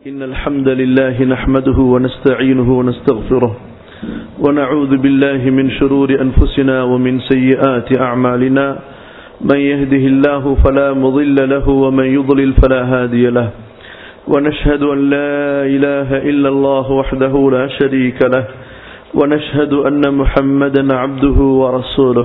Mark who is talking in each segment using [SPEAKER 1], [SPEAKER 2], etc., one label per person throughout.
[SPEAKER 1] إن الحمد لله نحمده ونستعينه ونستغفره ونعوذ بالله من شرور أنفسنا ومن سيئات أعمالنا من يهده الله فلا مضل له ومن يضلل فلا هادي له ونشهد أن لا إله إلا الله وحده لا شريك له ونشهد أن محمدا عبده ورسوله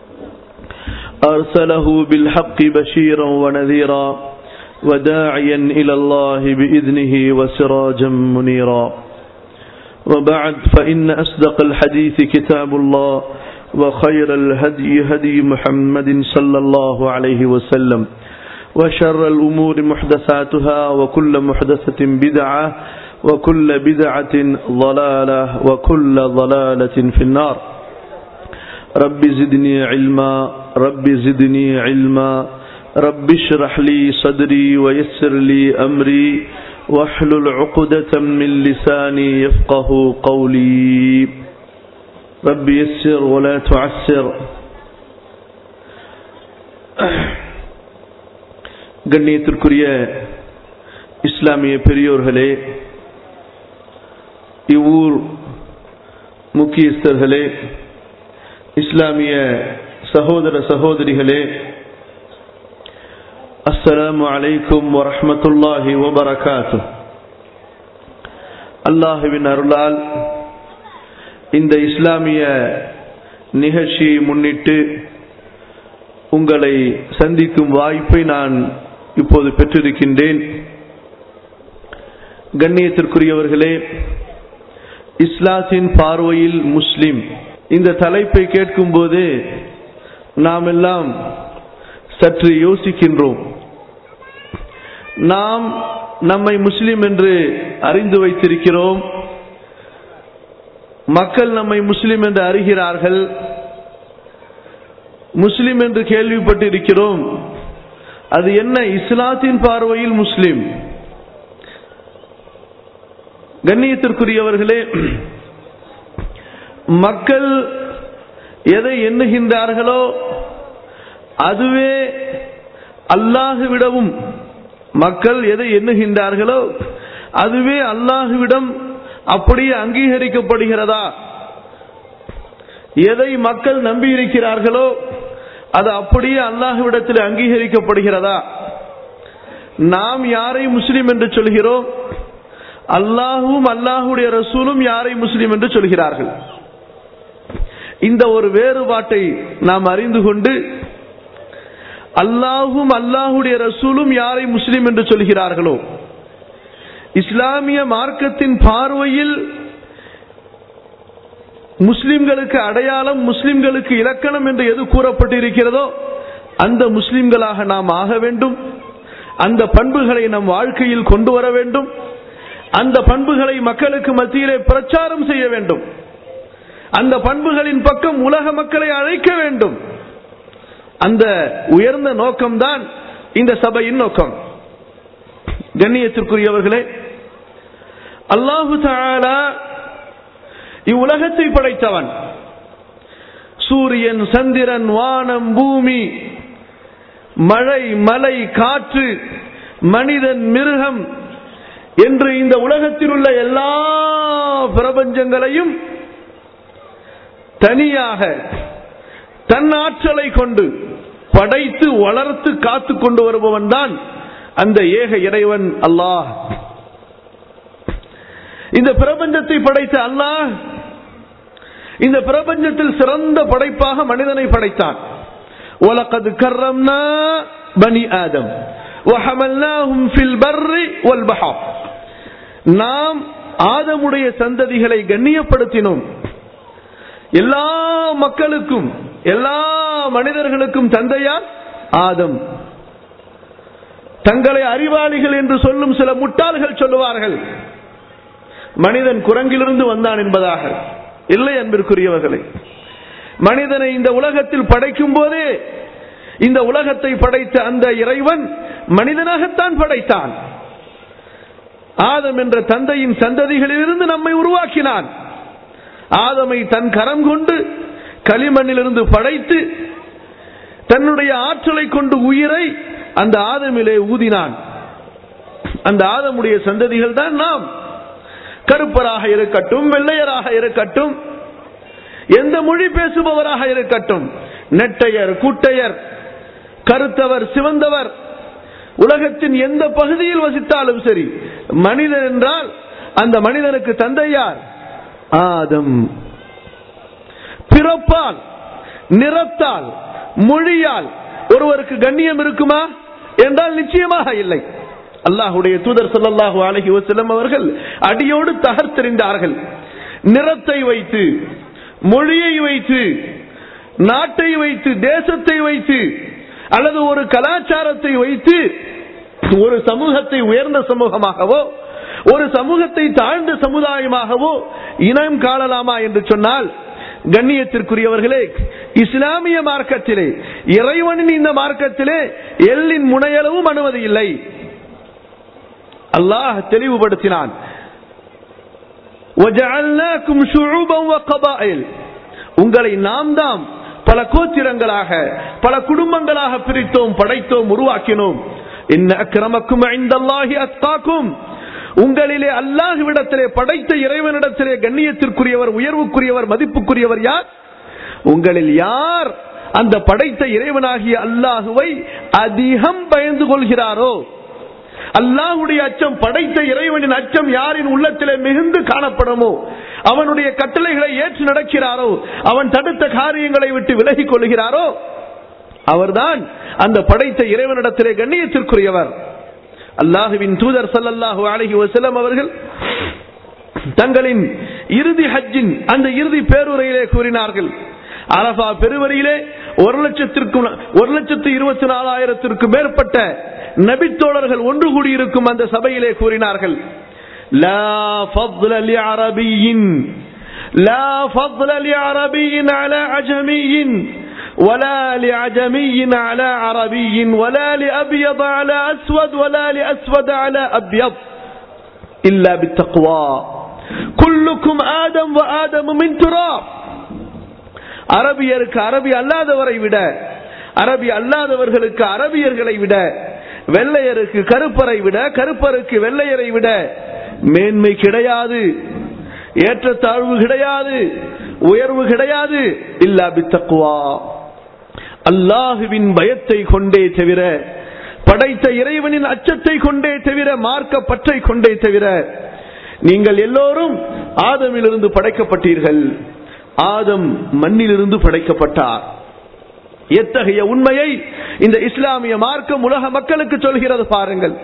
[SPEAKER 1] أرسله بالحق بشيرا ونذيرا وداعيا إلى الله بإذنه وسراجا منيرا وبعد فإن أصدق الحديث كتاب الله وخير الهدي هدي محمد صلى الله عليه وسلم وشر الأمور محدثاتها وكل محدثة بدعة وكل بدعة ضلالة وكل ضلالة في النار رب زدني علما رب زدني علما رب اشرح لي صدري ويسر لي أمري واحلل عقدة من لساني يفقه قولي رب يسر ولا تعسر கண்ணியத்திற்குரிய இஸ்லாமிய பெரியோர்களே இவ்வூர் முக்கியஸ்தர்களே இஸ்லாமிய சகோதர சகோதரிகளே அஸ்ஸலாமு அலைக்கும் வரஹமத்துல்லாஹி வபரகாத்து அல்லாஹுவின் அருளால் இந்த இஸ்லாமிய நிகழ்ச்சியை முன்னிட்டு உங்களை சந்திக்கும் வாய்ப்பை நான் இப்போது பெற்றிருக்கின்றேன் கண்ணியத்திற்குரியவர்களே இஸ்லாத்தின் பார்வையில் முஸ்லிம் இந்த தலைப்பை கேட்கும்போது நாம் எல்லாம் சற்று யோசிக்கின்றோம் நாம் நம்மை முஸ்லிம் என்று அறிந்து வைத்திருக்கிறோம் மக்கள் நம்மை முஸ்லிம் என்று அறிகிறார்கள் முஸ்லிம் என்று கேள்விப்பட்டிருக்கிறோம் அது என்ன இஸ்லாத்தின் பார்வையில் முஸ்லிம் கண்ணியத்திற்குரியவர்களே மக்கள் எதை எண்ணுகின்றார்களோ அதுவே அல்லாஹுவிடமும் மக்கள் எதை எண்ணுகின்றார்களோ அதுவே அல்லாஹுவிடம் அப்படியே அங்கீகரிக்கப்படுகிறதா எதை மக்கள் நம்பி இருக்கிறார்களோ அது அப்படியே அல்லாஹுவிடத்தில் அங்கீகரிக்கப்படுகிறதா நாம் யாரை முஸ்லிம் என்று சொல்கிறோம் அல்லாஹும் அல்லாஹுடைய ரசூலும் யாரை முஸ்லிம் என்று சொல்கிறார்கள் இந்த ஒரு வேறுபாட்டை நாம் அறிந்து கொண்டு அல்லாஹும் அல்லாஹுடைய ரசூலும் யாரை முஸ்லிம் என்று சொல்கிறார்களோ இஸ்லாமிய மார்க்கத்தின் பார்வையில் முஸ்லிம்களுக்கு அடையாளம் முஸ்லிம்களுக்கு இலக்கணம் என்று எது கூறப்பட்டிருக்கிறதோ அந்த முஸ்லிம்களாக நாம் ஆக வேண்டும் அந்த பண்புகளை நம் வாழ்க்கையில் கொண்டு வர வேண்டும் அந்த பண்புகளை மக்களுக்கு மத்தியிலே பிரச்சாரம் செய்ய வேண்டும் அந்த பண்புகளின் பக்கம் உலக மக்களை அழைக்க வேண்டும் அந்த உயர்ந்த நோக்கம்தான் இந்த சபையின் நோக்கம் கண்ணியத்திற்குரியவர்களே அல்லாஹு தாலா இவ்வுலகத்தை படைத்தவன் சூரியன் சந்திரன் வானம் பூமி மழை மலை காற்று மனிதன் மிருகம் என்று இந்த உலகத்தில் உள்ள எல்லா பிரபஞ்சங்களையும் தனியாக தன் ஆற்றலை கொண்டு படைத்து வளர்த்து காத்து கொண்டு வருபவன் தான் அந்த ஏக இறைவன் அல்லாஹ் இந்த பிரபஞ்சத்தை படைத்த அல்லாஹ் இந்த பிரபஞ்சத்தில் சிறந்த படைப்பாக மனிதனை படைத்தான் உலகது கர்ரம்னா பனி ஆதம் وحملناهم في البر والبحر நாம் ஆதமுடைய சந்ததிகளை கண்ணியப்படுத்தினோம் எல்லா மக்களுக்கும் எல்லா மனிதர்களுக்கும் தந்தையார் ஆதம் தங்களை அறிவாளிகள் என்று சொல்லும் சில முட்டாள்கள் சொல்லுவார்கள் மனிதன் குரங்கிலிருந்து வந்தான் என்பதாக இல்லை அன்பிற்குரியவர்களை மனிதனை இந்த உலகத்தில் படைக்கும் போதே இந்த உலகத்தை படைத்த அந்த இறைவன் மனிதனாகத்தான் படைத்தான் ஆதம் என்ற தந்தையின் சந்ததிகளிலிருந்து நம்மை உருவாக்கினான் ஆதமை தன் கரம் கொண்டு களிமண்ணிலிருந்து படைத்து தன்னுடைய ஆற்றலை கொண்டு உயிரை அந்த ஆதமிலே ஊதினான் அந்த ஆதமுடைய சந்ததிகள் தான் நாம் கருப்பராக இருக்கட்டும் வெள்ளையராக இருக்கட்டும் எந்த மொழி பேசுபவராக இருக்கட்டும் நெட்டையர் குட்டையர் கருத்தவர் சிவந்தவர் உலகத்தின் எந்த பகுதியில் வசித்தாலும் சரி மனிதன் என்றால் அந்த மனிதனுக்கு தந்தை யார் ஆதம் பிறப்பால் நிறத்தால் மொழியால் ஒருவருக்கு கண்ணியம் இருக்குமா என்றால் நிச்சயமாக இல்லை அல்லாஹுடைய தூதர் ஸல்லல்லாஹு அலைஹி வஸல்லம் அவர்கள் அடியோடு தகர்த்தெறிந்தார்கள் நிறத்தை வைத்து மொழியை வைத்து நாட்டை வைத்து தேசத்தை வைத்து அல்லது ஒரு கலாச்சாரத்தை வைத்து ஒரு சமூகத்தை உயர்ந்த சமூகமாகவோ ஒரு சமூகத்தை தாழ்ந்த சமுதாயமாகவோ இனம் காணலாமா என்று சொன்னால் கண்ணியத்திற்குரியவர்களே இஸ்லாமிய மார்க்கத்திலே இறைவனின் இந்த மார்க்கத்திலே எல்லின் முனையளவும் அனுமதி இல்லை அல்லாஹ் தெளிவுபடுத்தினான் وَجَعَلْنَاكُمْ شُعُوبًا وَقَبَائِلَ உங்களை நாம் தாம் பல கோத்திரங்களாக பல குடும்பங்களாக பிரித்தோம் படைத்தோம் உருவாக்கினோம் இன்ன அக்கிரமக்கும் ஐந்தல்லாஹி அத்காக்கும் உங்களிலே அல்லாஹ்விடத்திலே படைத்த இறைவனிடத்திலே கண்ணியத்திற்குரியவர் உயர்வுக்குரியவர் மதிப்புக்குரியவர் யார் உங்களில் யார் அந்த படைத்த இறைவனாகிய அல்லாஹுவை அதிகம் பயந்து கொள்கிறாரோ அல்லாஹுடைய அச்சம் படைத்த இறைவனின் அச்சம் யாரின் உள்ளத்திலே மிகுந்து காணப்படுமோ அவனுடைய கட்டளைகளை ஏற்று நடக்கிறாரோ அவன் தடுத்த காரியங்களை விட்டு விலகிக் கொள்கிறாரோ அவர்தான் அந்த படைத்த இறைவனிடத்திலே கண்ணியத்திற்குரியவர் அல்லாஹுவின் தூதர் சல்லல்லாஹு அலைஹி வஸல்லம் அவர்கள் தங்களின் இறுதி ஹஜ்ஜின் அந்த இறுதி பேருரையிலே கூறினார்கள் அரபா பெருவரியிலே ஒரு லட்சத்திற்கும் ஒரு லட்சத்து இருபத்தி நாலாயிரத்திற்கும் மேற்பட்ட நபித்தோழர்கள் ஒன்று கூடியிருக்கும் அந்த சபையிலே கூறினார்கள் لا فضل لعربي لا فضل لعربي على عجمي ولا لعجمي على عربي ولا لأبيض على أسود ولا لأسود على أبيض إلا بالتقوى كلكم آدم وآدم من تراب அரபியருக்கு அரபி அல்லாதவரை விட அரபி அல்லாதவர்களுக்கு அரபியர்களை விட வெள்ளையருக்கு கருப்பரை விட கருப்பருக்கு வெள்ளையரை விட மேன்மை கிடையாது ஏற்றத்தாழ்வு கிடையாது உயர்வு கிடையாது இல்லா பித்தக்குவா அல்லாஹுவின் பயத்தை கொண்டே தவிர படைத்த இறைவனின் அச்சத்தை கொண்டே தவிர மார்க்க பற்றை கொண்டே தவிர நீங்கள் எல்லோரும் ஆதமிலிருந்து படைக்கப்பட்டீர்கள் ஆதம் மண்ணிலிருந்து படைக்கப்பட்டார் எத்தகைய உண்மையை இந்த இஸ்லாமிய மார்க்கம் உலக மக்களுக்கு சொல்கிறது பாருங்கள்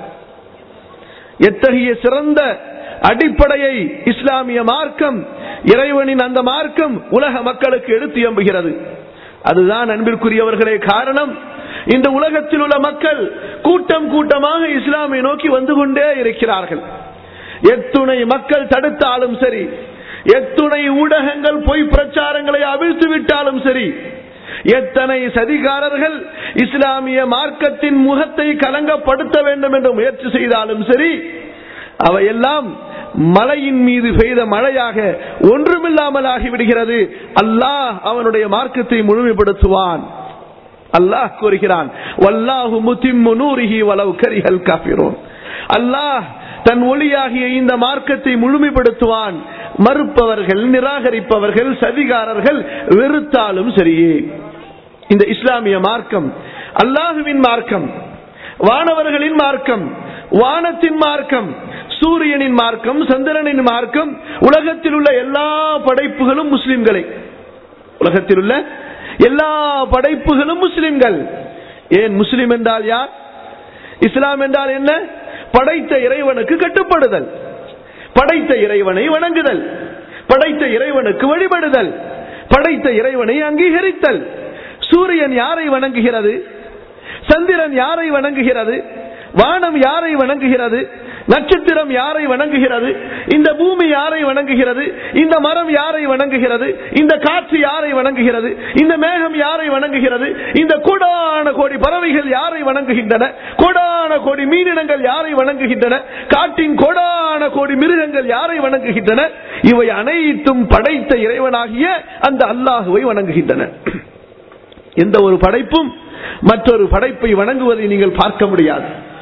[SPEAKER 1] எத்தகைய சிறந்த அடிப்படையை இஸ்லாமிய மார்க்கம் இறைவனின் அந்த மார்க்கம் உலக மக்களுக்கு எடுத்து எம்புகிறது அதுதான் அன்பிற்குரியவர்களே காரணம் இந்த உலகத்தில் உள்ள மக்கள் கூட்டம் கூட்டமாக இஸ்லாமை நோக்கி வந்து கொண்டே இருக்கிறார்கள் எத்துணை மக்கள் தடுத்தாலும் சரி எத்துணை ஊடகங்கள் பொய் பிரச்சாரங்களை அவிழ்த்து விட்டாலும் சரி எத்தனை சதிகாரர்கள் இஸ்லாமிய மார்க்கத்தின் முகத்தை கலங்கப்படுத்த வேண்டும் என்று முயற்சி செய்தாலும் சரி அவையெல்லாம் மலையின் மீது பெய்த மழையாக ஒன்றுமில்லாமல் ஆகிவிடுகிறது அல்லாஹ் அவனுடைய மார்க்கத்தை முழுமைப்படுத்துவான் அல்லாஹ் கூறுகிறான் வல்லாஹு முத்திம்மு நூரிஹி வலவு கரிஹல் காபிரோன் அல்லாஹ் தன் ஒளியாகிய இந்த மார்க்கத்தை முழுமைப்படுத்துவான் மறுப்பவர்கள் நிராகரிப்பவர்கள் சதிகாரர்கள் வெறுத்தாலும் சரியே இந்த இஸ்லாமிய மார்க்கம் அல்லாஹுவின் மார்க்கம் வானவர்களின் மார்க்கம் வானத்தின் மார்க்கம் சூரியனின் மார்க்கம் சந்திரனின் மார்க்கம் உலகத்தில் உள்ள எல்லா படைப்புகளும் முஸ்லிம்களை உலகத்தில் உள்ள எல்லா படைப்புகளும் முஸ்லிம்கள் ஏன் முஸ்லிம் என்றால் யார் இஸ்லாம் என்றால் என்ன படைத்த இறைவனுக்கு கட்டுப்படுதல் படைத்த இறைவனை வணங்குதல் படைத்த இறைவனுக்கு வழிபடுதல் படைத்த இறைவனை அங்கீகரித்தல் சூரியன் யாரை வணங்குகிறது சந்திரன் யாரை வணங்குகிறது வானம் யாரை வணங்குகிறது நட்சத்திரம் யாரை வணங்குகிறது இந்த பூமி யாரை வணங்குகிறது இந்த மரம் யாரை வணங்குகிறது இந்த காற்று யாரை வணங்குகிறது இந்த மேகம் யாரை வணங்குகிறது இந்த கோடான கோடி பறவைகள் யாரை வணங்குகின்றன கோடான கோடி மீனினங்கள் யாரை வணங்குகின்றன காட்டின் கோடான கோடி மிருகங்கள் யாரை வணங்குகின்றன இவை அனைத்தும் படைத்த இறைவனாகிய அந்த அல்லாஹுவை வணங்குகின்றன எந்த ஒரு படைப்பும் மற்றொரு படைப்பை வணங்குவதை நீங்கள் பார்க்க முடியாது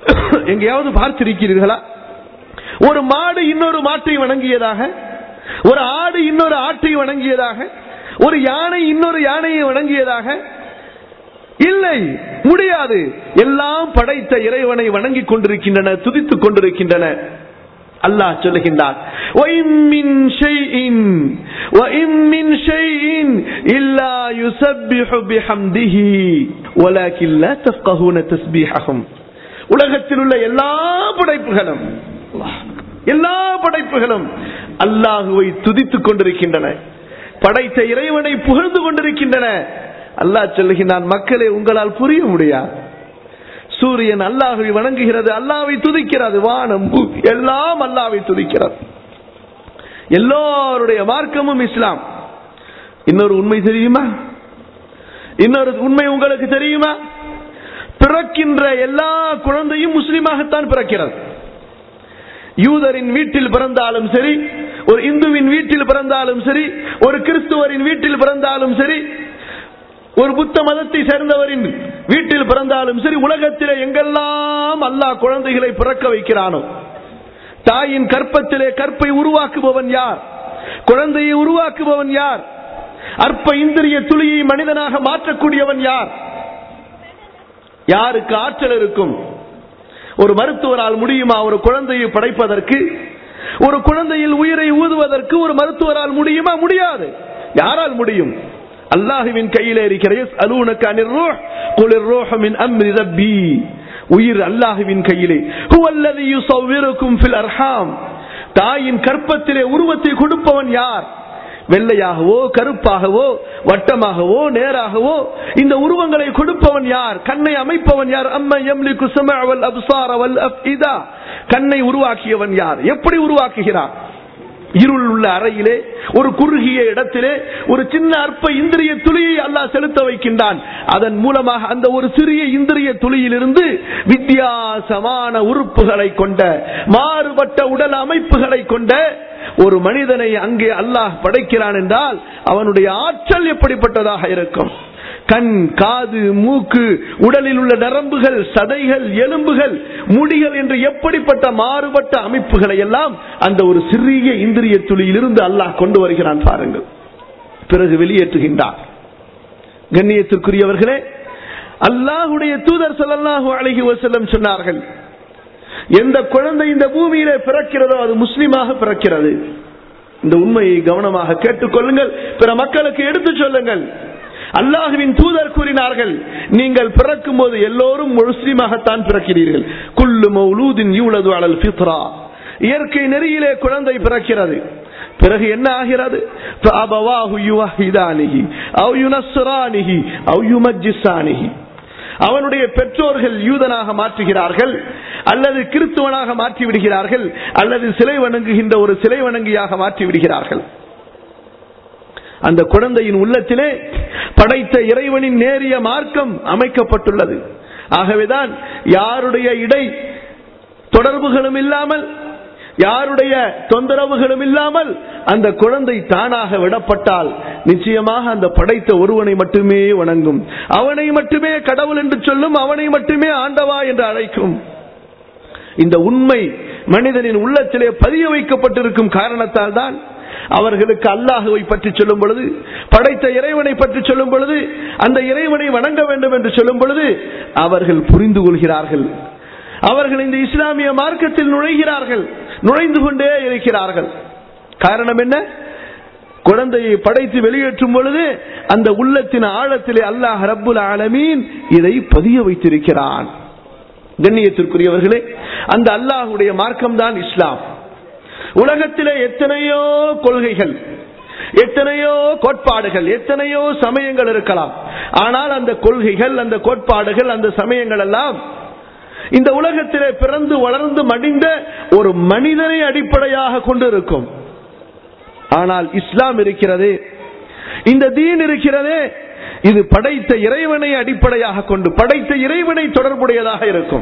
[SPEAKER 1] எங்கேயாவது பார்த்திருக்கிறீர்களா ஒரு மாடு இன்னொரு மாட்டை வணங்கியதாக ஒரு ஆடு இன்னொரு ஆட்டை வணங்கியதாக ஒரு யானை இன்னொரு யானையை வணங்கியதாக இல்லை முடியாது எல்லாம் படைத்த இறைவனை வணங்கிக் கொண்டிருக்கின்றன துதித்துக் கொண்டிருக்கின்றன அல்லாஹ் சொல்லுகின்றான் وَإِن مِّن شَيْءٍ وَإِن مِّن شَيْءٍ إِلَّا يُسَبِّحُ بِحَمْدِهِ وَلَكِن لَّا تَفْقَهُونَ تَسْبِيحَهُم உலகத்தில் உள்ள எல்லா படைப்புகளும் அல்லாஹ் எல்லா படைப்புகளும் அல்லாஹுவை துதித்துக் கொண்டிருக்கின்றன படைத்த இறைவனை புகழ்ந்து கொண்டிருக்கின்றன அல்லாஹ் சொல்லுகின்றான் மக்களே உங்களால் புரிய முடியாது சூரியன் அல்லாஹை வணங்குகிறது அல்லாவை துதிக்கிறது வானம் பூமி எல்லாம் அல்லாவை துதிக்கிறது எல்லோருடைய மார்க்கமும் இஸ்லாம் இன்னொரு உண்மை தெரியுமா இன்னொரு உண்மை உங்களுக்கு தெரியுமா பிறக்கின்ற எல்லா குழந்தையும் முஸ்லீமாகத்தான் பிறக்கிறது யூதரின் வீட்டில் பிறந்தாலும் சரி ஒரு இந்துவின் வீட்டில் பிறந்தாலும் சரி ஒரு கிறிஸ்துவரின் வீட்டில் பிறந்தாலும் சரி ஒரு புத்த மதத்தை சேர்ந்தவரின் வீட்டில் பிறந்தாலும் சரி உலகத்திலே எங்கெல்லாம் அல்லாஹ் குழந்தைகளை பிறக்க வைக்கிறானோ தாயின் கற்பத்திலே கற்பை உருவாக்குபவன் யார் குழந்தையை உருவாக்குபவன் யார் அற்ப இந்திரிய துளியை மனிதனாக மாற்றக்கூடியவன் யார் யாருக்கு ஆற்றல் இருக்கும் ஒரு மருத்துவரால் முடியுமா ஒரு குழந்தையை படைப்பதற்கு ஒரு குழந்தையில் உயிரை ஊதுவதற்கு ஒரு மருத்துவரால் முடியுமா முடியாது யாரால் முடியும் அல்லாஹுவின் கையிலே இருக்கிற உயிர் அல்லாஹுவின் கையிலே தாயின் கற்பத்திலே உருவத்தை கொடுப்பவன் யார் வெள்ளையாகவோ கருப்பாகவோ வட்டமாகவோ நேராகவோ இந்த உருவங்களை கொடுப்பவன் யார் கண்ணை அமைப்பவன் யார் அம்ம எம்லிக்கு சமவல் அப்சார் அவல் இதா கண்ணை உருவாக்கியவன் யார் எப்படி உருவாக்குகிறார் இருள் உள்ள அறையிலே ஒரு குறுகிய இடத்திலே ஒரு சின்ன அற்ப இந்திரிய துளியை அல்லாஹ் செலுத்த வைக்கின்றான் அதன் மூலமாக அந்த ஒரு சிறிய இந்திரிய துளியிலிருந்து வித்தியாசமான உறுப்புகளை கொண்ட மாறுபட்ட உடல் அமைப்புகளை கொண்ட ஒரு மனிதனை அங்கே அல்லாஹ் படைக்கிறான் என்றால் அவனுடைய ஆற்றல் எப்படிப்பட்டதாக இருக்கும் கண் காது மூக்கு உடலில் உள்ள நரம்புகள் சதைகள் எலும்புகள் முடிகள் என்று எப்படிப்பட்ட மாறுபட்ட அமைப்புகளை எல்லாம் அந்த ஒரு சிறிய இந்திரிய துளியிலிருந்து அல்லாஹ் கொண்டு வருகிறான் பாருங்கள் பிறகு வெளியேற்றுகின்றார் கண்ணியத்திற்குரியவர்களே அல்லாஹுடைய தூதர் ஸல்லல்லாஹு அலைஹி வஸல்லம் சொன்னார்கள் எந்த குழந்தை இந்த பூமியிலே பிறக்கிறதோ அது முஸ்லிமாக பிறக்கிறது இந்த உண்மையை கவனமாக கேட்டுக்கொள்ளுங்கள் பிற மக்களுக்கு எடுத்து சொல்லுங்கள் அல்லாஹுவின் தூதர் கூறினார்கள் நீங்கள் பிறக்கும் போது எல்லோரும் முஸ்லீமாகத்தான் பிறக்கிறீர்கள் குல்லு மௌலூதின் யூலது அலல் ஃபித்ரா இயற்கை நெறியிலே குழந்தை பிறக்கிறது பிறகு என்ன ஆகிறது فأبواه يوحدانه أو ينصرانه أو يمجسانه அவனுடைய பெற்றோர்கள் யூதனாக மாற்றுகிறார்கள் அல்லது கிறிஸ்துவனாக மாற்றி விடுகிறார்கள் அல்லது சிலை வணங்குகின்ற ஒரு சிலை வணங்கியாக மாற்றி விடுகிறார்கள் அந்த குழந்தையின் உள்ளத்திலே படைத்த இறைவனின் நேரிய மார்க்கம் அமைக்கப்பட்டுள்ளது ஆகவேதான் யாருடைய இடை தொடர்புகளும் இல்லாமல் யாருடைய தொந்தரவுகளும் இல்லாமல் அந்த குழந்தை தானாக விடப்பட்டால் நிச்சயமாக அந்த படைத்த ஒருவனை மட்டுமே வணங்கும் அவனை மட்டுமே கடவுள் என்று சொல்லும் அவனை மட்டுமே ஆண்டவா என்று அழைக்கும் இந்த உண்மை மனிதனின் உள்ளத்திலே பதிய வைக்கப்பட்டிருக்கும் காரணத்தால் தான் அவர்களுக்கு அல்லாஹுவை பற்றி சொல்லும் பொழுது படைத்த இறைவனை பற்றி சொல்லும் பொழுது அந்த இறைவனை வணங்க வேண்டும் என்று சொல்லும் பொழுது அவர்கள் புரிந்து கொள்கிறார்கள் அவர்கள் இந்த இஸ்லாமிய மார்க்கத்தில் நுழைகிறார்கள் நுழைந்து கொண்டே இருக்கிறார்கள் காரணம் என்ன குழந்தையை படைத்து வெளியேற்றும் பொழுது அந்த உள்ளத்தின் ஆழத்திலே அல்லாஹ் ரப்புல் ஆலமீன் இதை பதிய வைத்திருக்கிறான் கண்ணியத்திற்குரியவர்களே அந்த அல்லாஹுடைய மார்க்கம் தான் இஸ்லாம் உலகத்திலே எத்தனையோ கொள்கைகள் எத்தனையோ கோட்பாடுகள் எத்தனையோ சமயங்கள் இருக்கலாம் ஆனால் அந்த கொள்கைகள் அந்த கோட்பாடுகள் அந்த சமயங்கள் எல்லாம் இந்த உலகத்திலே பிறந்து வளர்ந்து மடிந்த ஒரு மனிதனை அடிப்படையாக கொண்டு இருக்கும் ஆனால் இஸ்லாம் இருக்கிறது இந்த தீன் இருக்கிறதே இது படைத்த இறைவனை அடிப்படையாக கொண்டு படைத்த இறைவனை தொடர்புடையதாக இருக்கும்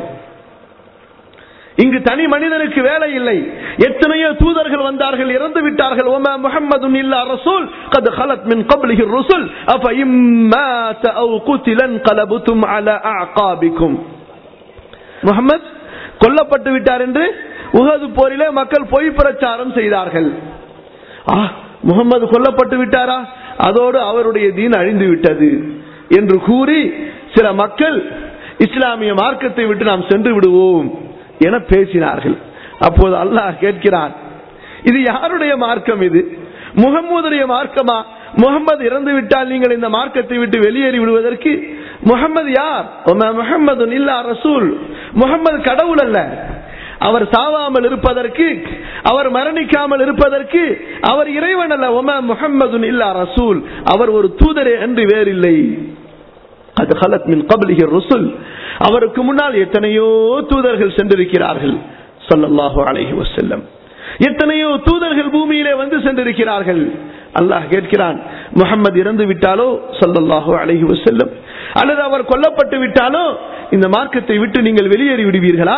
[SPEAKER 1] இங்கு தனி மனிதனுக்கு வேலை இல்லை எத்தனையோ தூதர்கள் வந்தார்கள் இறந்து விட்டார்கள் ஓமா முஹம்மது இல்லா ரசூல் قد خلت من قبله الرسل افإن مات او قتل انقلبتم على اعقابكم முகமது கொல்லப்பட்டு விட்டார் என்று உகது போரிலே மக்கள் பொய் பிரச்சாரம் செய்தார்கள் ஆ முகமது கொல்லப்பட்டு விட்டாரா அதோடு அவருடைய தீன் அழிந்து விட்டது என்று கூறி சில மக்கள் இஸ்லாமிய மார்க்கத்தை விட்டு நாம் சென்று விடுவோம் என பேசினார்கள் அப்போது அல்லாஹ் கேட்கிறான் இது யாருடைய மார்க்கம் இது முகம்மதுடைய மார்க்கமா முகமது இறந்து விட்டால் நீங்கள் இந்த மார்க்கத்தை விட்டு வெளியேறி விடுவதற்கு முகமது யார் முகமது இல்லா ரசூல் முகமது கடவுள் அல்ல அவர் சாவாமல் இருப்பதற்கு அவர் மரணிக்காமல் இருப்பதற்கு அவர் இறைவன் அல்ல ஒம முகம்மது இல்லா ரசூல் அவர் ஒரு தூதரே என்று வேறில்லை அது ஹலத் மின் கபலிக ருசுல் அவருக்கு முன்னால் எத்தனையோ தூதர்கள் சென்றிருக்கிறார்கள் சொல்லல்லாஹு அலைஹி வசல்லம் எத்தனையோ தூதர்கள் பூமியிலே வந்து சென்றிருக்கிறார்கள் அல்லாஹ் கேட்கிறான் முகமது இறந்து விட்டாலோ சொல்லல்லாஹு அலைஹி வசல்லம் அல்லது அவர் கொல்லப்பட்டு விட்டாலோ இந்த மார்க்கத்தை விட்டு நீங்கள் வெளியேறி விடுவீர்களா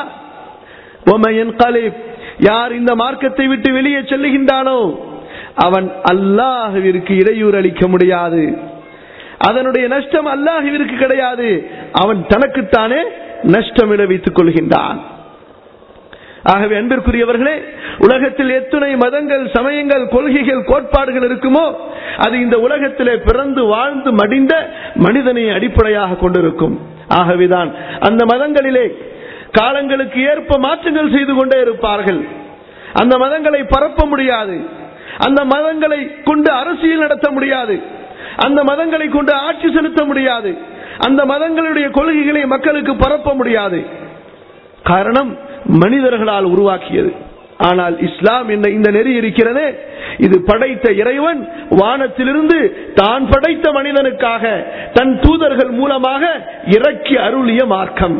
[SPEAKER 1] யார் இந்த மார்க்கத்தை விட்டு வெளியே செல்லுகின்றானோ அவன் அல்லாஹுவிற்கு இடையூறு அளிக்க முடியாது அதனுடைய நஷ்டம் அல்லாஹுவிற்கு கிடையாது அவன் தனக்குத்தானே நஷ்டம் விளைவித்துக் கொள்கின்றான் ஆகவே அன்பிற்குரியவர்களே உலகத்தில் எத்தனை மதங்கள் சமயங்கள் கொள்கைகள் கோட்பாடுகள் இருக்குமோ அது இந்த உலகத்திலே பிறந்து வாழ்ந்து மடிந்த மனிதனை அடிப்படையாக கொண்டிருக்கும் ஆகவேதான் அந்த மதங்களிலே காலங்களுக்கு ஏற்ப மாற்றங்கள் செய்து கொண்டே இருப்பார்கள் அந்த மதங்களை பரப்ப முடியாது அந்த மதங்களை கொண்டு அரசியல் நடத்த முடியாது அந்த மதங்களை கொண்டு ஆட்சி செலுத்த முடியாது அந்த மதங்களுடைய கொள்கைகளை மக்களுக்கு பரப்ப முடியாது காரணம் மனிதர்களால் உருவாக்கியது ஆனால் இஸ்லாம் என்ன இந்த நெறி இருக்கிறதே இது படைத்த இறைவன் வானத்திலிருந்து தான் படைத்த மனிதனுக்காக தன் தூதர்கள் மூலமாக இறக்கி அருளிய மார்க்கம்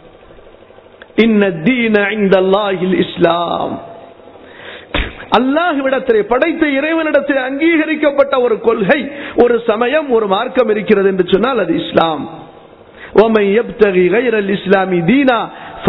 [SPEAKER 1] இஸ்லாம் அல்லாஹுவிடத்திலே படைத்த இறைவனிடத்தில் அங்கீகரிக்கப்பட்ட ஒரு கொள்கை ஒரு சமயம் ஒரு மார்க்கம் இருக்கிறது என்று சொன்னால் அது இஸ்லாம் இஸ்லாமி தீனா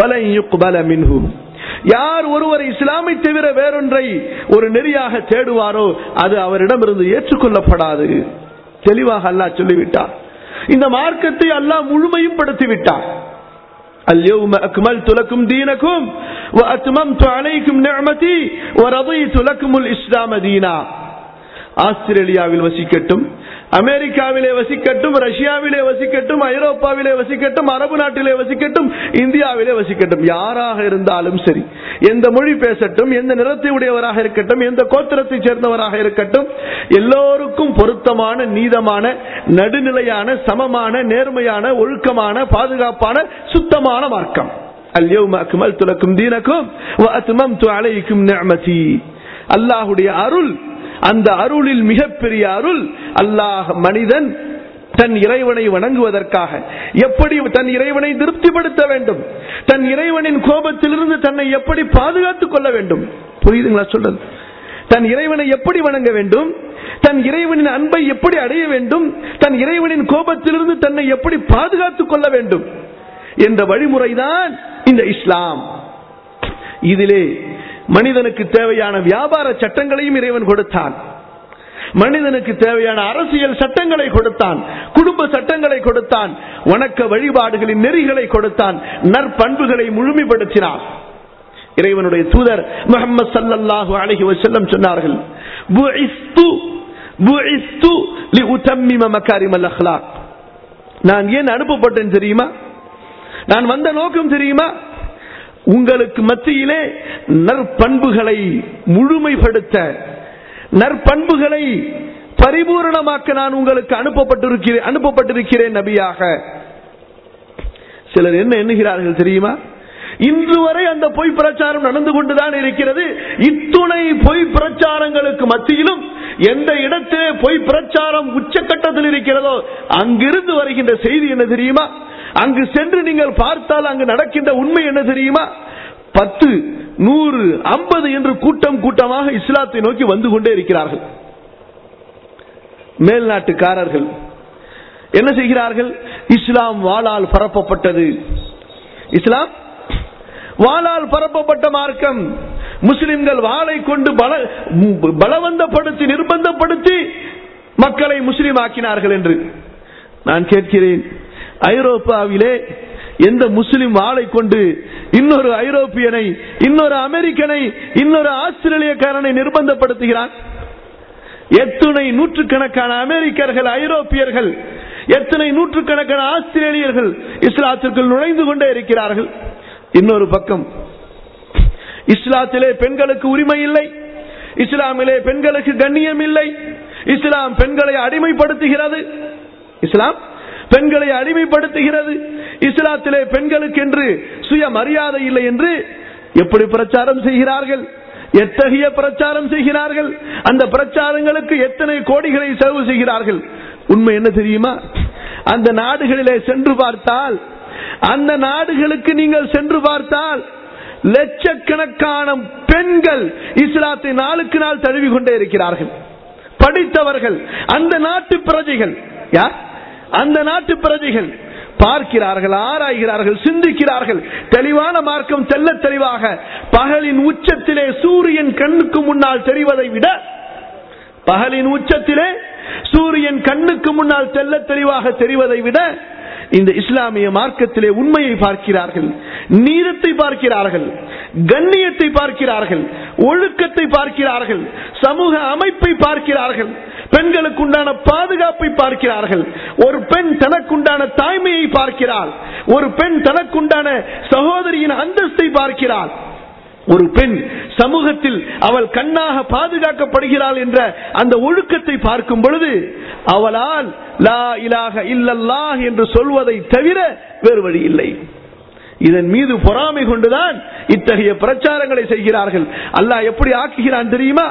[SPEAKER 1] யார் ஒருவர் இஸ்லாமை தவிர வேறொன்றை ஒரு நெறியாக தேடுவாரோ அது அவரிடமிருந்து ஏற்றுக்கொள்ளப்படாது தெளிவாக அல்லாஹ் சொல்லிவிட்டார் இந்த மார்க்கத்தை அல்லாஹ் முழுமையும் படுத்திவிட்டார் اليوم أكملت لكم دينكم وأتممت عليكم نعمتي ورضيت لكم الإسلام دينا ஆஸ்திரேலியாவில் வசிக்கட்டும் அமெரிக்காவிலே வசிக்கட்டும் ரஷ்யாவிலே வசிக்கட்டும் ஐரோப்பாவிலே வசிக்கட்டும் அரபு நாட்டிலே வசிக்கட்டும் இந்தியாவிலே வசிக்கட்டும் யாராக இருந்தாலும் சரி எந்த மொழி பேசட்டும் எந்த நிறத்தை உடையவராக இருக்கட்டும் எந்த கோத்திரத்தை சேர்ந்தவராக இருக்கட்டும் எல்லோருக்கும் பொருத்தமான நீதமான நடுநிலையான சமமான நேர்மையான ஒழுக்கமான பாதுகாப்பான சுத்தமான மார்க்கம் اليوم أكملت لكم دينكم وأتممت عليكم نعمتي அல்லாஹுடைய அருள் அந்த அருளில் மிகப்பெரிய அருள் அல்லாஹ் மனிதன் தன் இறைவனை வணங்குவதற்காக எப்படி தன் இறைவனை திருப்திப்படுத்த வேண்டும் தன் இறைவனின் கோபத்திலிருந்து தன்னை எப்படி பாதுகாத்துக் கொள்ள வேண்டும் புரியுதுங்களா சொல்றது தன் இறைவனை எப்படி வணங்க வேண்டும் தன் இறைவனின் அன்பை எப்படி அடைய வேண்டும் தன் இறைவனின் கோபத்திலிருந்து தன்னை எப்படி பாதுகாத்துக் கொள்ள வேண்டும் என்ற வழிமுறைதான் இந்த இஸ்லாம் இதிலே மனிதனுக்கு தேவையான வியாபார சட்டங்களையும் இறைவன் கொடுத்தான் மனிதனுக்கு தேவையான அரசியல் சட்டங்களை கொடுத்தான் குடும்ப சட்டங்களை கொடுத்தான் வணக்க வழிபாடுகளின் நெறிகளை கொடுத்தான் நற்பண்புகளை முழுமைப்படுத்தினான் இறைவனுடைய தூதர் முகமது சல்லல்லாஹு அலஹி வசல்லம் சொன்னார்கள் நான் ஏன் அனுப்பப்பட்டேன் தெரியுமா நான் வந்த நோக்கம் தெரியுமா உங்களுக்கு மத்தியிலே நற்பண்புகளை முழுமைப்படுத்த நற்பண்புகளை பரிபூரணமாக்க நான் உங்களுக்கு அனுப்பப்பட்டிருக்கிறேன் அனுப்பப்பட்டிருக்கிறேன் நபியாக சிலர் என்ன எண்ணுகிறார்கள் தெரியுமா இன்று வரை அந்த பொய் பிரச்சாரம் நடந்து கொண்டுதான் இருக்கிறது இத்துணை பொய் பிரச்சாரங்களுக்கு மத்தியிலும் எந்த இடத்திலே பொய் பிரச்சாரம் உச்சக்கட்டத்தில் இருக்கிறதோ அங்கிருந்து வருகின்ற செய்தி என்ன தெரியுமா அங்கு சென்று நீங்கள் பார்த்தால் அங்கு நடக்கின்ற உண்மை என்ன தெரியுமா பத்து நூறு ஐம்பது என்று கூட்டம் கூட்டமாக இஸ்லாத்தை நோக்கி வந்து கொண்டே இருக்கிறார்கள் மேல்நாட்டுக்காரர்கள் என்ன செய்கிறார்கள் இஸ்லாம் வாளால் பரப்பப்பட்டது இஸ்லாம் வாளால் பரப்பப்பட்ட மார்க்கம் முஸ்லிம்கள் வாளை கொண்டு பல பலவந்தப்படுத்தி நிர்பந்தப்படுத்தி மக்களை முஸ்லீம் ஆக்கினார்கள் என்று நான் கேட்கிறேன் ஐரோப்பாவிலே எந்த முஸ்லிம் வாளை கொண்டு இன்னொரு ஐரோப்பியனை இன்னொரு அமெரிக்கனை இன்னொரு ஆஸ்திரேலியக்காரனை நிர்பந்தப்படுத்துகிறான் எத்துணை நூற்றுக்கணக்கான அமெரிக்கர்கள் ஐரோப்பியர்கள் எத்தனை நூற்றுக்கணக்கான ஆஸ்திரேலியர்கள் இஸ்லாத்திற்குள் நுழைந்து கொண்டே இருக்கிறார்கள் இன்னொரு பக்கம் இஸ்லாத்திலே பெண்களுக்கு உரிமை இல்லை இஸ்லாமிலே பெண்களுக்கு கண்ணியம் இல்லை இஸ்லாம் பெண்களை அடிமைப்படுத்துகிறது இஸ்லாம் பெண்களை அடிமைப்படுத்துகிறது இஸ்லாத்திலே பெண்களுக்கு என்று சுய மரியாதை இல்லை என்று எப்படி பிரச்சாரம் செய்கிறார்கள் எத்தகைய பிரச்சாரம் செய்கிறார்கள் அந்த பிரச்சாரங்களுக்கு எத்தனை கோடிகளை செலவு செய்கிறார்கள் உண்மை என்ன தெரியுமா அந்த நாடுகளிலே சென்று பார்த்தால் அந்த நாடுகளுக்கு நீங்கள் சென்று பார்த்தால் லட்சக்கணக்கான பெண்கள் இஸ்லாத்தை நாளுக்கு நாள் தழுவி கொண்டே இருக்கிறார்கள் படித்தவர்கள் அந்த நாட்டு பிரஜைகள் யார் அந்த நாட்டு பிரஜைகள் பார்க்கிறார்கள் ஆராய்கிறார்கள் சிந்திக்கிறார்கள் தெளிவான மார்க்கம் தெல்ல தெளிவாக பகலின் உச்சத்திலே சூரியன் கண்ணுக்கு முன்னால் தெரிவதை விட பகலின் உச்சத்திலே சூரியன் கண்ணுக்கு முன்னால் தெல்ல தெளிவாக தெரிவதை விட இந்த இஸ்லாமிய மார்க்கத்திலே உண்மையை பார்க்கிறார்கள் நீதத்தை பார்க்கிறார்கள் கண்ணியத்தை பார்க்கிறார்கள் ஒழுக்கத்தை பார்க்கிறார்கள் சமூக அமைப்பை பார்க்கிறார்கள் பெண்களுக்கு உண்டான பாதுகாப்பை பார்க்கிறார்கள் ஒரு பெண் தனக்குண்டான தாய்மையை பார்க்கிறாள் ஒரு பெண் தனக்குண்டான சகோதரியின் அந்தஸ்தை பார்க்கிறாள் ஒரு பெண் சமூகத்தில் அவள் கண்ணாக பாதுகாக்கப்படுகிறாள் என்ற அந்த ஒழுக்கத்தை பார்க்கும் பொழுது அவளால் லா இலாக இல்லல்லாஹ் என்று சொல்வதை தவிர வேறு வழி இல்லை இதன் மீது பொறாமை கொண்டுதான் இத்தகைய பிரச்சாரங்களை செய்கிறார்கள் அல்லாஹ் எப்படி ஆக்குகிறான் தெரியுமா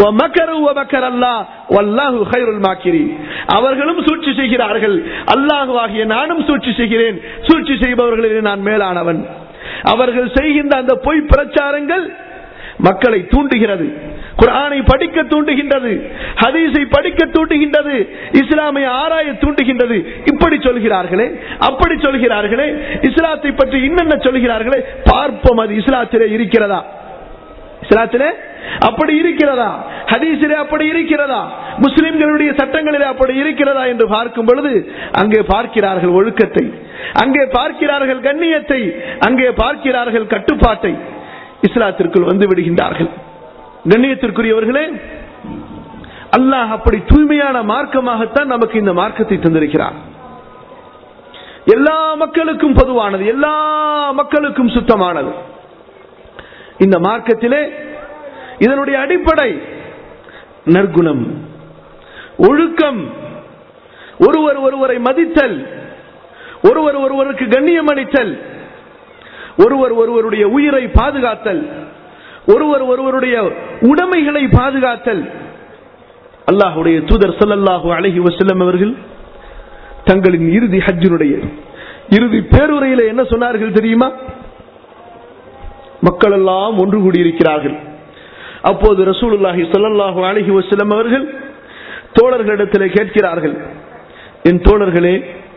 [SPEAKER 1] அவர்களும் சூழ்ச்சி செய்கிறார்கள் அல்லாஹுவாகிய நானும் சூழ்ச்சி செய்கிறேன் சூழ்ச்சி செய்பவர்களில் நான் மேலானவன் அவர்கள் செய்கின்ற அந்த பொய் பிரச்சாரங்கள் மக்களை தூண்டுகிறது குரானை படிக்க தூண்டுகின்றது ஹதீஸை படிக்க தூண்டுகின்றது இஸ்லாமை ஆராய தூண்டுகின்றது இப்படி சொல்கிறார்களே அப்படி சொல்கிறார்களே இஸ்லாத்தை பற்றி இன்னென்ன சொல்கிறார்களே பார்ப்போம் அது இஸ்லாத்திலே இருக்கிறதா இஸ்லாத்திலே அப்படி இருக்கிறதா ஹதீஸிலே அப்படி இருக்கிறதா முஸ்லிம்களுடைய சட்டங்களிலே அப்படி இருக்கிறதா என்று பார்க்கும் பொழுது அங்கே பார்க்கிறார்கள் ஒழுக்கத்தை அங்கே பார்க்கிறார்கள் கண்ணியத்தை அங்கே பார்க்கிறார்கள் கட்டுப்பாட்டை இஸ்லாத்திற்குள் வந்து விடுகின்றார்கள் கண்ணியத்திற்குரியவர்களே அல்லாஹ் அப்படி தூய்மையான மார்க்கமாகத்தான் நமக்கு இந்த மார்க்கத்தை தந்திருக்கிறார் எல்லா மக்களுக்கும் பொதுவானது எல்லா மக்களுக்கும் சுத்தமானது இந்த மார்க்கத்திலே இதனுடைய அடிப்படை நற்குணம் ஒழுக்கம் ஒருவர் ஒருவரை மதித்தல் ஒருவர் ஒருவருக்கு கண்ணியம் அளித்தல் ஒருவர் ஒருவருடைய உயிரை பாதுகாத்தல் ஒருவர் ஒருவருடைய உடைமைகளை பாதுகாத்தல் அல்லாஹுடைய தூதர் சல்லல்லாஹு அலஹி வசல்லம் அவர்கள் தங்களின் இறுதி ஹஜ்ஜினுடைய இறுதி பேருரையில என்ன சொன்னார்கள் தெரியுமா மக்கள் எல்லாம் ஒன்று கூடியிருக்கிறார்கள் அப்போது ரசூலுல்லாஹி சல்லல்லாஹு அலஹி வசல்லம் அவர்கள் தோழர்களிடத்தில் கேட்கிறார்கள் என் தோழர்களே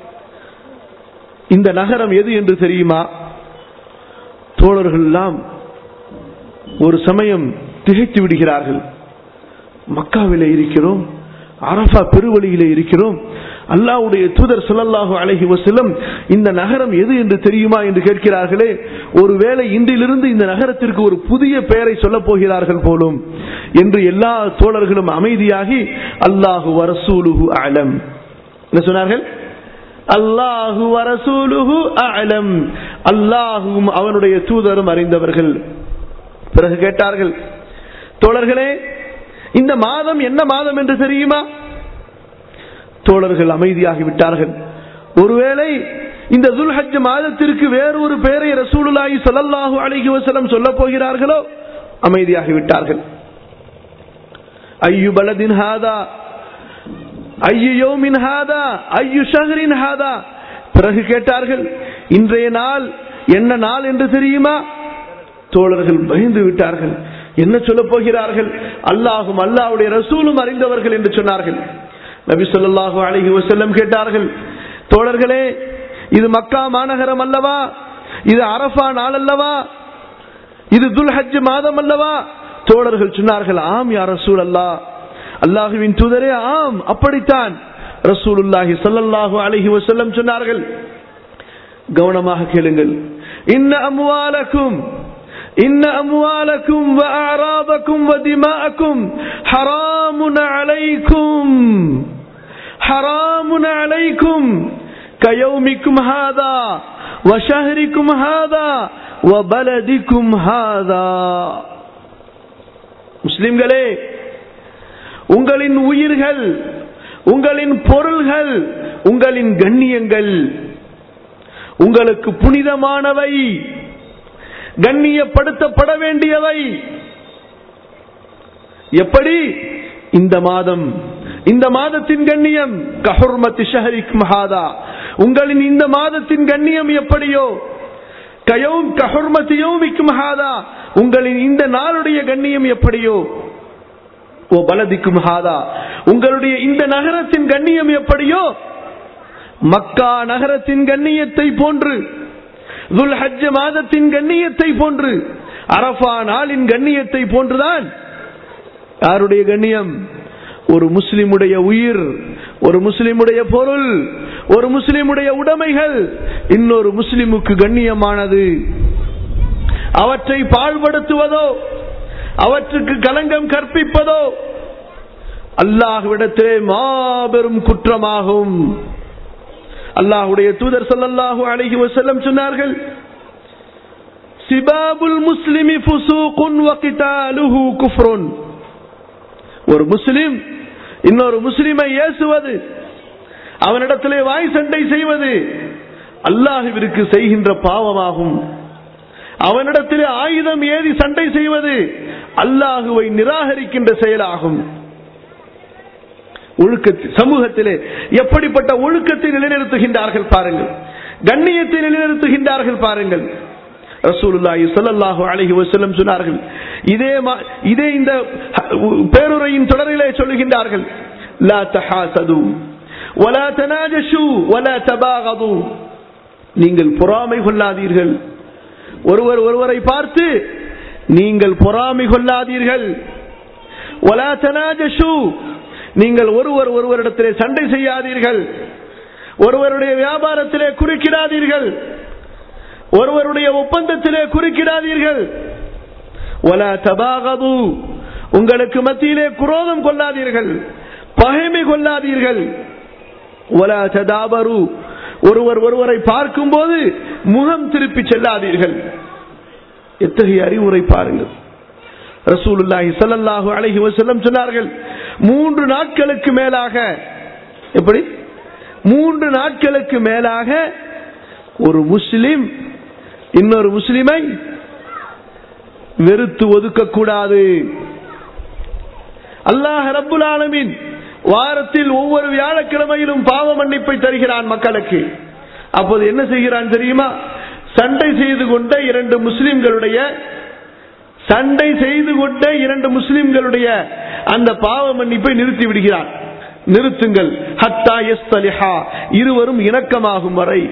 [SPEAKER 1] இந்த நகரம் எது என்று தெரியுமா தோழர்கள் எல்லாம் ஒரு சமயம் திகைத்து விடுகிறார்கள் மக்காவிலே இருக்கிறோம் அரபா பெருவழியிலே இருக்கிறோம் அல்லாவுடைய தூதர் சொல்லல்லாஹு அழகி வசலம் இந்த நகரம் எது என்று தெரியுமா என்று கேட்கிறார்களே ஒருவேளை இன்றிலிருந்து இந்த நகரத்திற்கு ஒரு புதிய பெயரை சொல்ல போகிறார்கள் போலும் என்று எல்லா தோழர்களும் அமைதியாகி அல்லாஹு வரசூலுஹு அலம் என்ன சொன்னார்கள் அல்லாஹு வரசூலுஹு அலம் அல்லாஹும் அவனுடைய தூதரும் அறிந்தவர்கள் பிறகு கேட்டார்கள் தோழர்களே இந்த மாதம் என்ன மாதம் என்று தெரியுமா தோழர்கள் அமைதியாகி விட்டார்கள் ஒருவேளை இந்த துல்ஹஜ் மாதத்திற்கு வேறொரு பெயரை ரசூலுல்லாஹி ஸல்லல்லாஹு அலைஹி வஸல்லம் சொல்ல போகிறார்களோ அமைதியாகி விட்டார்கள் ஐயு பலதின் ஹாதா ஐயு யோமின் ஹாதா ஐயு ஷஹரின் ஹாதா பிறகு கேட்டார்கள் இன்றைய நாள் என்ன நாள் என்று தெரியுமா தோழர்கள் பயந்து விட்டார்கள் என்ன சொல்ல போகிறார்கள் அல்லாஹும் அல்லாஹுடைய ரசூலும் அறிந்தவர்கள் என்று சொன்னார்கள் நபி சொல்லாஹு அலஹி வசல்லம் கேட்டார்கள் தோழர்களே இது மக்கா மாநகரம் அல்லவா இது அரபா நாள் அல்லவா இது துல்ஹஜ் மாதம் அல்லவா தோழர்கள் சொன்னார்கள் ஆம் யா ரசூல் அல்லா அல்லாஹுவின் தூதரே ஆம் அப்படித்தான் ரசூலுல்லாஹி சல்லல்லாஹு அலஹி வசல்லம் சொன்னார்கள் கவனமாக கேளுங்கள் இன்ன அம்வாலக்கும் إن أموالكم وأعراضكم ودماءكم حرام عليكم حرام عليكم كيومكم هذا وشهركم هذا وبلدكم هذا முஸ்லிம்களே உங்களின் உயிர்கள் உங்களின் பொருள்கள் உங்களின் கண்ணியங்கள் உங்களுக்கு புனிதமானவை கண்ணியப்படுத்தப்பட வேண்டியவை எப்படி இந்த மாதம் இந்த மாதத்தின் கண்ணியம் கஹுர்மதி ஷஹரிக் மஹாதா உங்களின் இந்த மாதத்தின் கண்ணியம் எப்படியோ கயோம் கஹுர்மதி யோமிக் மஹாதா உங்களின் இந்த நாளுடைய கண்ணியம் எப்படியோ ஓ பலதிக்கும் ஹாதா உங்களுடைய இந்த நகரத்தின் கண்ணியம் எப்படியோ மக்கா நகரத்தின் கண்ணியத்தை போன்று துல் ஹஜ் மாதத்தின் கண்ணியத்தை போன்று அரபா நாளின் கண்ணியத்தை போன்றுதான் யாருடைய கண்ணியம் ஒரு முஸ்லிமுடைய உயிர் ஒரு முஸ்லிமுடைய பொருள் ஒரு முஸ்லிமுடைய உடைமைகள் இன்னொரு முஸ்லிமுக்கு கண்ணியமானது அவற்றை பாழ்படுத்துவதோ அவற்றுக்கு களங்கம் கற்பிப்பதோ அல்லாஹ்விடத்திலே மாபெரும் குற்றமாகும் அல்லாஹுடைய தூதர் சொல்லல்லாஹு அலைஹி வஸல்லம் சொன்னார்கள் சிபாபுல் முஸ்லிமி ஃபுசூகுன் வ கிதாலுஹு குஃப்ருன் ஒரு முஸ்லிம் இன்னொரு முஸ்லிமை ஏசுவது அவனிடத்திலே வாய் சண்டை செய்வது அல்லாஹுவிற்கு செய்கின்ற பாவமாகும் அவனிடத்திலே ஆயுதம் ஏறி சண்டை செய்வது அல்லாஹுவை நிராகரிக்கின்ற செயலாகும் ஒழுக்கத்தில் சமூகத்திலே எப்படிப்பட்ட ஒழுக்கத்தை நிலைநிறுத்துகின்றார்கள் பாருங்கள் கண்ணியத்தை நிலைநிறுத்துகின்றார்கள் பாருங்கள் ரசூலுல்லாஹி ஸல்லல்லாஹு அலைஹி வஸல்லம் சொன்னார்கள் இதே மா- இதே இந்த பேருரையின் தொடரிலே சொல்லுகின்றார்கள் லா தஹாசது வலா தனாஜஷு வலா தபாகது நீங்கள் பொறாமை கொள்ளாதீர்கள் ஒருவர் ஒருவரை பார்த்து நீங்கள் பொறாமை கொள்ளாதீர்கள் வலா தனாஜஷு நீங்கள் ஒருவர் ஒருவரிடத்திலே சண்டை செய்யாதீர்கள் ஒருவருடைய வியாபாரத்திலே குறுக்கிடாதீர்கள் ஒருவருடைய ஒப்பந்தத்திலே குறுக்கிடாதீர்கள் வலா தபாகது உங்களுக்கு மத்தியிலே குரோதம் கொள்ளாதீர்கள் பகைமை கொள்ளாதீர்கள் வலா ததாபரு ஒருவர் ஒருவரை பார்க்கும்போது முகம் திருப்பி செல்லாதீர்கள் எத்தகைய அறிவுரை பாருங்கள் ரசூலுல்லாஹி ஸல்லல்லாஹு அலைஹி வஸல்லம் சொன்னார்கள் மூன்று நாட்களுக்கு மேலாக எப்படி மூன்று நாட்களுக்கு மேலாக ஒரு முஸ்லிம் இன்னொரு முஸ்லிமை வெறுத்து ஒதுக்க கூடாது அல்லாஹ் ரப்புல் ஆலமீன் வாரத்தில் ஒவ்வொரு வியாழக்கிழமையிலும் பாவ மன்னிப்பை தருகிறான் மக்களுக்கு அப்போது என்ன செய்கிறான் தெரியுமா சண்டை செய்து கொண்ட இரண்டு முஸ்லிம்களுடைய சண்டை செய்து கொண்ட இரண்டு முஸ்லிம்களுடைய அந்த பாவ மன்னிப்பை நிறுத்தி விடுகிறான் நிறுத்துங்கள் ஹத்தா எஸ்தலிஹா இருவரும் இணக்கமாகும் வரை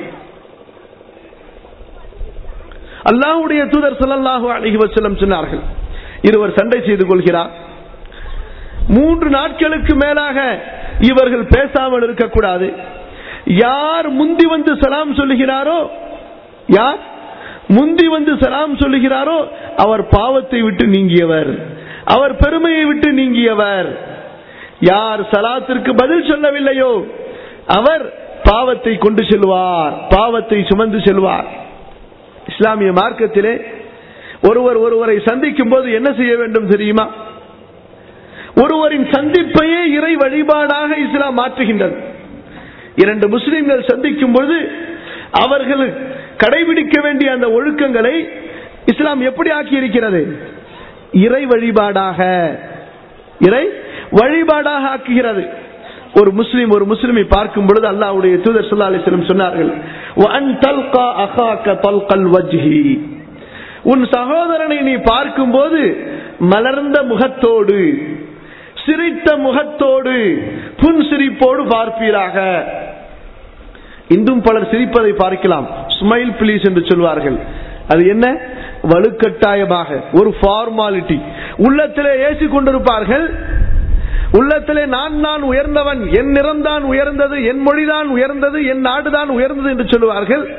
[SPEAKER 1] அல்லாஹ்வுடைய தூதர் ஸல்லல்லாஹு அலைஹி வஸல்லம் சொன்னார்கள் இருவர் சண்டை செய்து கொள்கிறார் மூன்று நாட்களுக்கு மேலாக இவர்கள் பேசாமல் இருக்கக்கூடாது யார் முந்தி வந்து சலாம் சொல்லுகிறாரோ யார் முந்தி வந்து சலாம் சொல்லுகிறாரோ அவர் பாவத்தை விட்டு நீங்கியவர் அவர் பெருமையை விட்டு நீங்கியவர் யார் சலாத்திற்கு பதில் சொல்லவில்லையோ அவர் பாவத்தை கொண்டு செல்வார் பாவத்தை சுமந்து செல்வார் இஸ்லாமிய மார்க்கத்திலே ஒருவர் ஒருவரை சந்திக்கும் போது என்ன செய்ய வேண்டும் தெரியுமா ஒருவரின் சந்திப்பையே இறை வழிபாடாக இஸ்லாம் மாற்றுகின்றது இரண்டு முஸ்லிம்கள் சந்திக்கும் பொழுது அவர்கள் கடைபிடிக்க வேண்டிய அந்த ஒழுக்கங்களை இஸ்லாம் எப்படி ஆக்கி இருக்கிறது இறை வழிபாடாக இறை வழிபாடாக ஆக்குகிறது ஒரு முஸ்லிம் ஒரு முஸ்லிமை பார்க்கும் பொழுது அல்லாஹ்வுடைய தூதர் ஸல்லல்லாஹு அலைஹி வஸல்லம் சொன்னார்கள் வஅன் தல்கா அகாக தல்கல் வஜ்ஹி உன் சகோதரனை நீ பார்க்கும்போது மலர்ந்த முகத்தோடு சிரித்த முகத்தோடு புன்சிரிப்போடு பார்ப்பீராக இன்றும் பலர் சிரிப்பதை பார்க்கலாம் ஸ்மைல் பிளீஸ் என்று சொல்வார்கள் அது என்ன வலுக்கட்டாயமாக ஒரு ஃபார்மாலிட்டி உள்ளத்திலே ஏசி கொண்டிருப்பார்கள் உள்ளத்திலே நான் நான் உயர்ந்தவன் என் நிறம்தான் உயர்ந்தது என் மொழிதான் உயர்ந்தது என் நாடுதான் உயர்ந்தது என்று சொல்லுவார்கள்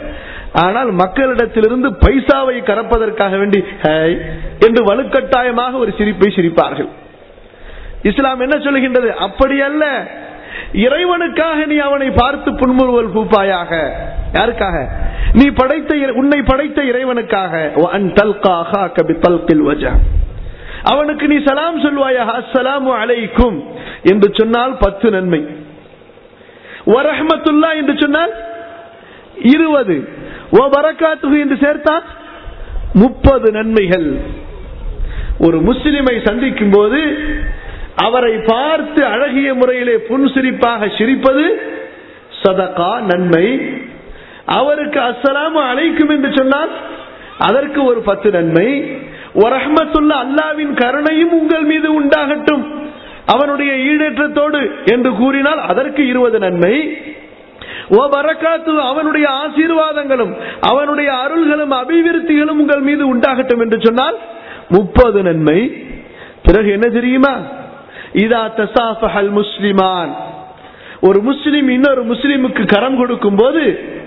[SPEAKER 1] ஆனால் மக்களிடத்திலிருந்து பைசாவை கறப்பதற்காக வேண்டி ஹை என்று வலுக்கட்டாயமாக ஒரு சிரிப்பை சிரிப்பார்கள் இஸ்லாம் என்ன சொல்லுகின்றது அப்படி அல்ல இறைவனுக்காக நீ அவனை பார்த்து புன்முறுவல் பூப்பாயாக யாருக்காக நீ படைத்த இறை- உன்னை படைத்த இறைவனுக்காக وأن تلقى أخاك بطلق الوجه. அவனுக்கு நீ சலாம் சொல்வாயாக அஸ்ஸலாமு அலைக்கும் என்று சொன்னால் பத்து நன்மை வரஹ்மத்துல்லா என்று சொன்னால் இருபது ஓ பரக்காத்துகு என்று சேர்த்தால் முப்பது நன்மைகள் ஒரு முஸ்லிமை சந்திக்கும் போது அவரை பார்த்து அழகிய முறையிலே புன்சிரிப்பாக சிரிப்பது சதகா நன்மை அவருக்கு அஸ்ஸலாமு அலைக்கும் என்று சொன்னால் அதற்கு ஒரு பத்து நன்மை வரஹ்மத்துல்லா அல்லாவின் கருணையும் உங்கள் மீது உண்டாகட்டும் அவனுடைய ஈடேற்றத்தோடு என்று கூறினால் அதற்கு இருபது நன்மை ஓ பரக்காத்து அவனுடைய ஆசீர்வாதங்களும் அவனுடைய அருள்களும் அபிவிருத்திகளும் உங்கள் மீது உண்டாகட்டும் என்று சொன்னால் முப்பது நன்மை பிறகு என்ன தெரியுமா இதா தசாஃபஹல் முஸ்லிமான் ஒரு முஸ்லிம் இன்னொரு முஸ்லிமுக்கு கரம் கொடுக்கும் போது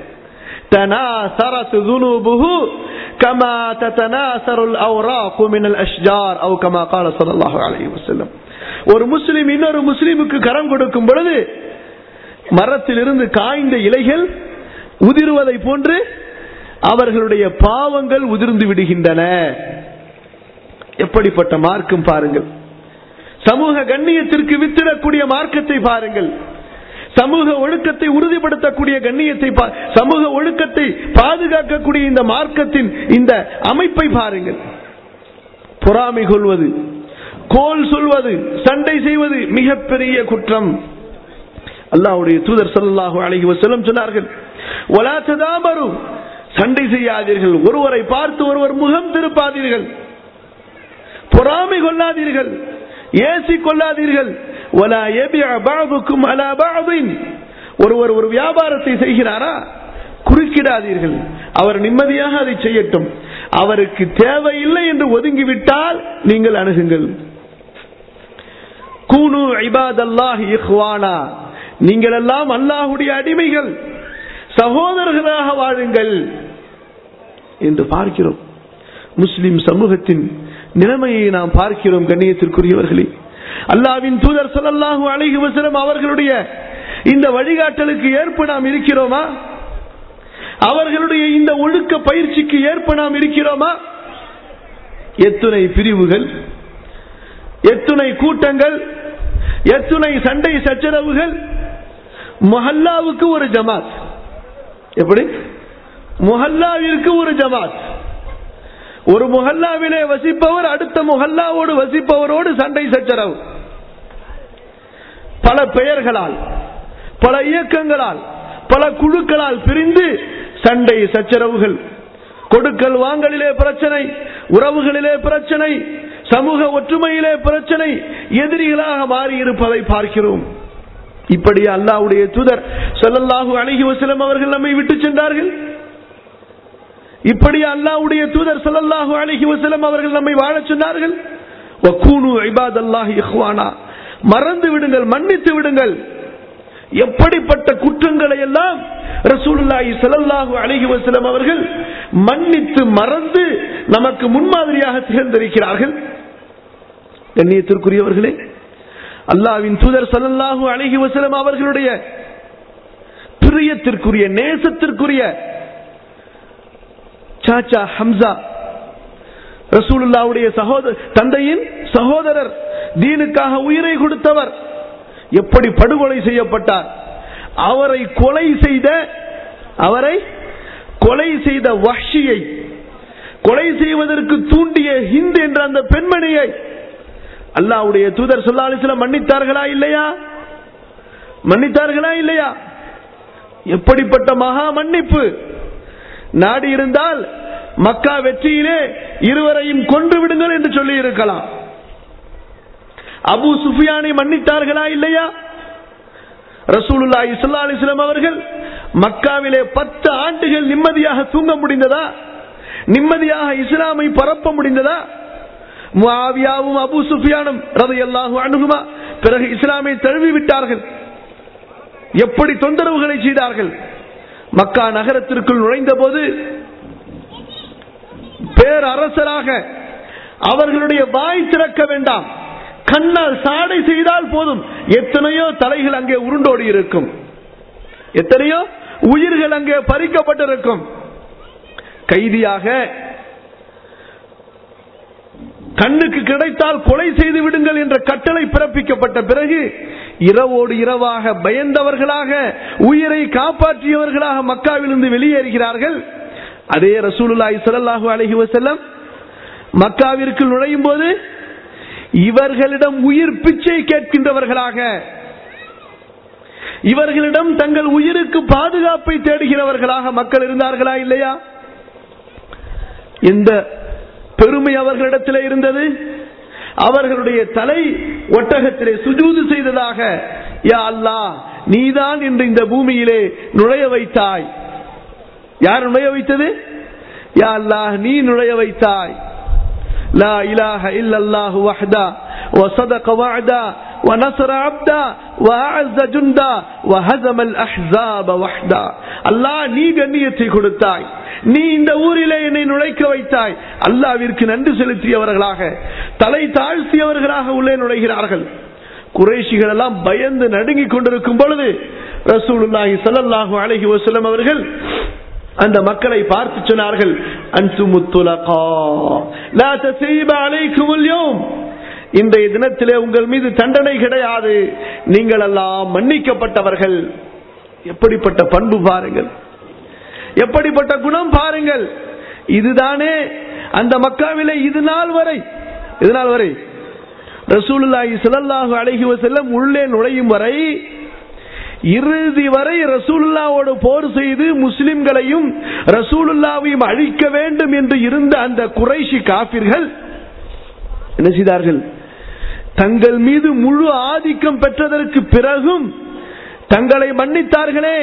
[SPEAKER 1] تناثرت ذنوبه كما تتناثر الأوراق من الأشجار أو كما قال صلى الله عليه وسلم ஒரு முஸ்லிம் இன்னொரு முஸ்லிமுக்கு கரம் கொடுக்கும் பொழுது மரத்திலிருந்து காய்ந்த இலைகள் உதிர்வதை போன்று அவர்களுடைய பாவங்கள் உதிர்ந்து விடுகின்றன எப்படிப்பட்ட மார்க்கம் பாருங்கள் சமூக கண்ணியத்திற்கு வித்திடக்கூடிய மார்க்கத்தை பாருங்கள் சமூக ஒழுக்கத்தை உறுதிப்படுத்தக்கூடிய கண்ணியத்தை பா- சமூக ஒழுக்கத்தை பாதுகாக்கக்கூடிய இந்த மார்க்கத்தின் இந்த அமைப்பை பாருங்கள் பொறாமை கொள்வது கோல் சொல்வது சண்டை செய்வது மிகப்பெரிய குற்றம் அல்லாஹ்வுடைய தூதர் ஸல்லல்லாஹு அலைஹி வஸல்லம் சொன்னார்கள் வலா ததாமரு சண்டை செய்யாதீர்கள் ஒருவரை பார்த்து ஒருவர் முகம் திருப்பாதீர்கள் பொறாமை கொள்ளாதீர்கள் ஏசி கொள்ளாதீர்கள் வலா யபிஅ பஅதுக்கும் அலா பஅதின் ஒருவர் ஒரு வியாபாரத்தை செய்கிறாரா குறுக்கிடாதீர்கள் அவர் நிம்மதியாக அதை செய்யட்டும் அவருக்கு தேவையில்லை என்று ஒதுங்கிவிட்டால் நீங்கள் அணுகுங்கள் கூனு இபாதல்லாஹி இஹ்வானா நீங்கள் எல்லாம் அல்லாஹுடைய அடிமைகள் சகோதரர்களாக வாழுங்கள் என்று பார்க்கிறோம் முஸ்லிம் சமூகத்தின் நிலைமையை நாம் பார்க்கிறோம் கண்ணியத்திற்குரியவர்களே அல்லாவின் தூதர் ஸல்லல்லாஹு அலைஹி வஸல்லம் அவர்களுடைய இந்த வழிகாட்டலுக்கு ஏற்ப நாம் இருக்கிறோமா அவர்களுடைய இந்த ஒழுக்க பயிற்சிக்கு ஏற்ப நாம் இருக்கிறோமா எத்துணை பிரிவுகள் எத்துணை கூட்டங்கள் எத்துணை சண்டை சச்சரவுகள் மொஹல்லாவுக்கு ஒரு ஜமாத் எப்படி முஹல்லாவிற்கு ஒரு ஜமாத் ஒரு முஹல்லாவிலே வசிப்பவர் அடுத்த முஹல்லாவோடு வசிப்பவரோடு சண்டை சச்சரவு பல பெயர்களால் பல இயக்கங்களால் பல குழுக்களால் பிரிந்து சண்டை சச்சரவுகள் கொடுக்கல் வாங்கலிலே பிரச்சனை உறவுகளிலே பிரச்சனை சமூக ஒற்றுமையிலே பிரச்சனை எதிரிகளாக மாறி இருப்பதை பார்க்கிறோம் இப்படி அல்லாஹ்வுடைய தூதர் ஸல்லல்லாஹு அலைஹி வஸல்லம் அவர்கள் நம்மை விட்டு சென்றார்கள் இப்படி அல்லாஹ்வுடைய தூதர் ஸல்லல்லாஹு அலைஹி வஸல்லம் அவர்கள் நம்மை வாழச் சொன்னார்கள் வகூனு இபாதல்லாஹி இஹ்வானா மறந்து விடுங்கள் மன்னித்து விடுங்கள் எப்படிப்பட்ட குற்றங்களை எல்லாம் ரசூலுல்லாஹி ஸல்லல்லாஹு அலைஹி வஸல்லம் அவர்கள் மன்னித்து மறந்து நமக்கு முன்மாதிரியாக திகழ்ந்திருக்கிறார்கள் கண்ணியத்திற்குரியவர்களே அல்லாஹ்வின் தூதர் ஸல்லல்லாஹு அலைஹி வஸல்லம் அவர்களுடைய பிரியத்திற்குரிய நேசத்திற்குரிய சாச்சா ஹம்சா ரசூலுல்லாவுடைய சகோதர தந்தையின் சகோதரர் தீனுக்காக உயிரை கொடுத்தவர் எப்படி படுகொலை செய்யப்பட்டார் அவரை கொலை செய்த அவரை கொலை செய்த வஹ்ஷியை கொலை செய்வதற்கு தூண்டிய ஹிந்த் என்ற அந்த பெண்மணியை அல்லாஹ்வுடைய தூதர் சொல்லாலிசில மன்னித்தார்களா இல்லையா மன்னித்தார்களா இல்லையா எப்படிப்பட்ட மகா மன்னிப்பு நாடி இருந்தால் மக்கா வெற்றியிலே இருவரையும் கொன்று விடுங்கள் என்று சொல்லி இருக்கலாம் அபு சுஃபியானை மன்னித்தார்களா இல்லையா ரசூலுல்லாஹி ஸல்லல்லாஹு அலைஹி வஸல்லம் அவர்கள் மக்காவிலே பத்து ஆண்டுகள் நிம்மதியாக தூங்க முடிந்ததா நிம்மதியாக இஸ்லாமை பரப்ப முடிந்ததா முஆவியாவும் அபு சுஃபியானும் ரலியல்லாஹு அன்ஹுமா பிறகு இஸ்லாமை தழுவி விட்டார்கள் எப்படி தொந்தரவுகளை செய்தார்கள் மக்கா நகரத்திற்குள் நுழைந்த போது பேரரசராக அவர்களுடைய வாய் திறக்க வேண்டாம் கண்ணால் சாடை செய்தால் போதும் எத்தனையோ தலைகள் அங்கே உருண்டோடி இருக்கும் எத்தனையோ உயிர்கள் அங்கே பறிக்கப்பட்டிருக்கும் கைதியாக கண்ணுக்கு கிடைத்தால் கொலை செய்து விடுங்கள் என்ற கட்டளை பிறப்பிக்கப்பட்ட பிறகு இரவோடு இரவாக பயந்தவர்களாக உயிரை காப்பாற்றியவர்களாக மக்காவிலிருந்து வெளியேறுகிறார்கள் அதே ரசூலுல்லாஹி ஸல்லல்லாஹு அலைஹி வஸல்லம் மக்காவிற்கு நுழையும் போது இவர்களிடம் உயிர் பிச்சை கேட்கின்றவர்களாக இவர்களிடம் தங்கள் உயிருக்கு பாதுகாப்பை தேடுகிறவர்களாக மக்கள் இருந்தார்களா இல்லையா எந்த பெருமை அவர்களிடத்தில் இருந்தது அவர்களுடைய தலை ஒட்டகத்திலே சுஜூது செய்ததாக யா அல்லாஹ் நீதான் இன்று இந்த பூமியிலே நுழைய வைத்தாய் யார் நுழைய வைத்தது யா அல்லாஹ் நீ நுழைய வைத்தாய் لا إله إلا الله وحده وصدق وعدا ونصر عبدا وأعز جندا وهزم الأحزاب وحدا அல்லாஹ் நீ கண்ணியத்தை கொடுத்தாய் நீ இந்த ஊரிலே என்னை நுழைக்க வைத்தாய் அல்லாவிற்கு நன்றி செலுத்தியவர்களாக தலை தாழ்த்தியவர்களாக உள்ளே நுழைகிறார்கள் குறைஷிகள் எல்லாம் பயந்து நடுங்கிக் கொண்டிருக்கும் பொழுது ரசூலுல்லாஹி ஸல்லல்லாஹு அலைஹி வஸல்லம் அவர்கள் அந்த மக்களை பார்த்து சொன்னார்கள் அன்சுமுத்துலகா லா தஸீப அலைக்குமுல் யௌம் இன்றைய தினத்திலே உங்கள் மீது தண்டனை கிடையாது நீங்கள் எல்லாம் மன்னிக்கப்பட்டவர்கள் எப்படிப்பட்ட பண்பு பாருங்கள் எப்படிப்பட்ட குணம் பாருங்கள் இதுதானே அந்த மக்காவிலே இது நாள் வரை இது நாள் வரை ரசூலுல்லாஹி ஸல்லல்லாஹு அலைஹி வஸல்லம் உள்ளே நுழையும் வரை இறுதி வரை ரசூலுல்லாவோடு போர் செய்து முஸ்லிம்களையும் ரசூலுல்லாவையும் அழிக்க வேண்டும் என்று இருந்த அந்த குறைஷி காபிர்கள் என்ன செய்தார்கள் தங்கள் மீது முழு ஆதிக்கம் பெற்றதற்கு பிறகும் தங்களை மன்னித்தார்களே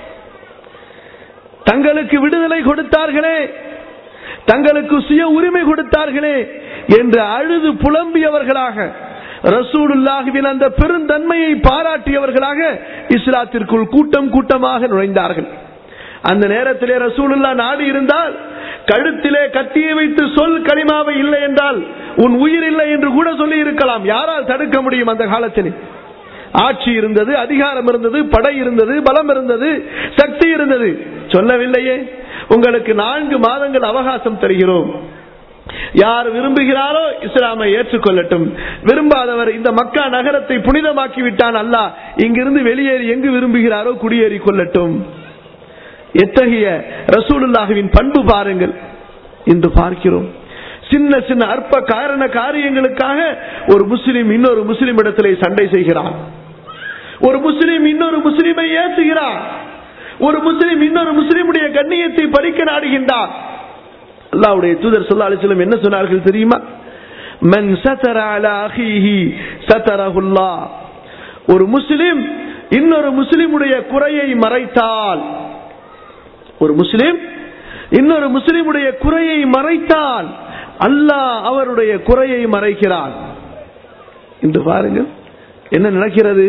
[SPEAKER 1] தங்களுக்கு விடுதலை கொடுத்தார்களே தங்களுக்கு சுய உரிமை கொடுத்தார்களே என்று அழுது புலம்பியவர்களாக ரசூலுல்லாஹுவின் அந்த பெருந்தன்மையை பாராட்டியவர்களாக இஸ்லாத்திற்குள் கூட்டம் கூட்டமாக நுழைந்தார்கள் அந்த நேரத்திலே ரசூலுல்லா நாடு இருந்தால் கழுத்திலே கத்தியை வைத்து சொல் கனிமாவை இல்லை என்றால் உன் உயிர் இல்லை என்று கூட சொல்லி இருக்கலாம் யாரால் தடுக்க முடியும் அந்த காலத்தில் ஆட்சி இருந்தது அதிகாரம் இருந்தது படை இருந்தது பலம் இருந்தது சக்தி இருந்தது சொல்லவில்லையே உங்களுக்கு நான்கு மாதங்கள் அவகாசம் தருகிறோம் யார் விரும்புகிறாரோ இஸ்லாமை ஏற்றுக்கொள்ளட்டும் விரும்பாதவர் இந்த மக்கா நகரத்தை புனிதமாக்கி விட்டான் அல்லாஹ் இங்கிருந்து வெளியேறி எங்கு விரும்புகிறாரோ குடியேறி கொள்ளட்டும் எத்தகைய ரசூலுல்லாஹுவின் பண்பு பாருங்கள் என்று பார்க்கிறோம் சின்ன சின்ன அற்ப காரண காரியங்களுக்காக ஒரு முஸ்லிம் இன்னொரு முஸ்லிம் இடத்திலே சண்டை செய்கிறான் ஒரு முஸ்லிம் இன்னொரு முஸ்லிமை ஏசுகிறான் ஒரு முஸ்லிம் இன்னொரு முஸ்லிமுடைய கண்ணியத்தை பறிக்க நாடுகின்றான் அல்லாவுடைய தூதர் சொல்லா அலிஸ்லம் என்ன சொன்னார்கள் தெரியுமா மன் சதர அலா அஹீஹி சதரஹுல்லா ஒரு முஸ்லிம் இன்னொரு முஸ்லிமுடைய குறையை மறைத்தால் ஒரு முஸ்லிம் இன்னொரு முஸ்லிமுடைய குறையை மறைத்தால் அல்லாஹ் அவருடைய குறையை மறைக்கிறான் என்று பாருங்கள் என்ன நடக்கிறது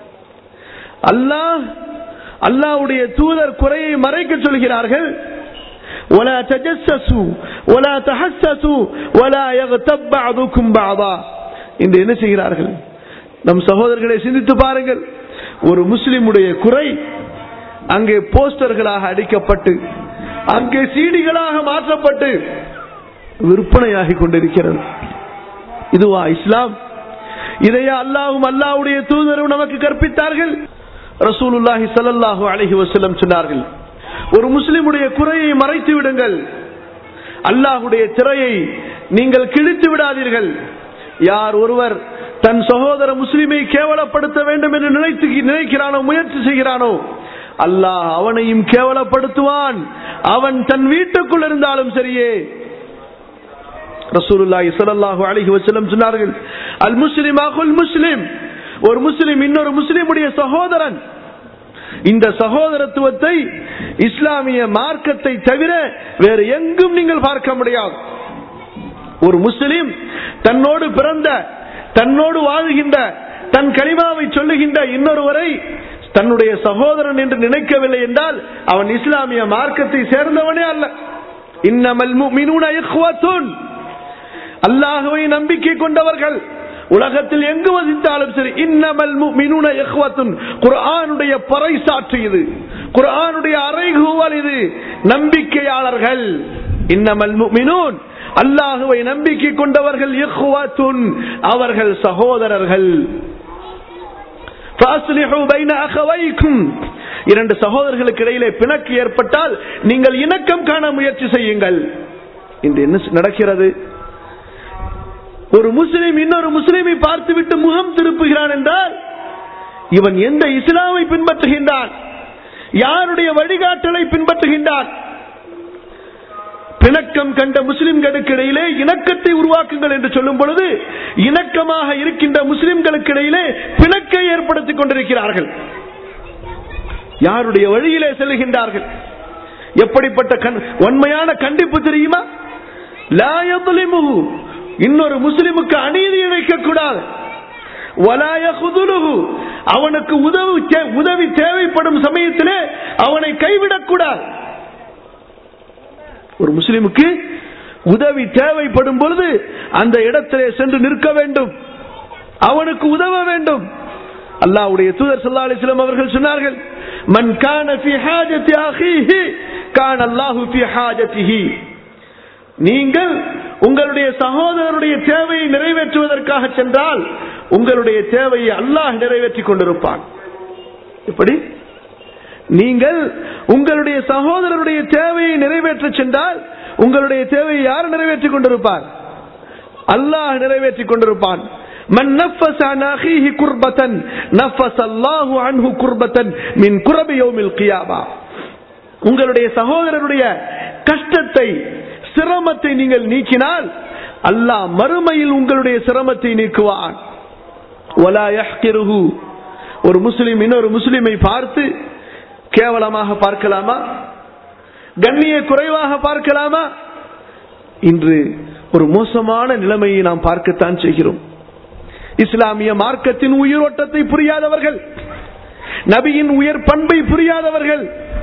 [SPEAKER 1] அல்லாஹ் அல்லாஹ்வுடைய தூதர் குறையை மறைக்க சொல்கிறார்கள் ولا تجسسوا ولا تحسسوا ولا يغتب بعضكم بعضا இந்த என்ன செய்கிறார்கள் நம் சகோதரர்களை சிந்தித்து பாருங்கள் ஒரு முஸ்லிமுடைய குறை அங்கே போஸ்டர்களாக அடிக்கப்பட்டு அங்கே சீடிகளாக மாற்றப்பட்டு விற்பனையாகி கொண்டிருக்கிறது இதுவா இஸ்லாம் இதையா அல்லாஹும் அல்லாஹ்வுடைய தூதரும் நமக்கு கற்பித்தார்கள் ரசூலுல்லாஹி ஸல்லல்லாஹு அலைஹி வஸல்லம் சொன்னார்கள் ஒரு முஸ்லிமுடைய குறையை மறைத்து விடுங்கள் அல்லாஹுடைய திரையை நீங்கள் கிழித்து விடாதீர்கள் யார் ஒருவர் தன் சகோதர முஸ்லிமை கேவலப்படுத்த வேண்டும் என்று நினைத்து நினைக்கிறானோ முயற்சி செய்கிறானோ அல்லாஹ் அவனையும் கேவலப்படுத்துவான் அவன் தன் வீட்டுக்குள் இருந்தாலும் சரியே ரசூலுல்லாஹி ஸல்லல்லாஹு அலைஹி வஸல்லம் சொன்னார்கள் அல் முஸ்லிம் அகுல் முஸ்லிம் ஒரு முஸ்லிம் இன்னொரு முஸ்லிமுடைய சகோதரன் இந்த சகோதரத்துவத்தை இஸ்லாமிய மார்க்கத்தை தவிர வேறு எங்கும் நீங்கள் பார்க்க முடியாது ஒரு முஸ்லிம் தன்னோடு பிறந்த தன்னோடு வாழுகின்ற தன் கலிமாவை சொல்லுகின்ற இன்னொருவரை தன்னுடைய சகோதரன் என்று நினைக்கவில்லை என்றால் அவன் இஸ்லாமிய மார்க்கத்தை சேர்ந்தவனே அல்ல இன்னமல் முஃமினூன இஹ்வத்துன் அல்லாஹுவை நம்பிக்கை கொண்டவர்கள் உலகத்தில் எங்கு வசித்தாலும் சரி இன்னமல் முஃமினூன இஹ்வத்துன் குர்ஆனுடைய பறைசாற்று இது குர்ஆனுடைய அறைகூவல் இது நம்பிக்கையாளர்கள் இன்னமல் முஃமினூன் அல்லாஹுவை நம்பிக்கை கொண்டவர்கள் இஹ்வத்துன் அவர்கள் சகோதரர்கள் فَأَصْلِحُوا بَيْنَ أَخَوَيْكُمْ இரண்டு சகோதரர்களுக்கு இடையிலே பிணக்கு ஏற்பட்டால் நீங்கள் இணக்கம் காண முயற்சி செய்யுங்கள் இன்று என்ன நடக்கிறது ஒரு முஸ்லிம் இன்னொரு முஸ்லிமை பார்த்துவிட்டு முகம் திருப்புகிறான் என்றால் இவன் எந்த இஸ்லாமை பின்பற்றுகின்றான் யாருடைய வழிகாட்டலை பின்பற்றுகின்றான் பிணக்கம் கண்ட முஸ்லிம்களுக்கு இடையிலே இணக்கத்தை உருவாக்குங்கள் என்று சொல்லும் பொழுது இணக்கமாக இருக்கின்ற முஸ்லிம்களுக்கு இடையிலே பிணக்கை ஏற்படுத்திக் கொண்டிருக்கிறார்கள் யாருடைய வழியிலே செல்கின்றார்கள் எப்படிப்பட்ட கண்- உண்மையான கண்டிப்பு தெரியுமா லா யظ்லிமுஹு. இன்னொரு முஸ்லிமுக்கு அநீதி இழைக்க கூடாது வலா யஹ்துலுஹு. அவனுக்கு உதவி தே- உதவி தேவைப்படும் சமயத்திலே அவனை கைவிடக் கூடாது ஒரு முஸ்லிமுக்கு உதவி தேவைப்படும் பொழுது அந்த இடத்திலே சென்று நிற்க வேண்டும் அவனுக்கு உதவ வேண்டும் அல்லாஹ்வுடைய தூதர் ஸல்லல்லாஹு அலைஹி வஸல்லம் அவர்கள் சொன்னார்கள் மன் கான ஃபீ ஹாஜத்தி அஹீஹி கான அல்லாஹு ஃபீ ஹாஜத்திஹி நீங்கள் உங்களுடைய சகோதரருடைய தேவையை நிறைவேற்றுவதற்காக சென்றால் உங்களுடைய தேவையை அல்லாஹ் நிறைவேற்றிக் கொண்டிருப்பான் எப்படி நீங்கள் உங்களுடைய சகோதரருடைய தேவையை நிறைவேற்ற சென்றால் உங்களுடைய தேவையை யார் நிறைவேற்றிக் கொண்டிருப்பார் அல்லாஹ் நிறைவேற்றிக் கொண்டிருப்பான் من نفس عن أخيه كربة نفس الله عنه كربة من كرب يوم القيامة உங்களுடைய சகோதரருடைய கஷ்டத்தை சிரமத்தை நீங்கள் நீக்கினால் அல்லாஹ் மறுமையில் உங்களுடைய சிரமத்தை நீக்குவான் ولا يحقره ஒரு முஸ்லிம் இன்னொரு முஸ்லிமை பார்த்து கேவலமாக பார்க்கலாமா கண்ணிய குறைவாக பார்க்கலாமா இன்று ஒரு மோசமான நிலைமையை நாம் பார்க்கத்தான் செய்கிறோம் இஸ்லாமிய மார்க்கத்தின் உயிரோட்டத்தை புரியாதவர்கள் நபியின் உயர் பண்பை புரியாதவர்கள்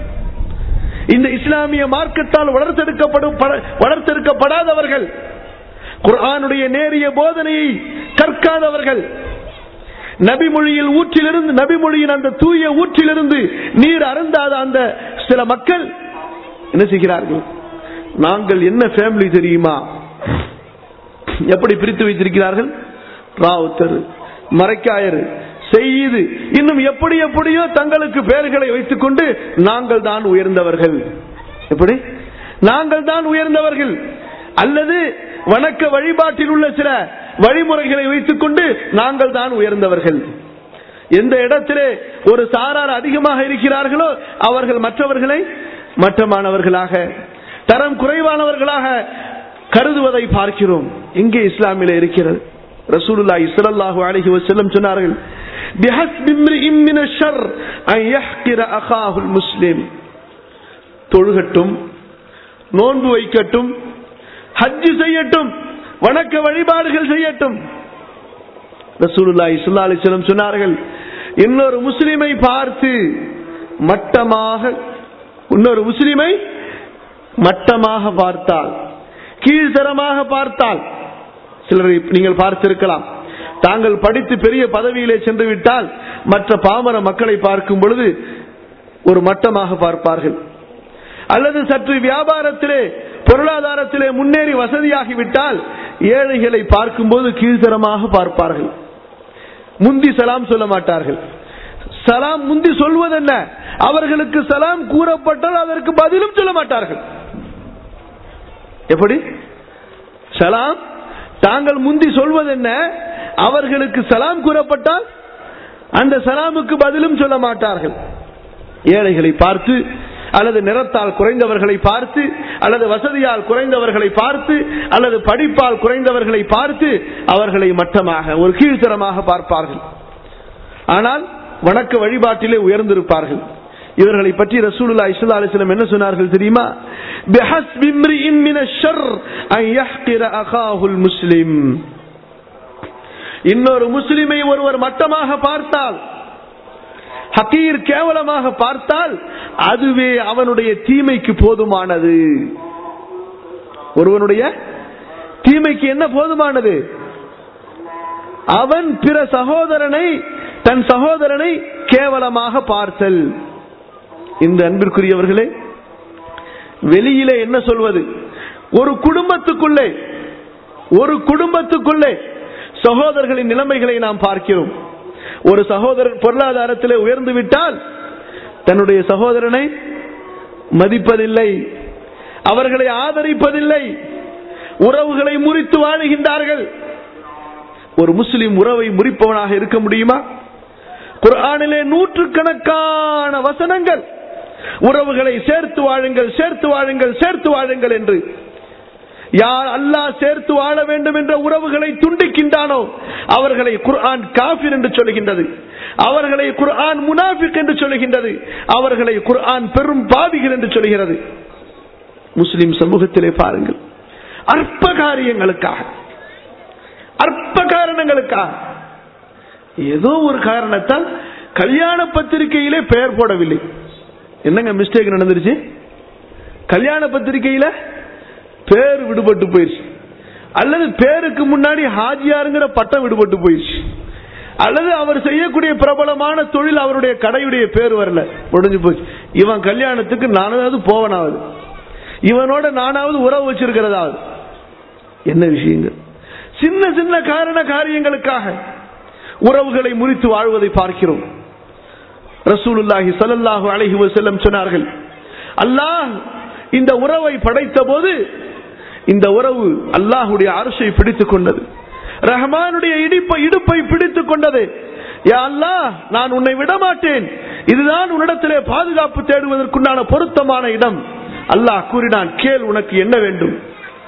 [SPEAKER 1] இந்த இஸ்லாமிய மார்க்கத்தால் வளர்த்தெடுக்கப்படும் பட- வளர்த்தெடுக்கப்படாதவர்கள் குர்ஆனுடைய நேரிய போதனையை கற்காதவர்கள் நபிமொழியில் ஊற்றிலிருந்து நபிமொழியின் அந்த தூய ஊற்றிலிருந்து நீர் அருந்தாத அந்த சில மக்கள் என்ன செய்கிறார்கள் நாங்கள் என்ன ஃபேமிலி தெரியுமா எப்படி பிரித்து வைத்திருக்கிறார்கள் ராவுத்தர் மறைக்காயர் செய்து இன்னும் எப்படி எப்படியோ தங்களுக்கு பெயர்களை வைத்துக் கொண்டு நாங்கள் தான் உயர்ந்தவர்கள் எப்படி நாங்கள் தான் உயர்ந்தவர்கள் அல்லது வணக்க வழிபாட்டில் உள்ள சில வழிமுறைகளை வைத்துக் கொண்டு நாங்கள் தான் உயர்ந்தவர்கள் எந்த இடத்திலே ஒரு சாரார் அதிகமாக இருக்கிறார்களோ அவர்கள் மற்றவர்களை மட்டமானவர்களாக தரம் குறைவானவர்களாக கருதுவதை பார்க்கிறோம் எங்கே இஸ்லாமில இருக்கிறது ரசூலுல்லாஹி ஸல்லல்லாஹு அலைஹி வஸல்லம் சொன்னார்கள் பிஹஸ்பி இம்ரிஇம் மின ஷர் அன் யஹ்கிர அகாஹுல் முஸ்லிம் தொழுகட்டும் நோன்பு வைக்கட்டும் ஹஜ் செய்யட்டும் வணக்க வழிபாடுகள் செய்யட்டும் ரசூலுல்லாஹி ஸல்லல்லாஹு அலைஹி வஸல்லம் சொன்னார்கள் இன்னொரு முஸ்லிமை பார்த்து மட்டமாக இன்னொரு முஸ்லிமை மட்டமாக பார்த்தால் கீழ்த்தரமாக பார்த்தால் சிலரை நீங்கள் பார்த்திருக்கலாம் தாங்கள் படித்து பெரிய பதவியிலே சென்று விட்டால் மற்ற பாமர மக்களை பார்க்கும் பொழுது ஒரு மட்டமாக பார்ப்பார்கள் அல்லது சற்று வியாபாரத்திலே பொருளாதாரத்திலே முன்னேறி வசதியாகிவிட்டால் ஏழைகளை பார்க்கும்போது கீழ்த்தரமாக பார்ப்பார்கள் முந்தி சலாம் சொல்ல மாட்டார்கள் சலாம் முந்தி சொல்வதென்ன அவர்களுக்கு சலாம் கூறப்பட்டால் அதற்கு பதிலும் சொல்ல மாட்டார்கள் எப்படி சலாம் தாங்கள் முந்தி சொல்வதென்ன அவர்களுக்கு சலாம் கூறப்பட்டால் அந்த சலாமுக்கு பதிலும் சொல்ல மாட்டார்கள் ஏழைகளை பார்த்து அல்லது நிறத்தால் குறைந்தவர்களை பார்த்து அல்லது வசதியால் குறைந்தவர்களை பார்த்து அல்லது படிப்பால் குறைந்தவர்களை பார்த்து அவர்களை மட்டமாக ஒரு கீழ்த்தரமாக பார்ப்பார்கள் ஆனால் வணக்க வழிபாட்டிலே உயர்ந்திருப்பார்கள் இவர்களை பற்றி ரசூலுல்லாஹி ஸல்லல்லாஹு அலைஹி வஸல்லம் என்ன சொன்னார்கள் தெரியுமா பிஹஸ்பி இம்ரிஇன் மின ஷர் அன் யஹ்கிர அகாஹுல் முஸ்லிம் இன்னொரு முஸ்லிமை ஒருவர் மட்டமாக பார்த்தால் ஹக்கீர் கேவலமாக பார்த்தால் அதுவே அவனுடைய தீமைக்கு போதுமானது ஒருவனுடைய தீமைக்கு என்ன போதுமானது அவன் பிற சகோதரனை தன் சகோதரனை கேவலமாக பார்த்தல் இந்த அன்பிற்குரியவர்களே வெளியிலே என்ன சொல்வது ஒரு குடும்பத்துக்குள்ளே ஒரு குடும்பத்துக்குள்ளே சகோதரர்களின் நிலைமைகளை நாம் பார்க்கிறோம் ஒரு சகோதரன் பொருளாதாரத்திலே உயர்ந்து விட்டால் தன்னுடைய சகோதரனை மதிப்பதில்லை அவர்களை ஆதரிப்பதில்லை உறவுகளை முறித்து வாழுகின்றார்கள் ஒரு முஸ்லிம் உறவை முறிப்பவனாக இருக்க முடியுமா குர்ஆனிலே நூற்றுக்கணக்கான வசனங்கள் உறவுகளை சேர்த்து வாழுங்கள் சேர்த்து வாழுங்கள் சேர்த்து வாழுங்கள் என்று யார் அல்லாஹ் சேர்த்து வாழ வேண்டும் என்ற உறவுகளை துண்டிக்கின்றானோ அவர்களை குர்ஆன் காஃபிர் என்று சொல்லுகின்றது அவர்களை குர்ஆன் முனாஃபிக் என்று சொல்லுகின்றது அவர்களை குர்ஆன் பெரும் பாவிகள் என்று சொல்லுகிறது முஸ்லிம் சமூகத்திலே பாருங்கள் அற்ப காரியங்களுக்காக அற்ப காரணங்களுக்காக ஏதோ ஒரு காரணத்தால் கல்யாண பத்திரிகையிலே பெயர் போடவில்லை என்னங்க மிஸ்டேக் நடந்துருச்சு கல்யாண பத்திரிகையில பேர் விடுபட்டு போயிடுச்சு அல்லது பேருக்கு முன்னாடி ஹாஜியாருங்கிற பட்டம் விடுபட்டு போயிடுச்சு அல்லது அவர் செய்யக்கூடிய பிரபலமான தொழில் அவருடைய கடையுடைய பேர் வரல முடிஞ்சு போச்சு இவன் கல்யாணத்துக்கு நானாவது போவனாவது இவனோட நானாவது உறவு வச்சிருக்கிறதாவது என்ன விஷயங்கள் சின்ன சின்ன காரண காரியங்களுக்காக உறவுகளை முறித்து வாழ்வதை பார்க்கிறோம் ரசூலுல்லாஹி ஸல்லல்லாஹு அலைஹி வஸல்லம் சொன்னார்கள் அல்லாஹ் இந்த உறவை படைத்த போது இந்த உறவு அல்லாஹுடைய அரசை பிடித்துக் கொண்டது ரஹ்மானுடைய இடிப்பை இடுப்பை பிடித்துக் கொண்டது யா அல்லாஹ் நான் உன்னை விடமாட்டேன் இதுதான் உன்னிடத்திலே பாதுகாப்பு தேடுவதற்குண்டான பொருத்தமான இடம் அல்லாஹ் கூறினான் கேள் உனக்கு என்ன வேண்டும்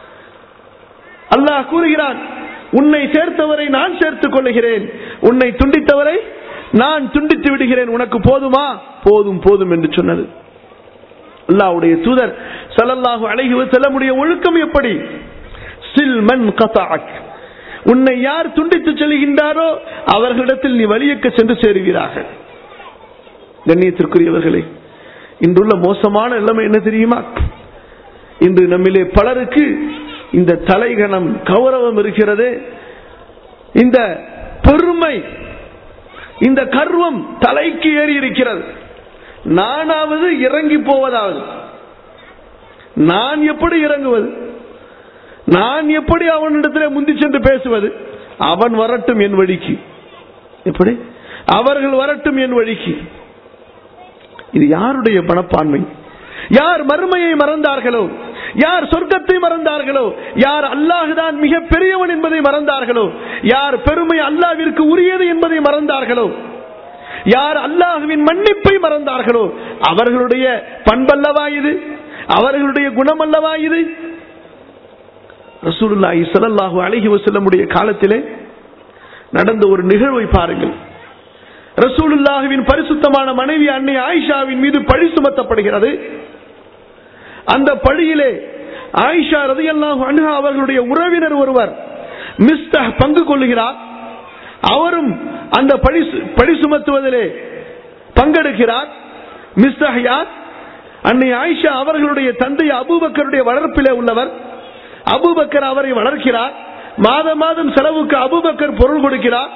[SPEAKER 1] அல்லாஹ் கூறுகிறான் உன்னை சேர்த்தவரை நான் சேர்த்துக் கொள்ளுகிறேன் உன்னை துண்டித்தவரை நான் துண்டித்து விடுகிறேன் உனக்கு போதுமா போதும் போதும் என்று சொன்னது அல்லாஹ்வுடைய தூதர் ஸல்லல்லாஹு அலைஹி வஸல்லமுடைய ஒழுக்கம் எப்படி சில் மன் கதஅக் உன்னை யார் துண்டித்து செல்கின்றாரோ அவர்களிடத்தில் நீ வழியக்க சென்று சேருவீராக கண்ணியத்திற்குரியவர்களே இன்றுள்ள மோசமான நிலைமை என்ன தெரியுமா இன்று நம்மிலே பலருக்கு இந்த தலைகணம் கௌரவம் இருக்கிறது இந்த பெருமை இந்த கர்வம் தலைக்கு ஏறி இருக்கிறது நானாவது இறங்கி போவதாவது நான் எப்படி இறங்குவது நான் எப்படி அவனிடத்தில் முந்தி சென்று பேசுவது அவன் வரட்டும் என் வழிக்கு எப்படி அவர்கள் வரட்டும் என் வழிக்கு இது யாருடைய மனப்பான்மை யார் மறுமையை மறந்தார்களோ யார் சொர்க்கத்தை மறந்தார்களோ யார் அல்லாஹுதான் மிக பெரியவன் என்பதை மறந்தார்களோ யார் பெருமை அல்லாவிற்கு உரியது என்பதை மறந்தார்களோ யார் அல்லாஹுவின் மன்னிப்பை மறந்தார்களோ அவர்களுடைய பண்பல்லவா இது அவர்களுடைய குணம் அல்லவா இது ரசூலுல்லாஹி ஸல்லல்லாஹு அலைஹி வஸல்லமுடைய காலத்திலே நடந்த ஒரு நிகழ்வை பாருங்கள் ரசூலுல்லாஹுவின் பரிசுத்தமான மனைவி அன்னை ஆயிஷாவின் மீது பழி சுமத்தப்படுகிறது அந்த பழியிலே ஆயிஷா ரதியல்லாஹு அன்ஹா அவர்களுடைய உறவினர் ஒருவர் மிஸ்தஹ் பங்கு கொள்ளுகிறார் அவரும் அந்த பழி சு- பழி சுமத்துவதிலே பங்கெடுக்கிறார் மிஸ்தஹ் யார் அன்னை ஆயிஷா அவர்களுடைய தந்தை அபூபக்கருடைய வளர்ப்பிலே உள்ளவர் அபூபக்கர் அவரை வளர்க்கிறார் மாத மாதம் செலவுக்கு அபூபக்கர் பொருள் கொடுக்கிறார்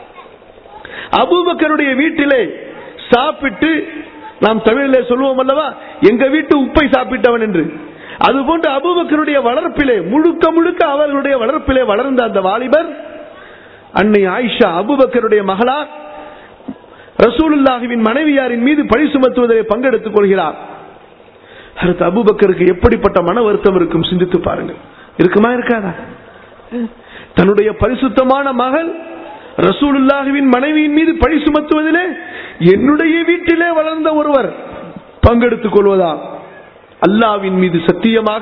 [SPEAKER 1] அபூபக்கருடைய வீட்டிலே சாப்பிட்டு நாம் தமிழிலே சொல்லுவோம் அல்லவா எங்க வீட்டு உப்பை சாப்பிட்டவன் என்று அதுபோன்று அபூபக்கருடைய வளர்ப்பிலே முழுக்க முழுக்க அவர்களுடைய வளர்ப்பிலே வளர்ந்த அந்த வாலிபர் அன்னை ஆயிஷா அபூபக்கருடைய மகளார் ரசூலுல்லாஹுவின் மனைவியாரின் மீது பழி சுமத்துவதிலே பங்கெடுத்துக் கொள்கிறார் அடுத்து அபூபக்கருக்கு எப்படிப்பட்ட மன வருத்தம் இருக்கும் சிந்தித்து பாருங்கள் இருக்குமா இருக்காதா தன்னுடைய பரிசுத்தமான மகள் ரசூலுல்லாஹுவின் மனைவியின் மீது பழி சுமத்துவதிலே என்னுடைய வீட்டிலே வளர்ந்த ஒருவர் பங்கெடுத்துக் கொள்வதா அல்லாவின் மீது சத்தியமாக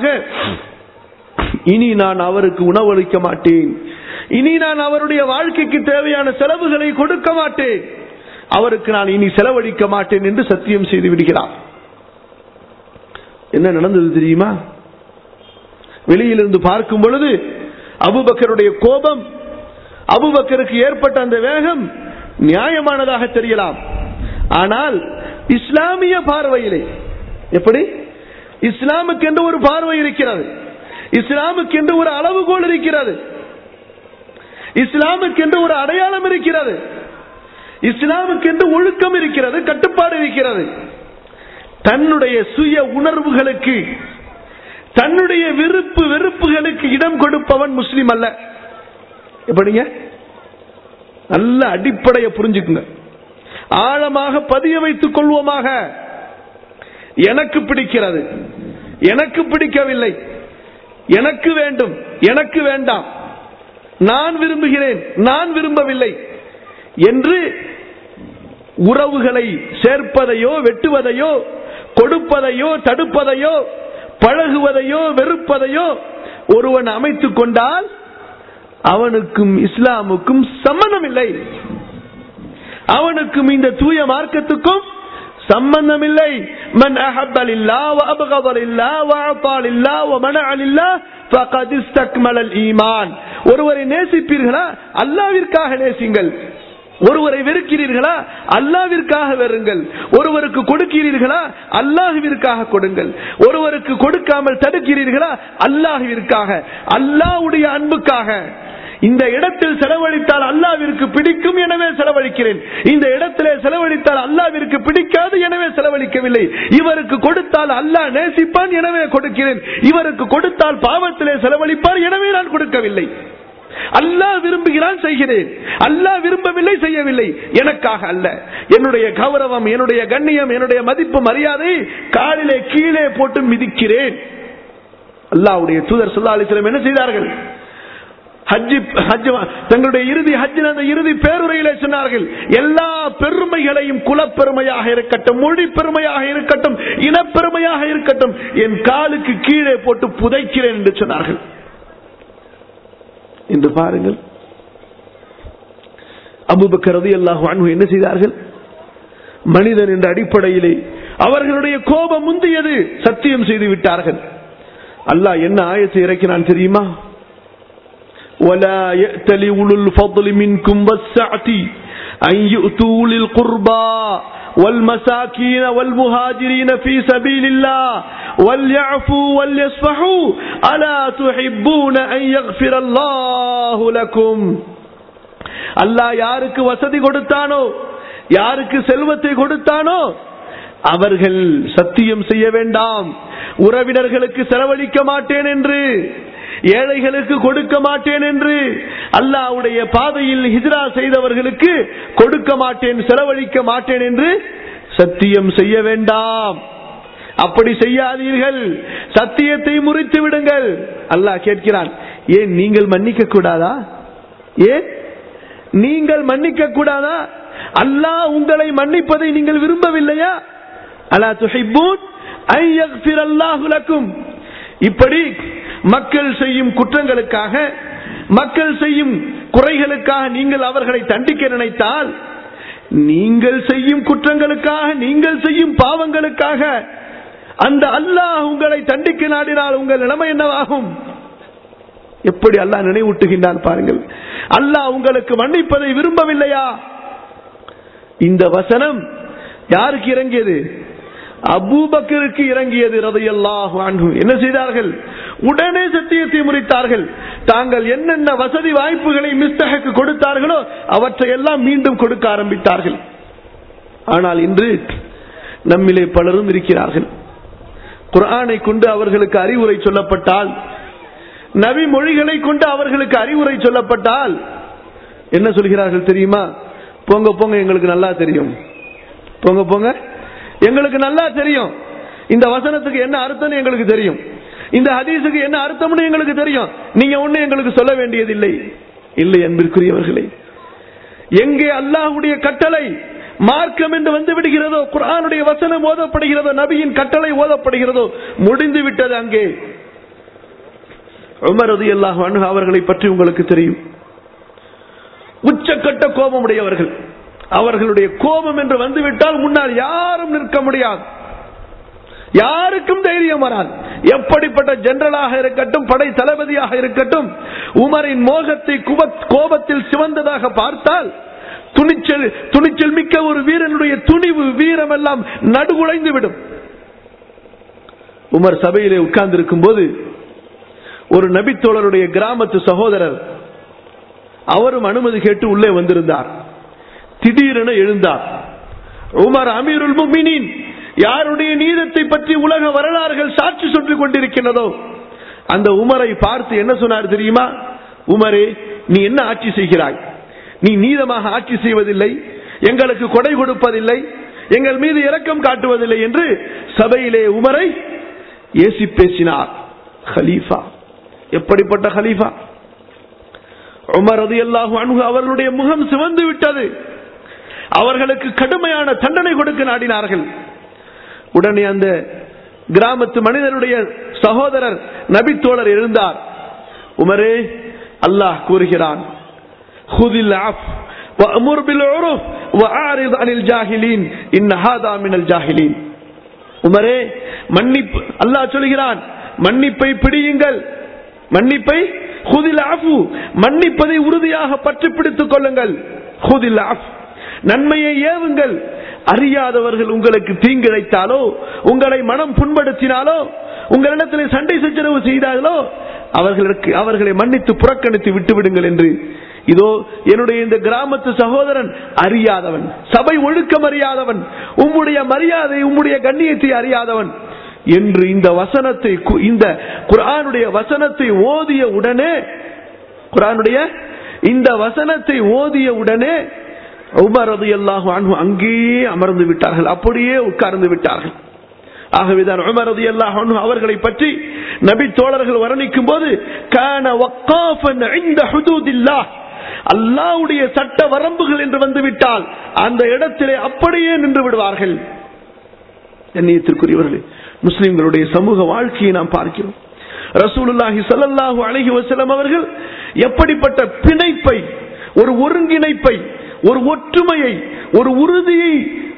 [SPEAKER 1] இனி நான் அவருக்கு உணவளிக்க மாட்டேன் இனி நான் அவருடைய வாழ்க்கைக்கு தேவையான செலவுகளை கொடுக்க மாட்டேன் அவருக்கு நான் இனி செலவழிக்க மாட்டேன் என்று சத்தியம் செய்து விடுகிறார் என்ன நடந்தது தெரியுமா வெளியிலிருந்து பார்க்கும் பொழுது அபுபக்கருடைய கோபம் அபுபக்கருக்கு ஏற்பட்ட அந்த வேகம் நியாயமானதாக தெரியலாம் ஆனால் இஸ்லாமிய பார்வையிலே எப்படி இஸ்லாமுக்கு என்று ஒரு பார்வை இருக்கிறது இஸ்லாமுக்கு என்று ஒரு அளவுகோல் இருக்கிறது இஸ்லாமுக்கு என்று ஒரு அடையாளம் இருக்கிறது இஸ்லாமுக்கு என்று ஒழுக்கம் இருக்கிறது கட்டுப்பாடு இருக்கிறது தன்னுடைய சுய உணர்வுகளுக்கு தன்னுடைய விருப்பு வெறுப்புகளுக்கு இடம் கொடுப்பவன் முஸ்லிம் அல்ல எப்படிங்க நல்ல அடிப்படையை புரிஞ்சுக்குங்க ஆழமாக பதிய வைத்துக் கொள்வோமாக எனக்கு பிடிக்கிறது எனக்கு பிடிக்கவில்லை எனக்கு வேண்டும் எனக்கு வேண்டாம் நான் விரும்புகிறேன் நான் விரும்பவில்லை என்று உறவுகளை சேர்ப்பதையோ வெட்டுவதையோ கொடுப்பதையோ தடுப்பதையோ பழகுவதையோ வெறுப்பதையோ ஒருவன் அமைத்துக் கொண்டால் அவனுக்கும் இஸ்லாமுக்கும் சம்பந்தம் இல்லை அவனுக்கும் இந்த தூய மார்க்கத்துக்கும் சம்பந்தம் இல்லை மன் அஹப்ப லில்லாஹ் வ அப்கத லில்லாஹ் வ அத்தா லில்லாஹ் வ மனஅ லில்லாஹ் ஃபகத் இஸ்தக்மல ஈமான் ஒருவரை நேசிப்பீர்களா அல்லாஹ்விற்காக நேசிங்கள் ஒருவரை வெறுக்கிறீர்களா அல்லாவிற்காக வெறுங்கள் ஒருவருக்கு கொடுக்கிறீர்களா அல்லாஹுவிற்காக கொடுங்கள் ஒருவருக்கு கொடுக்காமல் தடுக்கிறீர்களா அல்லாஹுவிற்காக அல்லாஹ்வுடைய அன்புக்காக இந்த இடத்தில் செலவழித்தால் அல்லாவிற்கு பிடிக்கும் எனவே செலவழிக்கிறேன் இந்த இடத்திலே செலவழித்தால் அல்லாவிற்கு பிடிக்காது எனவே செலவழிக்கவில்லை இவருக்கு கொடுத்தால் அல்லாஹ் நேசிப்பான் எனவே கொடுக்கிறேன் இவருக்கு கொடுத்தால் பாவத்திலே செலவழிப்பார் எனவே நான் கொடுக்கவில்லை அல்லாஹ் விரும்புகிறான் செய்கிறேன் அல்லாஹ் விரும்பவில்லை செய்யவில்லை எனக்காக அல்ல என்னுடைய கௌரவம் என்னுடைய கண்ணியம் என்னுடைய மதிப்பு மரியாதை காலிலே கீழே போட்டு மிதிக்கிறேன் அல்லாஹ்வுடைய தூதர் சொல்லா அலிஸ்லம் என்ன செய்தார்கள் ஹஜ்ஜி ஹஜ் தங்களுடைய இறுதி ஹஜ்ஜின் அந்த இறுதி பேருரையிலே சொன்னார்கள் எல்லா பெருமைகளையும் குலப்பெருமையாக இருக்கட்டும் மொழி பெருமையாக இருக்கட்டும் இனப்பெருமையாக இருக்கட்டும் என் காலுக்கு கீழே போட்டு புதைக்கிறேன் என்று சொன்னார்கள் என்று பாருங்கள் அபுபக்கர் ரதி அல்லாஹு அன்ஹு என்ன செய்தார்கள் மனிதன் என்ற அடிப்படையிலே அவர்களுடைய கோபம் முந்தியது சத்தியம் செய்து விட்டார்கள் அல்லாஹ் என்ன ஆயத்தை இறக்கினான் தெரியுமா ولا يأتل أولو الفضل منكم والسعة أن يؤتوا للقربى والمساكين والمهاجرين في سبيل الله وليعفوا وليصفحوا ألا تحبون أن يغفر الله لكم அல்லாஹ் யாருக்கு வசதி கொடுத்தானோ யாருக்கு செல்வத்தை கொடுத்தானோ அவர்கள் சத்தியம் செய்ய வேண்டாம் உறவினர்களுக்கு செலவழிக்க மாட்டேன் என்று ஏழைகளுக்கு கொடுக்க மாட்டேன் என்று அல்லாவுடைய பாதையில் ஹிஜ்ரா செய்தவர்களுக்கு கொடுக்க மாட்டேன் செலவழிக்க மாட்டேன் என்று சத்தியம் செய்ய வேண்டாம் அப்படி செய்யாதீர்கள் சத்தியத்தை முறித்து விடுங்கள் அல்லாஹ் கேட்கிறான் ஏன் நீங்கள் மன்னிக்க கூடாதா ஏன் நீங்கள் மன்னிக்க கூடாதா அல்லாஹ் உங்களை மன்னிப்பதை நீங்கள் விரும்பவில்லையா அலா துஹிப்பூன் ஐ யக்ஃபிர் அல்லாஹு லக்கும் இப்படி மக்கள் செய்யும் குற்றங்களுக்காக மக்கள் செய்யும் குறைகளுக்காக நீங்கள் அவர்களை தண்டிக்க நினைத்தால் நீங்கள் செய்யும் குற்றங்களுக்காக நீங்கள் செய்யும் பாவங்களுக்காக அந்த அல்லாஹ் உங்களை தண்டிக்க நாடினால் உங்கள் நிலைமை என்னவாகும் எப்படி அல்லாஹ் நினைவூட்டுகின்றான் பாருங்கள் அல்லாஹ் உங்களுக்கு மன்னிப்பதை விரும்பவில்லையா இந்த வசனம் யாருக்கு இறங்கியது அபூபக்கருக்கு இறங்கியது ரதையல்லாஹு அன்ஹு என்ன செய்தார்கள் உடனே சத்தியத்தை முறித்தார்கள் தாங்கள் என்னென்ன வசதி வாய்ப்புகளை மிஸ்தகக்கு கொடுத்தார்களோ அவற்றை எல்லாம் மீண்டும் கொடுக்க ஆரம்பித்தார்கள் ஆனால் இன்று நம்மிலே பலரும் இருக்கிறார்கள் குரானை கொண்டு அவர்களுக்கு அறிவுரை சொல்லப்பட்டால் நவி மொழிகளை கொண்டு அவர்களுக்கு அறிவுரை சொல்லப்பட்டால் என்ன சொல்கிறார்கள் தெரியுமா போங்க போங்க எங்களுக்கு நல்லா தெரியும் போங்க போங்க எங்களுக்கு நல்லா தெரியும் இந்த வசனத்துக்கு என்ன அர்த்தம்னு எங்களுக்கு தெரியும் இந்த ஹதீஸுக்கு என்ன அர்த்தம்னு எங்களுக்கு தெரியும் நீங்க ஒண்ணு எங்களுக்கு சொல்ல வேண்டியதில்லை இல்லை அன்பிற்குரியவர்களே எங்கே அல்லாஹுடைய கட்டளை மார்க்கம் என்று வந்து விடுகிறதோ குரானுடைய வசனம் ஓதப்படுகிறதோ நபியின் கட்டளை ஓதப்படுகிறதோ முடிந்து விட்டது அங்கே உமரது அல்லாஹ் அவர்களை பற்றி உங்களுக்கு தெரியும் உச்சக்கட்ட கோபம் உடையவர்கள் அவர்களுடைய கோபம் என்று வந்துவிட்டால் முன்னால் யாரும் நிற்க முடியாது யாருக்கும் தைரியம் வராது எப்படிப்பட்ட ஜெனரலாக இருக்கட்டும் படை தளபதியாக இருக்கட்டும் உமரின் மோகத்தை கோபத்தில் சிவந்ததாக பார்த்தால் துணிச்சல் துணிச்சல் மிக்க ஒரு வீரனுடைய துணிவு வீரம் எல்லாம் நடுகுலைந்து விடும் உமர் சபையிலே உட்கார்ந்து இருக்கும் போது ஒரு நபித்தோழருடைய கிராமத்து சகோதரர் அவரும் அனுமதி கேட்டு உள்ளே வந்திருந்தார் திடீரென எழுந்தார் உமர் அமீருல் முமினின் யாருடைய நீதத்தை பற்றி உலக வரலாறுகள் சாட்சி சொல்லிக் கொண்டிருக்கின்றதோ அந்த உமரை பார்த்து என்ன சொன்னார் தெரியுமா உமரே நீ என்ன ஆட்சி செய்கிறாய் நீ நீதமாக ஆட்சி செய்வதில்லை எங்களுக்கு கொடை கொடுப்பதில்லை எங்கள் மீது இரக்கம் காட்டுவதில்லை என்று சபையிலே உமரை ஏசி பேசினார் ஹலீஃபா எப்படிப்பட்ட ஹலீஃபா உமர் ரதி அல்லாஹு அணுகு அவர்களுடைய முகம் சிவந்து விட்டது அவர்களுக்கு கடுமையான தண்டனை கொடுக்க நாடினார்கள் உடனே அந்த கிராமத்து மனிதனுடைய சகோதரர் நபித்தோழர் எழுந்தார் உமரே அல்லாஹ் கூறுகிறான் ஹுதில் ஆஃப் وأمر بالعرف وأعرض عن الجاهلين إن هذا من الجاهلين உமரே மன்னிப்பு அல்லாஹ் சொல்கிறான் மன்னிப்பை பிடியுங்கள் மன்னிப்பை ஹுதில் ஆஃபு மன்னிப்பதை உறுதியாக பற்றி பிடித்துக் கொள்ளுங்கள் ஹுதில் ஆஃப் நன்மையை ஏவுங்கள் அறியாதவர்கள் உங்களுக்கு தீங்கிழைத்தாலோ உங்களை மனம் புண்படுத்தினாலோ உங்களிடத்தில் சண்டை சச்சரவு செய்தார்களோ அவர்களுக்கு அவர்களை மன்னித்து புறக்கணித்து விட்டுவிடுங்கள் என்று இதோ என்னுடைய இந்த கிராமத்து சகோதரன் அறியாதவன் சபை ஒழுக்கம் அறியாதவன் உம்முடைய மரியாதை உம்முடைய கண்ணியத்தை அறியாதவன் என்று இந்த வசனத்தை கு- இந்த குர்ஆனுடைய வசனத்தை ஓதிய உடனே குர்ஆனுடைய இந்த வசனத்தை ஓதிய உடனே உமர் ரலியல்லாஹு அன்ஹு அங்கேயே அமர்ந்து விட்டார்கள் அப்படியே உட்கார்ந்து விட்டார்கள் ஆகவேதான் உமர் ரலியல்லாஹு அன்ஹு அவர்களை பற்றி நபி தோழர்கள் வர்ணிக்கும் போது கான வக்காஃபன் இந்த ஹுதூதில்லாஹ் அல்லாஹ்வுடைய சட்ட வரம்புகள் என்று வந்துவிட்டால் அந்த இடத்திலே அப்படியே நின்று விடுவார்கள் கண்ணியத்திற்குரியவர்களே முஸ்லிம்களுடைய சமூக வாழ்க்கையை நாம் பார்க்கிறோம் ரசூலுல்லாஹி ஸல்லல்லாஹு அலைஹி வஸல்லம் அவர்கள் எப்படிப்பட்ட பிணைப்பை ஒரு ஒருங்கிணைப்பை ஒரு ஒற்றுமையை ஒரு உறுதியை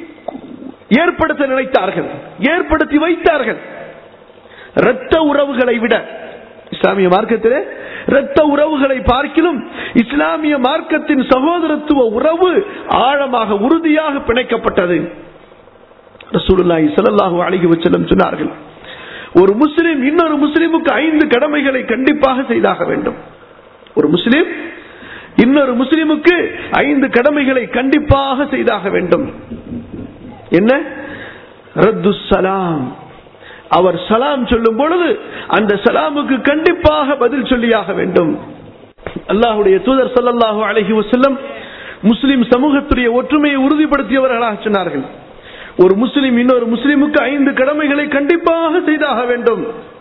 [SPEAKER 1] ஏற்படுத்த நினைத்தார்கள் ஏற்படுத்தி வைத்தார்கள் இரத்த உறவுகளை விட இஸ்லாமிய மார்க்கத்திலே இரத்த உறவுகளை பார்க்கிலும் இஸ்லாமிய மார்க்கத்தின் சகோதரத்துவ உறவு ஆழமாக உறுதியாக பிணைக்கப்பட்டது ரசூலுல்லாஹி ஸல்லல்லாஹு அலைஹி வஸல்லம் சொன்னார்கள் ஒரு முஸ்லிம் இன்னொரு முஸ்லிமுக்கு ஐந்து கடமைகளை கண்டிப்பாக செய்தாக வேண்டும் ஒரு முஸ்லிம் இன்னொரு முஸ்லிமுக்கு ஐந்து கடமைகளை கண்டிப்பாக செய்தாக வேண்டும் என்ன ரத்து சலாம் அவர் சலாம் சொல்லும் பொழுது அந்த சலாமுக்கு கண்டிப்பாக பதில் சொல்லியாக வேண்டும் அல்லாஹுடைய தூதர் ஸல்லல்லாஹு அலைஹி வஸல்லம் முஸ்லிம் சமூகத்துடைய ஒற்றுமையை உறுதிப்படுத்தியவர்களாக சொன்னார்கள் ஒரு முஸ்லிம் இன்னொரு முஸ்லிமுக்கு ஐந்து கடமைகளை கண்டிப்பாக செய்தாக வேண்டும்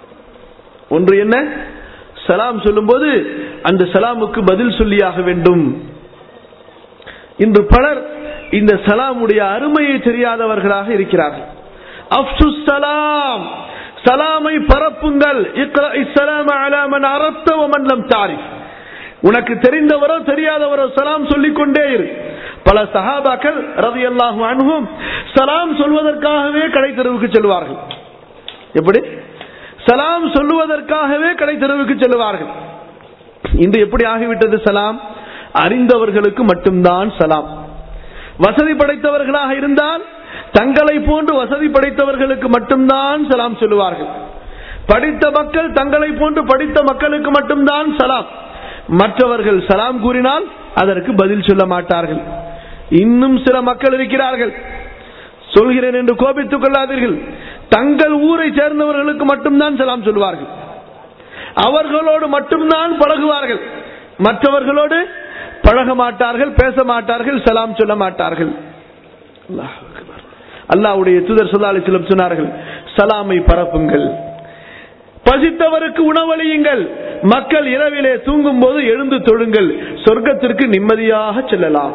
[SPEAKER 1] ஒன்று என்ன சலாம் சொல்லும்போது அந்த சலாமுக்கு பதில் சொல்லியாக வேண்டும் இன்று பலர் இந்த சலாமுடைய அருமையை தெரியாதவர்களாக இருக்கிறார்கள் அப்சு சலாம் சலாமை பரப்புங்கள் இக்ரா இஸ்ஸலாம அலா மன் அரப்த வ மன் லம் தாரிஃப் உனக்கு தெரிந்தவரோ தெரியாதவரோ சலாம் சொல்லிக் கொண்டே இரு பல சஹாபாக்கள் ரலியல்லாஹு அன்ஹும் சலாம் சொல்வதற்காகவே கடை தெருவுக்கு செல்வார்கள் எப்படி சலாம் சொல்லுவதற்காகவே கடை தெருவுக்கு செல்வார்கள் இன்று எப்படி ஆகிவிட்டது சலாம் அறிந்தவர்களுக்கு மட்டும்தான் சலாம் வசதி படைத்தவர்களாக இருந்தால் தங்களை போன்று வசதி படைத்தவர்களுக்கு மட்டும்தான் சலாம் சொல்லுவார்கள் படித்த மக்கள் தங்களை போன்று படித்த மக்களுக்கு மட்டும்தான் சலாம் மற்றவர்கள் சலாம் கூறினால் அதற்கு பதில் சொல்ல மாட்டார்கள் இன்னும் சில மக்கள் இருக்கிறார்கள் சொல்கிறேன் என்று கோபித்துக் கொள்ளாதீர்கள் தங்கள் ஊரை சேர்ந்தவர்களுக்கு மட்டும்தான் சலாம் சொல்வார்கள் அவர்களோடு மட்டும்தான் பழகுவார்கள் மற்றவர்களோடு பழக மாட்டார்கள் பேச மாட்டார்கள் சலாம் சொல்ல மாட்டார்கள் அல்லாஹ் அக்பர். அல்லாஹ்வுடைய தூதர் ஸல்லல்லாஹு அலைஹி வஸல்லம் சொன்னார்கள் சலாமை பரப்புங்கள் பசித்தவருக்கு உணவளியுங்கள் மக்கள் இரவிலே தூங்கும் போது எழுந்து தொழுங்கள் சொர்க்கத்திற்கு நிம்மதியாக செல்லலாம்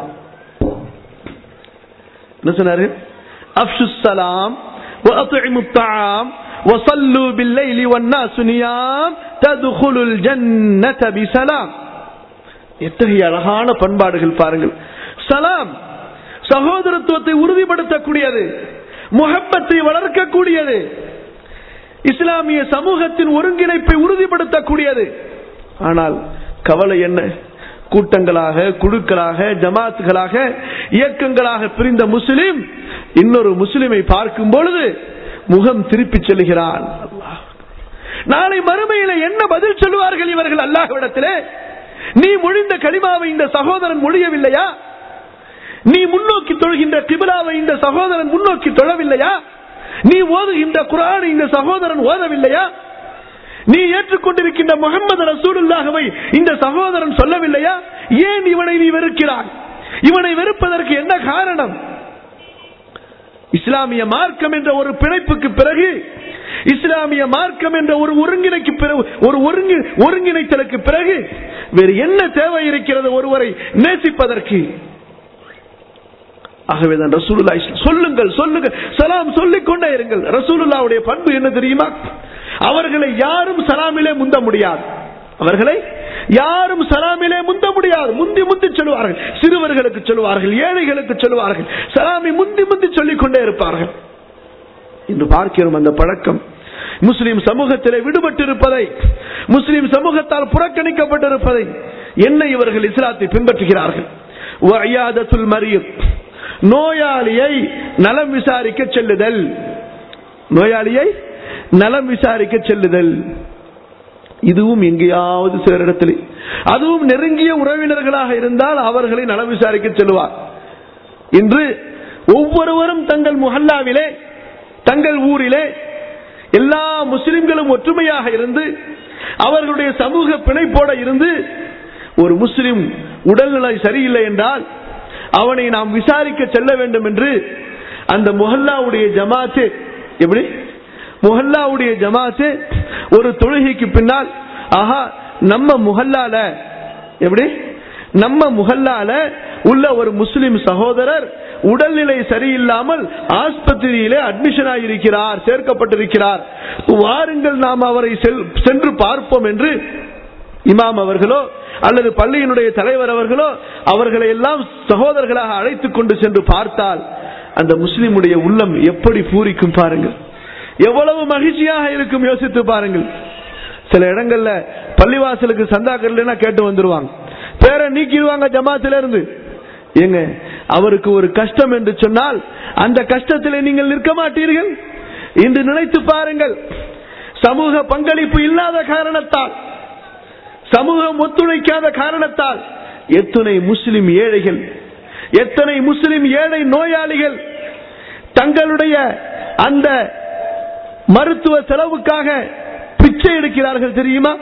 [SPEAKER 1] என்ன சொன்னாரு அப்சு சலாம் وأطعموا الطعام وصلوا بالليل والناس نيام تدخلوا الجنة بسلام எத்தகைய அழகான பண்பாடுகள் பாருங்கள் சலாம் சகோதரத்துவத்தை உறுதிப்படுத்தக்கூடியது முகப்பத்தை வளர்க்கக்கூடியது இஸ்லாமிய சமூகத்தின் ஒருங்கிணைப்பை உறுதிப்படுத்தக்கூடியது ஆனால் கவலை என்ன கூட்டங்களாக குழுக்களாக ஜமாத்துகளாக இயக்கங்களாக பிரிந்த முஸ்லிம் இன்னொரு முஸ்லிமை பார்க்கும் பொழுது முகம் திருப்பி செல்கிறான் அல்லாஹ். நாளை மறுமையில என்ன பதில் சொல்லுவார்கள் இவர்கள் அல்லாஹ்விடத்திலே நீ மொழிந்த கலிமாவை இந்த சகோதரன் மொழியவில்லையா நீ முன்னோக்கி தொழுகின்ற கிபிலாவை இந்த சகோதரன் முன்னோக்கி தொழவில்லையா நீ ஓதுகின்ற குரானை இந்த சகோதரன் ஓதவில்லையா நீ ஏற்றுக்கொண்டிருக்கின்ற முகமது ரசூலுல்லாஹவை இந்த சகோதரன் சொல்லவில்லையா ஏன் இவனை நீ வெறுக்கிறாய் இவனை வெறுப்பதற்கு என்ன காரணம் இஸ்லாமிய மார்க்கம் என்ற ஒரு பிணைப்புக்கு பிறகு இஸ்லாமிய மார்க்கம் என்ற ஒரு ஒருங்கிணைக்கு பிறகு ஒரு ஒருங்கி ஒருங்கிணைத்தலுக்கு பிறகு வேறு என்ன தேவை இருக்கிறது ஒருவரை நேசிப்பதற்கு ஆகவேதான் ரசூலுல்லா சொல்லுங்கள் சொல்லுங்கள் சலாம் சொல்லிக் கொண்டே இருங்கள் ரசூலுல்லாவுடைய பண்பு என்ன தெரியுமா அவர்களை யாரும் சலாமிலே முந்த முடியாது அவர்களை யாரும் சலாமிலே முந்த முடியாது முந்தி முந்தி சொல்லுவார்கள் சிறுவர்களுக்கு சொல்லுவார்கள் ஏழைகளுக்கு சொல்லுவார்கள் சலாமி முந்தி முந்தி சொல்லிக் கொண்டே இருப்பார்கள் இன்று பார்க்கிறோம் அந்த பழக்கம் முஸ்லிம் சமூகத்திலே விடுபட்டிருப்பதை முஸ்லிம் சமூகத்தால் புறக்கணிக்கப்பட்டிருப்பதை என்ன இவர்கள் இஸ்லாத்தை பின்பற்றுகிறார்கள் வஅயாதத்துல் மரியத் நோயாளியை நலம் விசாரிக்க செல்லுதல் நோயாளியை நலம் விசாரிக்க செல்லுதல் இதுவும் எங்கேயாவது சில இடத்தில் அதுவும் நெருங்கிய உறவினர்களாக இருந்தால் அவர்களை நலம் விசாரிக்க செல்வார் இன்று ஒவ்வொருவரும் தங்கள் முஹல்லாவிலே தங்கள் ஊரிலே எல்லா முஸ்லிம்களும் ஒற்றுமையாக இருந்து அவர்களுடைய சமூக பிணைப்போட இருந்து ஒரு முஸ்லிம் உடல்நிலை சரியில்லை என்றால் அவனை நாம் விசாரிக்க செல்ல வேண்டும் என்று அந்த முஹல்லாவுடைய ஜமாத்து எப்படி முஹல்லாவுடைய ஜமாத்து ஒரு தொழுகைக்கு பின்னால் ஆஹா நம்ம முஹல்லால எப்படி நம்ம முஹல்லால உள்ள ஒரு முஸ்லிம் சகோதரர் உடல்நிலை சரியில்லாமல் ஆஸ்பத்திரியிலே அட்மிஷன் ஆகியிருக்கிறார் சேர்க்கப்பட்டிருக்கிறார் வாருங்கள் நாம் அவரை செல்- சென்று பார்ப்போம் என்று இமாம் அவர்களோ அல்லது பள்ளியினுடைய தலைவர் அவர்களோ அவர்களை எல்லாம் சகோதரர்களாக அழைத்துக் கொண்டு சென்று பார்த்தால் அந்த முஸ்லிமுடைய உள்ளம் எப்படி பூரிக்கும் பாருங்கள் எவ்வளவு மகிழ்ச்சியாக இருக்கும் யோசித்து பாருங்கள் சில இடங்கள்ல பள்ளிவாசலுக்கு சந்தாக்கர்லன்னா கேட்டு வந்துருவாங்க பேரை நீக்கிடுவாங்க ஜமாத்துல இருந்து ஏங்க அவருக்கு ஒரு கஷ்டம் என்று சொன்னால் அந்த கஷ்டத்திலே நீங்கள் நிற்க மாட்டீர்கள் இன்று நினைத்து பாருங்கள் சமூக பங்களிப்பு இல்லாத காரணத்தால் சமூகம் ஒத்துழைக்காத காரணத்தால் எத்தனை முஸ்லிம் ஏழைகள் எத்தனை முஸ்லிம் ஏழை நோயாளிகள் தங்களுடைய அந்த மருத்துவ செலவுக்காக பிச்சை எடுக்கிறார்கள் தெரியுமா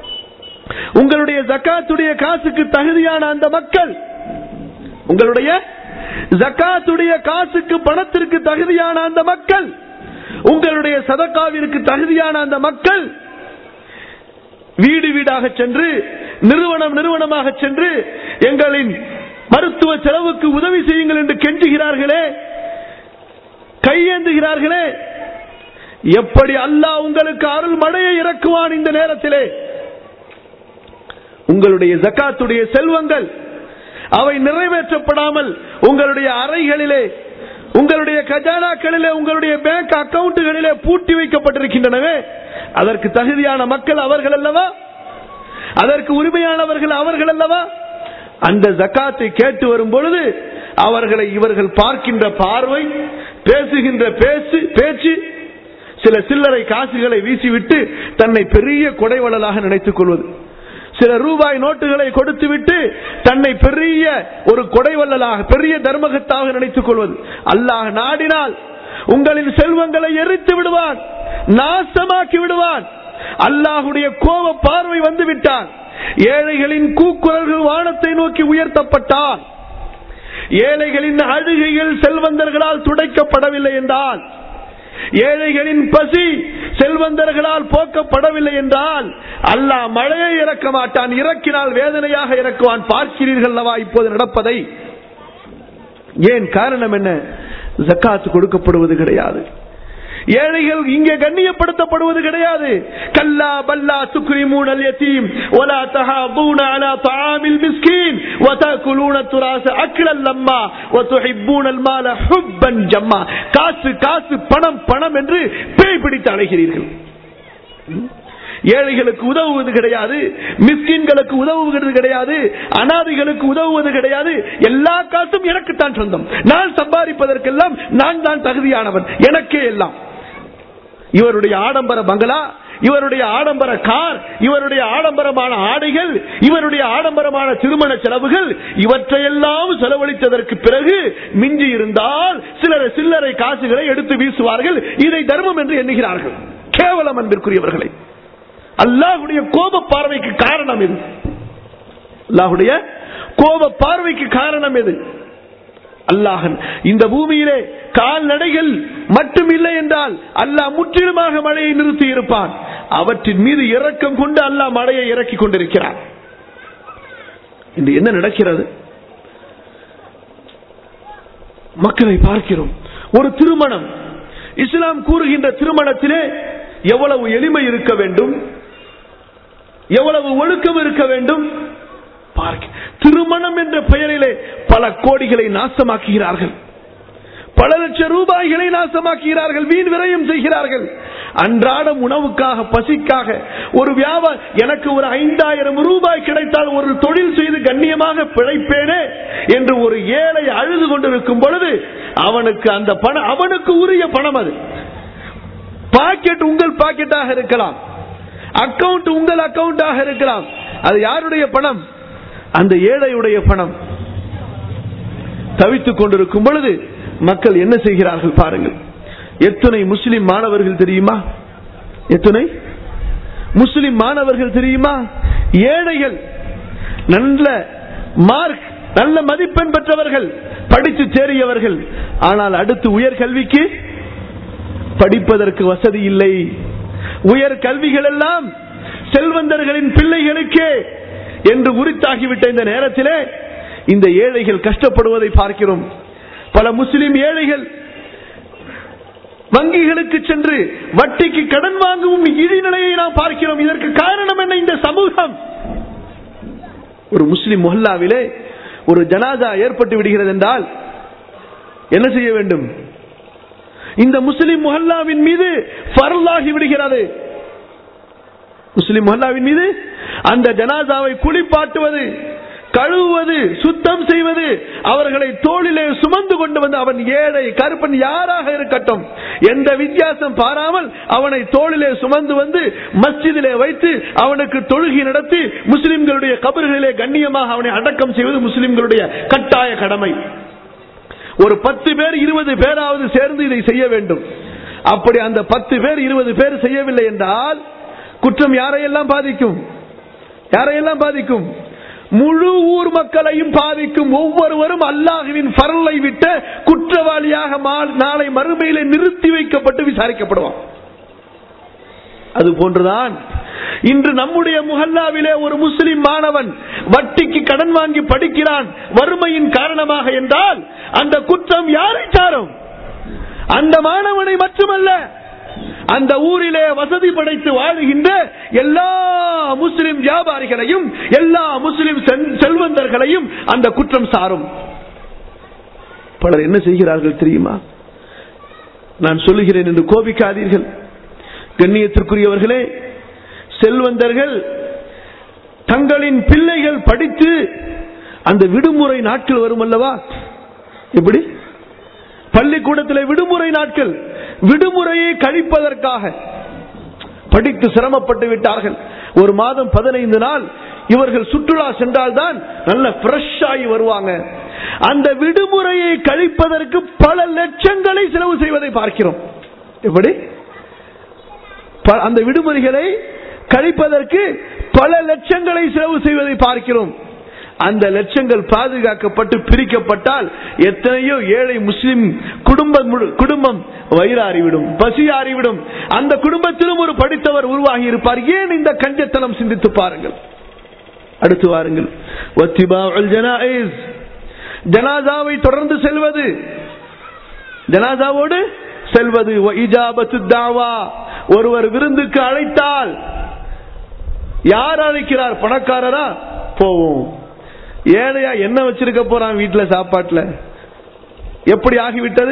[SPEAKER 1] உங்களுடைய ஜக்காத்துடைய காசுக்கு தகுதியான அந்த மக்கள் உங்களுடைய ஜக்காத்துடைய காசுக்கு பணத்திற்கு தகுதியான அந்த மக்கள் உங்களுடைய சதக்காவிற்கு தகுதியான அந்த மக்கள் வீடு வீடாக சென்று நிறுவனம் நிறுவனமாக சென்று எங்களின் மருத்துவ செலவுக்கு உதவி செய்யுங்கள் என்று கெஞ்சுகிறார்களே கையேந்துகிறார்களே எப்படி அல்லாஹ் உங்களுக்கு அருள் மழையை இறக்குவான் இந்த நேரத்திலே உங்களுடைய ஜக்காத்துடைய செல்வங்கள் அவை நிறைவேற்றப்படாமல் உங்களுடைய அறைகளிலே உங்களுடைய கஜானாக்களிலே உங்களுடைய பேங்க் அக்கவுண்டுகளிலே பூட்டி வைக்கப்பட்டிருக்கின்றனவே அதற்கு தகுதியான மக்கள் அவர்கள் அல்லவா அதற்கு உரிமையானவர்கள் அவர்கள் அல்லவா அந்த ஜக்காத்தை கேட்டு வரும் பொழுது அவர்களை இவர்கள் பார்க்கின்ற பார்வை பேசுகின்ற பேச்சு பேச்சு சில சில்லறை காசுகளை வீசிவிட்டு தன்னை பெரிய கொடைவளலாக நினைத்துக் கொள்வது சில ரூபாய் நோட்டுகளை கொடுத்துவிட்டு தன்னை பெரிய ஒரு கொடைவல்லலாக பெரிய தர்மகத்தாக நினைத்துக் கொள்வது அல்லாஹ் நாடினால் உங்களின் செல்வங்களை எரித்து விடுவான் நாசமாக்கி விடுவான் அல்லாஹுடைய கோப பார்வை வந்து விட்டான் ஏழைகளின் கூக்குரல்கள் வானத்தை நோக்கி உயர்த்தப்பட்டால் ஏழைகளின் அழுகைகள் செல்வந்தர்களால் துடைக்கப்படவில்லை என்றால் ஏழைகளின் பசி செல்வந்தர்களால் போக்கப்படவில்லை என்றால் அல்லாஹ் மழையை இறக்க மாட்டான் இறக்கினால் வேதனையாக இறக்குவான் பார்க்கிறீர்கள் அல்லவா இப்போது நடப்பதை ஏன் காரணம் என்ன ஜக்காத்து கொடுக்கப்படுவது கிடையாது ஏழைகள் இங்கே கண்ணியப்படுத்தப்படுவது கிடையாது கல்லா பல்லா துக்ரிமூன் அல் யதீம் வலா தஹாபூன அலா தஆமில் மிஸ்கீன் வதகுலூன துராஸ அக்லல் லம்மா வதுஹிப்பூன அல் மால ஹுப்பன் ஜம்மா காசு காசு பணம் பணம் என்று பேய் பிடித்து அழைக்கிறீர்கள் ஏழைகளுக்கு உதவுவது கிடையாது மிஸ்கின்களுக்கு உதவுவது கிடையாது அனாதைகளுக்கு உதவுவது கிடையாது எல்லா காசும் எனக்குத்தான் சொந்தம் நான் சம்பாதிப்பதற்கெல்லாம் நான் தான் தகுதியானவன் எனக்கே எல்லாம் இவருடைய ஆடம்பர பங்களா இவருடைய ஆடம்பர கார் இவருடைய ஆடம்பரமான ஆடைகள் இவருடைய ஆடம்பரமான திருமண செலவுகள் இவற்றையெல்லாம் செலவழித்ததற்கு பிறகு மிஞ்சி இருந்தால் சிலர் சில்லறை காசுகளை எடுத்து வீசுவார்கள் இதை தர்மம் என்று எண்ணுகிறார்கள் கேவலம் அன்பிற்குரியவர்களை அல்லாஹுடைய கோப பார்வைக்கு காரணம் எது அல்லாஹுடைய கோப பார்வைக்கு காரணம் எது அல்லாஹன் இந்த பூமியிலே கால்நடைகள் மட்டும் இல்லை என்றால் அல்லாஹ் முற்றிலுமாக மழையை நிறுத்தி இருப்பான் அவற்றின் மீது இரக்கம் கொண்டு அல்லாஹ் மழையை இறக்கி கொண்டிருக்கிறான் இன்று என்ன நடக்கிறது மக்களை பார்க்கிறோம் ஒரு திருமணம் இஸ்லாம் கூறுகின்ற திருமணத்திலே எவ்வளவு எளிமை இருக்க வேண்டும் எவ்வளவு ஒழுக்கம் இருக்க வேண்டும் பார்க்க திருமணம் என்ற பெயரிலே பல கோடிகளை நாசமாக்குகிறார்கள் பல லட்சம் ரூபாய்களை நாசமாக்குகிறார்கள் வீண் விரயம் செய்கிறார்கள் அன்றாடம் உணவுக்காக பசிக்காக ஒரு வியாபாரம் எனக்கு ஒரு ஐந்தாயிரம் ரூபாய் கிடைத்தால் ஒரு தொழில் செய்து கண்ணியமாக பிழைப்பேனே என்று ஒரு ஏழை அழுது கொண்டிருக்கும் பொழுது அவனுக்கு அந்த பணம் அவனுக்கு உரிய பணம் அது பாக்கெட் உங்கள் பாக்கெட்டாக இருக்கலாம் அக்கவுண்ட் உங்கள் அக்கவுண்டாக இருக்கலாம் அது யாருடைய பணம் அந்த ஏழையுடைய பணம் தவித்துக் கொண்டிருக்கும் பொழுது மக்கள் என்ன செய்கிறார்கள் பாருங்கள் எத்தனை முஸ்லிம் மாணவர்கள் தெரியுமா எத்தனை முஸ்லிம் மாணவர்கள் தெரியுமா ஏழைகள் நல்ல மார்க் நல்ல மதிப்பெண் பெற்றவர்கள் படித்து தேறியவர்கள் ஆனால் அடுத்து உயர் கல்விக்கு படிப்பதற்கு வசதி இல்லை உயர் கல்விகள் எல்லாம் செல்வந்தர்களின் பிள்ளைகளுக்கே என்று உரித்தாகிவிட்ட இந்த நேரத்திலே இந்த ஏழைகள் கஷ்டப்படுவதை பார்க்கிறோம் பல முஸ்லிம் ஏழைகள் வங்கிகளுக்கு சென்று வட்டிக்கு கடன் வாங்கவும் இழிநிலையை நாம் பார்க்கிறோம் இதற்கு காரணம் என்ன இந்த சமூகம் ஒரு முஸ்லிம் முஹல்லாவிலே ஒரு ஜனாதா ஏற்பட்டு விடுகிறது என்றால் என்ன செய்ய வேண்டும் இந்த முஸ்லிம் முஹல்லாவின் மீது பரலாகி விடுகிறது முஸ்லிம் முஹல்லாவின் மீது அந்த ஜனாதாவை குளிப்பாட்டுவது கழுவுவது சுத்தம் செய்வது அவர்களை தோளிலே சுமந்து கொண்டு வந்து அவன் ஏழை கருப்பன் யாராக இருக்கட்டும் எந்த வித்தியாசம் பாராமல் அவனை தோளிலே சுமந்து வந்து மஸ்ஜிதிலே வைத்து அவனுக்கு தொழுகை நடத்தி முஸ்லிம்களுடைய கபர்களிலே கண்ணியமாக அவனை அடக்கம் செய்வது முஸ்லிம்களுடைய கட்டாய கடமை ஒரு பத்து பேர் இருபது பேராவது சேர்ந்து இதை செய்ய வேண்டும் அப்படி அந்த பத்து பேர் இருபது பேர் செய்யவில்லை என்றால் குற்றம் யாரையெல்லாம் பாதிக்கும் யாரையெல்லாம் பாதிக்கும் முழு ஊர் மக்களையும் பாதிக்கும் ஒவ்வொருவரும் அல்லாஹுவின் பரலை விட்ட குற்றவாளியாக நாளை மறுமையிலே நிறுத்தி வைக்கப்பட்டு விசாரிக்கப்படுவான் அது போன்றுதான் இன்று நம்முடைய முஹல்லாவிலே ஒரு முஸ்லிம் மாணவன் வட்டிக்கு கடன் வாங்கி படிக்கிறான் வறுமையின் காரணமாக என்றால் அந்த குற்றம் யாரை சாரும் அந்த மாணவனை மட்டுமல்ல அந்த ஊரிலே வசதி படைத்து வாழுகின்ற எல்லா முஸ்லிம் வியாபாரிகளையும் எல்லா முஸ்லிம் செல்வந்தர்களையும் அந்த குற்றம் சாரும் பலர் என்ன செய்கிறார்கள் தெரியுமா நான் சொல்லுகிறேன் என்று கோபிக்காதீர்கள் கண்ணியத்திற்குரியவர்களே செல்வந்தர்கள் தங்களின் பிள்ளைகள் படித்து அந்த விடுமுறை நாட்கள் வரும் அல்லவா எப்படி பள்ளிக்கூடத்தில் விடுமுறை நாட்கள் விடுமுறையை கழிப்பதற்காக படித்து சிரமப்பட்டு விட்டார்கள் ஒரு மாதம் பதினைந்து நாள் இவர்கள் சுற்றுலா சென்றால்தான் நல்ல ஃப்ரெஷ் ஆகி வருவாங்க அந்த விடுமுறையை கழிப்பதற்கு பல லட்சங்களை செலவு செய்வதை பார்க்கிறோம் எப்படி அந்த விடுமுறைகளை கழிப்பதற்கு பல லட்சங்களை செலவு செய்வதை பார்க்கிறோம் அந்த லட்சங்கள் பாதுகாக்கப்பட்டு பிரிக்கப்பட்டால் எத்தனையோ ஏழை முஸ்லிம் குடும்பம் குடும்பம் வயிறாறிவிடும் பசியாறிவிடும் அந்த குடும்பத்திலும் ஒரு படித்தவர் உருவாகி இருப்பார் ஏன் இந்த கஞ்சத்தனம் சிந்தித்து பாருங்கள் அடுத்து வாருங்கள் ஜனாதாவை தொடர்ந்து செல்வது ஜனாதாவோடு செல்வது ஒருவர் விருந்துக்கு அழைத்தால் யார் அழைக்கிறார் பணக்காரரா போவோம் ஏழையா என்ன வச்சிருக்க போறான் வீட்டுல சாப்பாட்டுல எப்படி ஆகிவிட்டது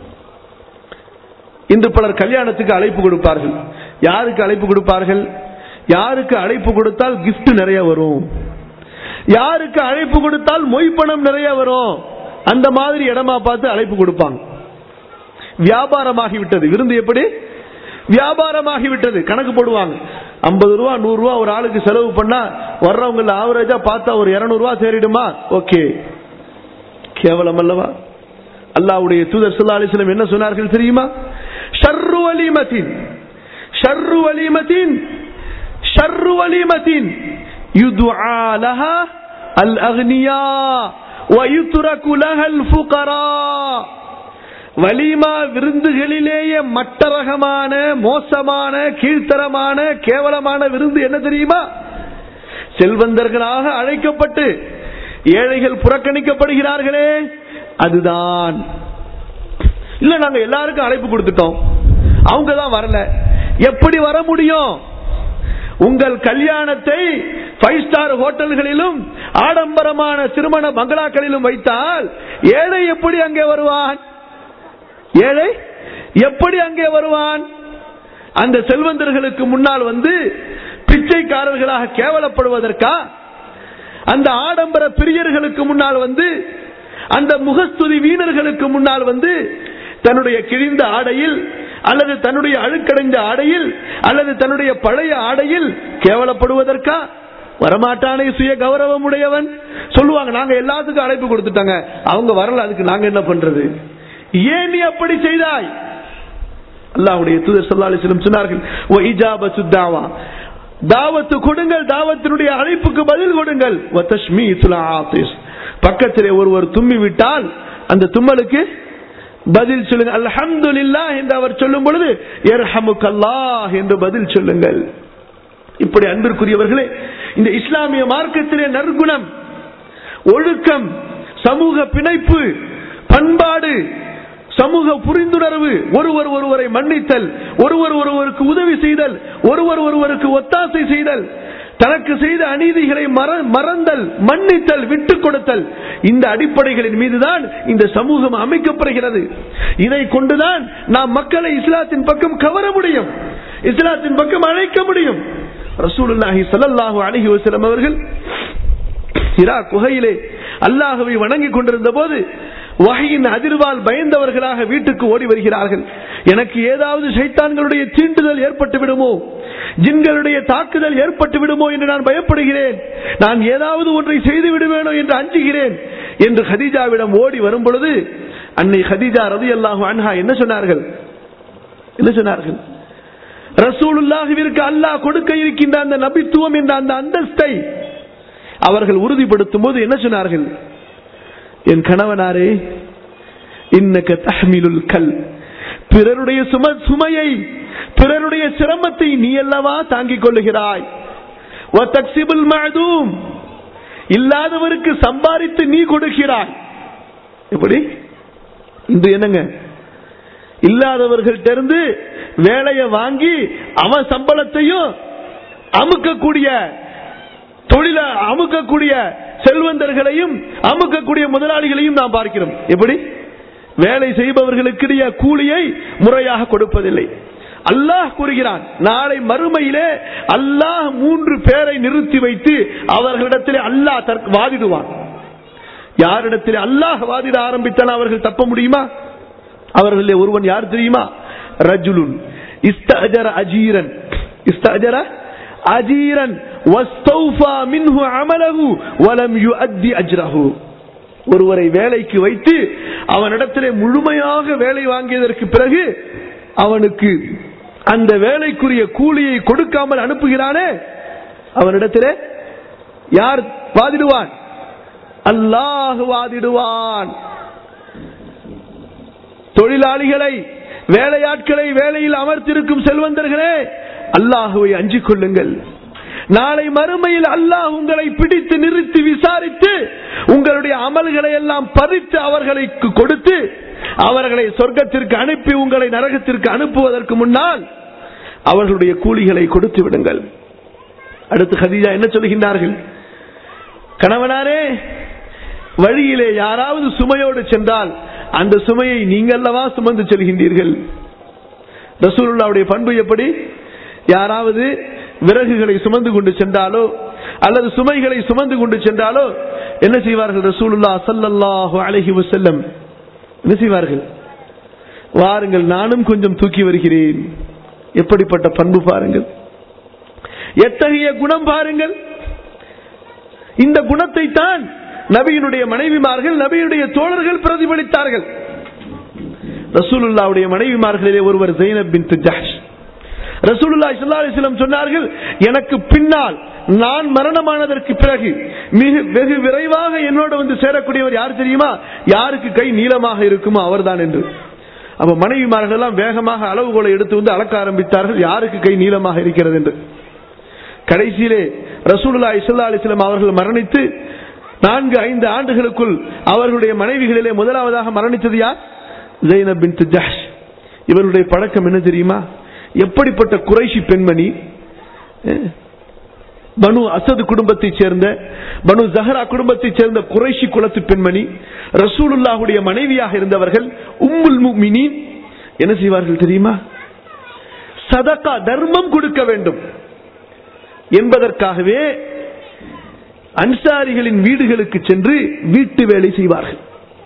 [SPEAKER 1] இன்று பலர் கல்யாணத்துக்கு அழைப்பு கொடுப்பார்கள் யாருக்கு அழைப்பு கொடுப்பார்கள் யாருக்கு அழைப்பு கொடுத்தால் gift நிறைய வரும் யாருக்கு அழைப்பு கொடுத்தால் மொய்ப்பணம் நிறைய வரும் அந்த மாதிரி இடமா பார்த்து அழைப்பு கொடுப்பாங்க வியாபாரமாகி விட்டது விருந்து எப்படி வியாபாரமாகி விட்டது கணக்கு போடுவாங்க ஐம்பது ரூபா நூறு ரூபா ஒரு ஆளுக்கு செலவு பண்ணா வர்றவங்கள ஆவரேஜா பார்த்தா ஒரு இருநூறு ரூபா சேரிடுமா ஓகே கேவலம் அல்லவா அல்லாவுடைய தூதர் ஸல்லல்லாஹு அலைஹி வஸல்லம் என்ன சொன்னார்கள் தெரியுமா ஷர்ரு வலீமத்தின் ஷர்ரு வலீமத்தின் ஷர்ரு வலீமத்தின் யுதுஆ லஹா அல் அக்னியா வயுத்ரகு லஹல் ஃபுகரா வலிமா விருந்துகளிலேயே மட்டரகமான மோசமான கீழ்த்தரமான கேவலமான விருந்து என்ன தெரியுமா செல்வந்தர்களாக அழைக்கப்பட்டு ஏழைகள் புறக்கணிக்கப்படுகிறார்களே அதுதான் இல்ல நாங்க எல்லாருக்கும் அழைப்பு கொடுத்துட்டோம் அவங்க தான் வரல எப்படி வர முடியும் உங்கள் கல்யாணத்தை ஃபைவ் ஸ்டார் ஹோட்டல்களிலும் ஆடம்பரமான திருமண பங்களாக்களிலும் வைத்தால் ஏழை எப்படி அங்கே வருவான் ஏழை எப்படி அங்கே வருவான் அந்த செல்வந்தர்களுக்கு முன்னால் வந்து பிச்சைக்காரர்களாக கேவலப்படுவதற்கா அந்த ஆடம்பர பிரியர்களுக்கு முன்னால் வந்து அந்த முகஸ்துதி வீணர்களுக்கு முன்னால் வந்து தன்னுடைய கிழிந்த ஆடையில் அல்லது தன்னுடைய அழுக்கடைந்த ஆடையில் அல்லது தன்னுடைய பழைய ஆடையில் கேவலப்படுவதற்கா வரமாட்டானே சுய கௌரவம் உடையவன் சொல்லுவாங்க நாங்க எல்லாத்துக்கும் அழைப்பு கொடுத்துட்டாங்க அவங்க வரல அதுக்கு நாங்க என்ன பண்றது ஏன் நீ அப்படி செய்தாய் அல்லாஹ்வுடைய தூதர் ஸல்லல்லாஹு அலைஹி வஸல்லம் சொன்னார்கள் "வ இஜாபத்து தாவா தாவத்து கொடுங்கள் தாவத்தினுடைய அழைப்புக்கு பதில் கொடுங்கள் "வ தஷ்மீத்துல் ஆத்திஸ்." பக்கத்திலே ஒருவர் தும்மி விட்டால் அந்த தும்மலுக்கு பதில் சொல்லுங்க அல்ஹம்துலில்லாஹ் என்று அவர் சொல்லும் பொழுது எர்ஹமுக்கல்லாஹ் என்று பதில் சொல்லுங்கள் இப்படி அன்பிற்குரியவர்களே இந்த இஸ்லாமிய மார்க்கத்திலே நற்குணம் ஒழுக்கம் சமூக பிணைப்பு பண்பாடு சமூக புரிந்துணர்வு ஒருவர் ஒருவரை மன்னித்தல் ஒருவர் ஒருவருக்கு உதவி செய்தல் ஒருவர் ஒருவருக்கு ஒத்தாசை செய்தல் தனக்கு செய்த அநீதிகளை மற- மறந்தல் மன்னித்தல் விட்டுக் கொடுத்தல் இந்த அடிப்படைகளின் மீதுதான் இந்த சமூகம் அமைக்கப்படுகிறது இதை கொண்டுதான் நாம் மக்களை இஸ்லாத்தின் பக்கம் கவர முடியும் இஸ்லாத்தின் பக்கம் அழைக்க முடியும் ரசூலுல்லாஹி ஸல்லல்லாஹு அலைஹி வஸல்லம் அவர்கள் ஹிரா குகையிலே அல்லாஹுவை வணங்கிக் கொண்டிருந்த போது வகையின் அதிர்வால் பயந்தவர்களாக வீட்டுக்கு ஓடி வருகிறார்கள் எனக்கு ஏதாவது சைத்தான்களுடைய தீண்டுதல் ஏற்பட்டு விடுமோ ஜின்களுடைய தாக்குதல் ஏற்பட்டு விடுமோ என்று நான் பயப்படுகிறேன் நான் ஏதாவது ஒன்றை செய்து விடுவேனோ என்று அஞ்சுகிறேன் என்று ஹதீஜாவிடம் ஓடி வரும் பொழுது அன்னை ஹதீஜா ரதி அல்லாஹு அன்ஹா என்ன சொன்னார்கள் என்ன சொன்னார்கள் ரசூலுல்லாஹுவிற்கு அல்லாஹ் கொடுக்க இருக்கின்ற அந்த நபித்துவம் என்ற அந்த அந்தஸ்தை அவர்கள் உறுதிப்படுத்தும் போது என்ன சொன்னார்கள் என் கணவனாரே இன்னக்க தஹ்மிலுல் கல் பிறருடைய சும சுமையை பிறருடைய சிரமத்தை நீ அல்லவா தாங்கிக் கொள்ளுகிறாய் வத்தக்சிபுல் மஅதூம் இல்லாதவருக்கு சம்பாதித்து நீ கொடுக்கிறாய் எப்படி இன்று என்னங்க இல்லாதவர்கள்ட்ட இருந்து வேலையை வாங்கி அவன் சம்பளத்தையும் அமுக்கக்கூடிய தொழில அமுக்கக்கூடிய செல்வந்தர்களையும் அமுக்கக்கூடிய முதலாளிகளையும் நாம் பார்க்கிறோம் எப்படி வேலை செய்பவர்களுக்கிடைய கூலியை முறையாக கொடுப்பதில்லை அல்லாஹ் கூறுகிறான் நாளை மறுமையிலே அல்லாஹ் மூன்று பேரை நிறுத்தி வைத்து அவர்களிடத்திலே அல்லாஹ் தற்க- வாதிடுவான் யாரிடத்திலே அல்லாஹ் வாதிட ஆரம்பித்தால் அவர்கள் தப்ப முடியுமா அவர்களிலே ஒருவன் யார் தெரியுமா ரஜுலுன் இஸ்தஅஜர அஜீரன் இஸ்தஅஜர அஜீரன் வஸ்தௌஃபா மின்ஹு அமலஹு வலம் யுஅத்தி அஜ்ரஹு ஒருவரை வேலைக்கு வைத்து அவனிடத்திலே முழுமையாக வேலை வாங்கியதற்கு பிறகு அவனுக்கு அந்த வேலைக்குரிய கூலியை கொடுக்காமல் அனுப்புகிறானே அவனிடத்திலே யார் வாதிடுவான் அல்லாஹ் வாதிடுவான் தொழிலாளிகளை வேலையாட்களை வேலையில் அமர்த்திருக்கும் செல்வந்தர்களே அல்லாஹுவை அஞ்சிக் கொள்ளுங்கள் நாளை மறுமையில் அல்லாஹ் உங்களை பிடித்து நிறுத்தி விசாரித்து உங்களுடைய அமல்களை எல்லாம் பறித்து அவர்களுக்கு கொடுத்து அவர்களை சொர்க்கத்திற்கு அனுப்பி உங்களை நரகத்திற்கு அனுப்புவதற்கு முன்னால் அவர்களுடைய கூலிகளை கொடுத்து விடுங்கள் அடுத்து ஹதீஜா என்ன சொல்கின்றார்கள் கணவனாரே வழியிலே யாராவது சுமையோடு சென்றால் அந்த சுமையை நீங்கல்லவா சுமந்து செல்கின்றீர்கள் ரசூலுல்லாவுடைய பண்பு எப்படி யாராவது விறகுகளை சுமந்து கொண்டு சென்றாலோ அல்லது சுமைகளை சுமந்து கொண்டு சென்றாலோ என்ன செய்வார்கள் ரசூலுல்லா ஸல்லல்லாஹு அலைஹி வஸல்லம் என்ன செய்வார்கள் வாருங்கள் நானும் கொஞ்சம் தூக்கி வருகிறேன் எப்படிப்பட்ட பண்பு பாருங்கள் எத்தகைய குணம் பாருங்கள் இந்த குணத்தை தான் நபியினுடைய மனைவிமார்கள் நபியினுடைய தோழர்கள் பிரதிபலித்தார்கள் ரசூலுல்லாவுடைய மனைவிமார்களிலே ஒருவர் ஜெயினப் பின் ஜஹ்ஷ் ரசூலுல்லாஹி ஸல்லல்லாஹு அலைஹி வஸல்லம் சொன்னார்கள் எனக்கு பின்னால் நான் மரணமானதற்கு பிறகு மிக வெகு விரைவாக என்னோட வந்து சேரக்கூடியவர் யார் தெரியுமா யாருக்கு கை நீளமாக இருக்குமோ அவர்தான் என்று அப்ப மனைவிமார்கள் எல்லாம் வேகமாக அளவுகோலை எடுத்து வந்து அளக்க ஆரம்பித்தார்கள் யாருக்கு கை நீளமாக இருக்கிறது என்று கடைசியிலே ரசூலுல்லா இஸ்லா அலிஸ்லாம் அவர்கள் மரணித்து நான்கு ஐந்து ஆண்டுகளுக்குள் அவர்களுடைய மனைவிகளிலே முதலாவதாக மரணித்தது யார் ஜெயினப் பின் ஜஹ்ஷ் இவருடைய பழக்கம் என்ன தெரியுமா எப்படிப்பட்ட குறைஷி பெண்மணி அஹ், பனு அசது குடும்பத்தைச் சேர்ந்த பனு ஜஹரா குடும்பத்தைச் சேர்ந்த குறைஷி குலத்து பெண்மணி ரசூலுல்லாஹுடைய மனைவியாக இருந்தவர்கள் உம்முல் முஃமினீன் என்ன செய்வார்கள் தெரியுமா சதகா தர்மம் கொடுக்க வேண்டும் என்பதற்காகவே அன்சாரிகளின் வீடுகளுக்கு சென்று வீட்டு வேலை செய்வார்கள்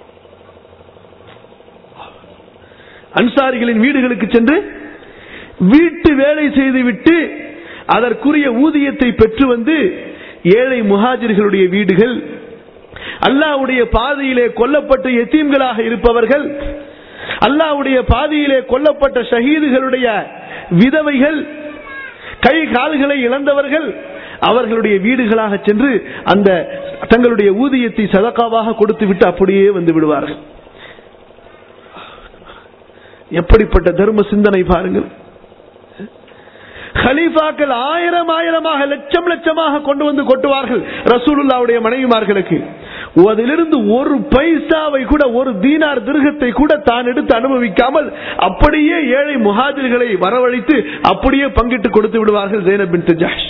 [SPEAKER 1] அன்சாரிகளின் வீடுகளுக்கு சென்று வீட்டு வேலை செய்துவிட்டு அதற்குரிய ஊதியத்தை பெற்று வந்து ஏழை முஹாஜிர்களுடைய வீடுகள் அல்லாஹ்வுடைய பாதையிலே கொல்லப்பட்ட எத்தீம்களாக இருப்பவர்கள் அல்லாஹ்வுடைய பாதையிலே கொல்லப்பட்ட ஷஹீதுகளுடைய விதவைகள் கை கால்களை இழந்தவர்கள் அவர்களுடைய வீடுகளாக சென்று அந்த தங்களுடைய ஊதியத்தை சதக்காவாக கொடுத்து விட்டு அப்படியே வந்து விடுவார்கள் எப்படிப்பட்ட தர்ம சிந்தனை பாருங்கள் ஹலீஃபாக்கள் ஆயிரம் ஆயிரமாக லட்சம் லட்சமாக கொண்டு வந்து கொட்டுவார்கள் ரசூலுல்லாவுடைய மனைவிமார்களுக்கு அதிலிருந்து ஒரு பைசாவை கூட ஒரு தீனார் திருகத்தை கூட தான் எடுத்து அனுபவிக்காமல் அப்படியே ஏழை முஹாஜிர்களை வரவழைத்து அப்படியே பங்கிட்டு கொடுத்து விடுவார்கள் ஜெயனப் பின் ஜாஷ்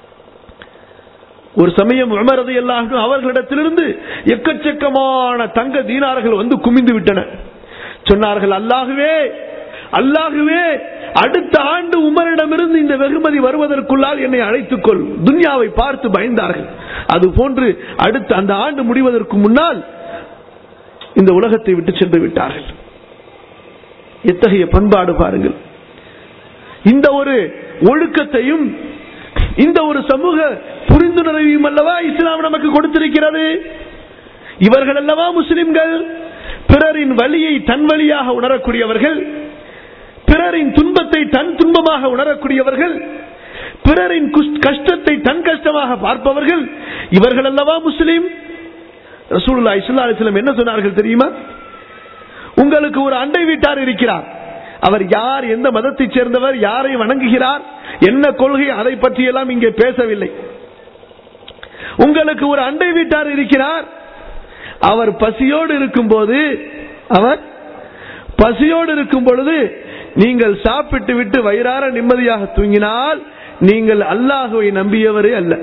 [SPEAKER 1] ஒரு சமயம் உமரது எல்லாரும் அவர்களிடத்திலிருந்து எக்கச்சக்கமான தங்க தீனார்கள் வந்து குமிந்து விட்டன சொன்னார்கள் அல்லாகுவே அல்லாகுவே அடுத்த ஆண்டு உமரிடமிருந்து இந்த வெகுமதி வருவதற்குள்ளால் என்னை அழைத்துக் கொள் துன்யாவை பார்த்து பயந்தார்கள் அது போன்று அடுத்த அந்த ஆண்டு முடிவதற்கு முன்னால் இந்த உலகத்தை விட்டு சென்று விட்டார்கள் எத்தகைய பண்பாடு பாருங்கள் இந்த ஒரு ஒழுக்கத்தையும் இந்த ஒரு சமூக புரிந்துணர்வையும் அல்லவா இஸ்லாம் நமக்கு கொடுத்திருக்கிறது இவர்கள் அல்லவா முஸ்லிம்கள் பிறரின் வழியை தன் வழியாக உணரக்கூடியவர்கள் பிறரின் துன்பத்தை தன் துன்பமாக உணரக்கூடியவர்கள் பிறரின் குஸ்- கஷ்டத்தை தன் கஷ்டமாக பார்ப்பவர்கள் இவர்கள் அல்லவா முஸ்லிம் ரசூலுல்லாஹி ஸல்லல்லாஹு அலைஹி வஸல்லம் என்ன சொன்னார்கள் தெரியுமா உங்களுக்கு ஒரு அண்டை வீட்டார் இருக்கிறார் அவர் யார் எந்த மதத்தைச் சேர்ந்தவர் யாரை வணங்குகிறார் என்ன கொள்கை அதை பற்றியெல்லாம் இங்கே பேசவில்லை உங்களுக்கு ஒரு அண்டை வீட்டார் இருக்கிறார் அவர் பசியோடு இருக்கும்போது அவர் பசியோடு இருக்கும் பொழுது நீங்கள் சாப்பிட்டு விட்டு வயிறார நிம்மதியாக தூங்கினால் நீங்கள் அல்லாஹுவை நம்பியவரே அல்ல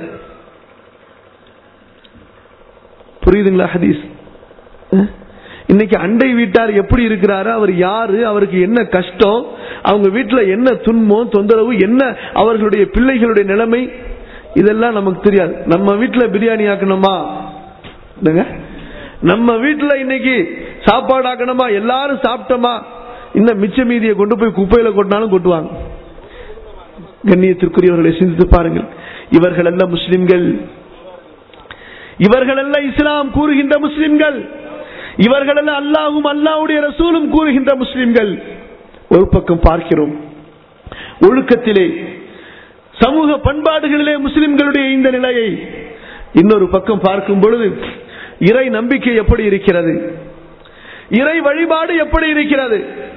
[SPEAKER 1] புரியுதுங்களா ஹதீஸ் அஹ்? இன்னைக்கு அண்டை வீட்டார் எப்படி இருக்கிறாரு அவர் யாரு அவருக்கு என்ன கஷ்டம் அவங்க வீட்டுல என்ன துன்பம் தொந்தரவு என்ன அவர்களுடைய பிள்ளைகளுடைய நிலைமை இதெல்லாம் நமக்கு தெரியாது நம்ம வீட்டுல பிரியாணி ஆக்கணுமா என்னங்க? நம்ம வீட்டுல இன்னைக்கு சாப்பாடு ஆக்கணுமா எல்லாரும் சாப்பிட்டோமா இந்த மிச்ச மீதியை கொண்டு போய் குப்பையில கொட்டினாலும் கொட்டுவாங்க கண்ணியத்திற்குரியவர்களை சிந்தித்து பாருங்கள் இவர்கள் அல்ல முஸ்லிம்கள் இவர்கள் அல்ல இஸ்லாம் கூறுகின்ற முஸ்லிம்கள் இவர்கள் அல்ல அல்லாஹும் அல்லாஹ்வுடைய ரசூலும் கூறுகின்ற முஸ்லிம்கள் ஒரு பக்கம் பார்க்கிறோம் ஒழுக்கத்திலே சமூக பண்பாடுகளிலே முஸ்லிம்களுடைய இந்த நிலையை இன்னொரு பக்கம் பார்க்கும் பொழுது இறை நம்பிக்கை எப்படி இருக்கிறது இறை வழிபாடு எப்படி இருக்கிறது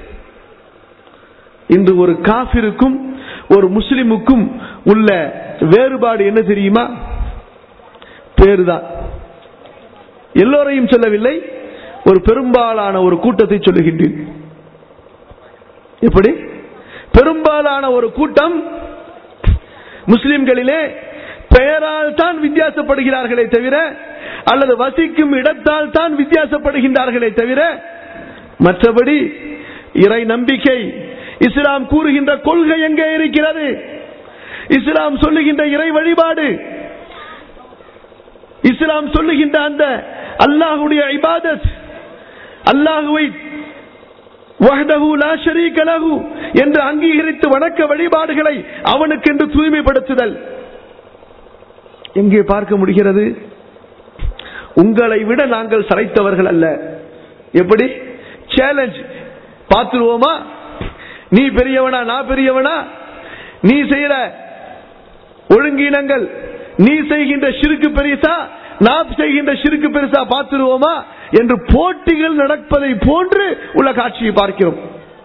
[SPEAKER 1] இன்று ஒரு காபிருக்கும் ஒரு முஸ்லிமுக்கும் உள்ள வேறுபாடு என்ன தெரியுமா பேருதான் எல்லோரையும் சொல்லவில்லை ஒரு பெரும்பாலான ஒரு கூட்டத்தை சொல்லுகின்றேன் எப்படி பெரும்பாலான ஒரு கூட்டம் முஸ்லிம்களிலே பெயரால் தான் வித்தியாசப்படுகிறார்களே தவிர அல்லது வசிக்கும் இடத்தால் தான் வித்தியாசப்படுகின்றார்களே தவிர மற்றபடி இறை நம்பிக்கை இஸ்லாம் கூறுகின்ற கொள்கை எங்கே இருக்கிறது இஸ்லாம் சொல்லுகின்ற இறை வழிபாடு இஸ்லாம் சொல்லுகின்ற அந்த அல்லாஹுடைய இபாதத் அல்லாஹுவை வஹ்தஹு லா ஷரீக லஹு என்று அங்கீகரித்து வணக்க வழிபாடுகளை அவனுக்கென்று தூய்மைப்படுத்துதல் எங்கே பார்க்க முடிகிறது உங்களை விட நாங்கள் சளைத்தவர்கள் அல்ல எப்படி சேலஞ்ச் பார்த்துருவோமா நீ பெரியவனா நான் பெரியவனா நீ செய்யற ஒழுங்கீனங்கள் நீ செய்கின்ற சிறுக்கு பெருசா நான் செய்கின்ற சிறுக்கு பெருசா பார்த்துருவோமா என்று போட்டிகள் நடப்பதை போன்று உள்ள காட்சியை பார்க்கிறோம்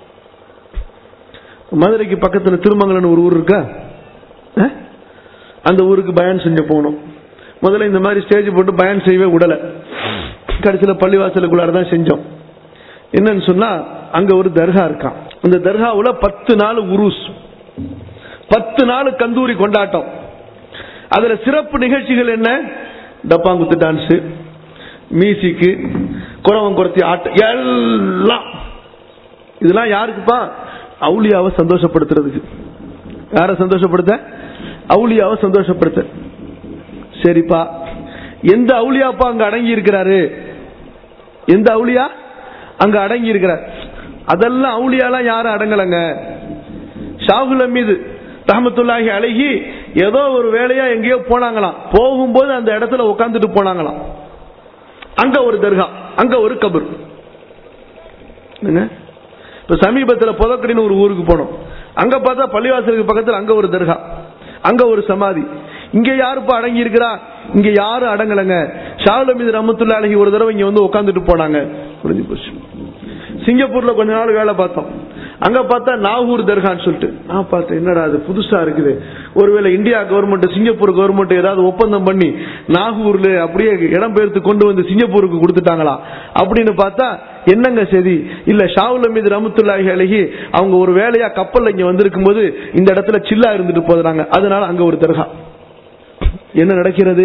[SPEAKER 1] மதுரைக்கு பக்கத்துல திருமங்கலன் ஒரு ஊர் இருக்கா அஹ்? அந்த ஊருக்கு பயன் செஞ்சு போகணும் முதல்ல இந்த மாதிரி ஸ்டேஜ் போட்டு பயன் செய்யவே விடல கடைசியில பள்ளிவாசலுக்குள்ளார தான் செஞ்சோம் என்னன்னு சொன்னா அங்க ஒரு தர்கா இருக்கான் அந்த தர்காவுல பத்து நாள் உருஸ் பத்து நாள் கந்தூரி கொண்டாட்டம் அதுல சிறப்பு நிகழ்ச்சிகள் என்ன டப்பாங்குத்து டான்ஸ் மியூசிக்கு குறவன் குறத்தி ஆட்டம் எல்லாம் இதெல்லாம் யாருக்குப்பா அவுளியாவை சந்தோஷப்படுத்துறதுக்கு யார சந்தோஷப்படுத்த அவுளியாவை சந்தோஷப்படுத்த சரிப்பா எந்த அவுளியாப்பா அங்க அடங்கி இருக்கிறாரு எந்த அவுளியா அங்க அடங்கி இருக்கிறார் அதெல்லாம் அவுளியாலாம் யாரும் அடங்கலங்க ஷாகுல் மீது ரஹமத்துல்லாஹி அழகி ஏதோ ஒரு வேலையா எங்கேயோ போனாங்களாம் போகும்போது அந்த இடத்துல உட்காந்துட்டு போனாங்களாம் அங்க ஒரு தர்கா அங்க ஒரு கபர் என்னங்க? இப்ப சமீபத்துல புதக்கடின்னு ஒரு ஊருக்கு போனோம் அங்க பார்த்தா பள்ளிவாசலுக்கு பக்கத்துல அங்க ஒரு தர்கா அங்க ஒரு சமாதி இங்க யாருப்பா அடங்கி இருக்கிறா இங்க யாரும் அடங்கலங்க ஷாவுல மீது ரமத்துல்லா அழகி ஒரு தடவை இங்க வந்து உட்காந்துட்டு போனாங்க முடிஞ்சு போச்சு சிங்கப்பூர்ல கொஞ்ச நாள் வேலை பார்த்தோம் அங்க பார்த்தா நாகூர் தர்கான்னு சொல்லிட்டு நான் பார்த்தேன் என்னடா அது புதுசா இருக்குது ஒருவேளை இந்தியா கவர்மெண்ட் சிங்கப்பூர் கவர்மெண்ட் ஏதாவது ஒப்பந்தம் பண்ணி நாகூர்ல அப்படியே இடம் பெயர்த்து கொண்டு வந்து சிங்கப்பூருக்கு கொடுத்துட்டாங்களா அப்படின்னு பார்த்தா என்னங்க சரி இல்ல ஷாவுல மீது ரமத்துல்லாஹி அழகி அவங்க ஒரு வேலையா கப்பல்ல இங்க வந்திருக்கும் போது இந்த இடத்துல சில்லா இருந்துட்டு போதுறாங்க அதனால அங்க ஒரு தர்கா என்ன நடக்கிறது